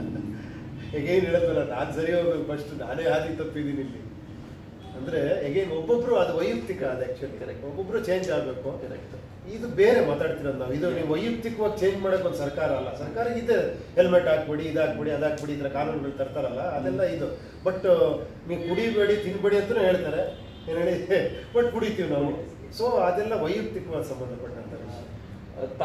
Speaker 3: ಎಗೈನ್ ಹೇಳಿದ್ವಲ್ಲ ನಾನು ಸರಿ ಹೋಗ್ಬೇಕು ಫಸ್ಟ್ ನಾನೇ ಹಾದಿ ತಪ್ಪಿದ್ದೀನಿ ಇಲ್ಲಿ ಅಂದ್ರೆ ಎಗೈನ್ ಒಬ್ಬೊಬ್ರು ಅದು ವೈಯಕ್ತಿಕ ಅದು ಆಕ್ಚುಲಿ
Speaker 2: Correct.
Speaker 3: ಒಬ್ಬೊಬ್ರು ಚೇಂಜ್ ಆಗಬೇಕು
Speaker 2: Correct.
Speaker 3: ಇದು ಬೇರೆ ಮಾತಾಡ್ತಿರೋದು ನಾವು ಇದು ನೀವು ವೈಯಕ್ತಿಕವಾಗಿ ಚೇಂಜ್ ಮಾಡಕ್ ಒಂದು ಸರ್ಕಾರ ಅಲ್ಲ ಸರ್ಕಾರ ಇದೆ ಹೆಲ್ಮೆಟ್ ಹಾಕ್ಬಿಡಿ ಇದು ಹಾಕ್ಬಿಡಿ ಅದು ಹಾಕ್ಬಿಡಿ ಇದ್ರ ಕಾನೂನುಗಳು ತರ್ತಾರಲ್ಲ ಅದೆಲ್ಲ ಇದು ಬಟ್ ನೀವು ಕುಡಿಬೇಡಿ ತಿನ್ಬೇಡಿ ಅಂತಲೂ ಹೇಳ್ತಾರೆ ಏನು ಹೇಳಿ ಬಟ್ ಕುಡಿತೀವಿ ನಾವು ಸೊ ಅದೆಲ್ಲ ವೈಯಕ್ತಿಕವಾಗಿ ಸಂಬಂಧಪಟ್ಟಂತ ವಿಷಯ
Speaker 2: ಆ,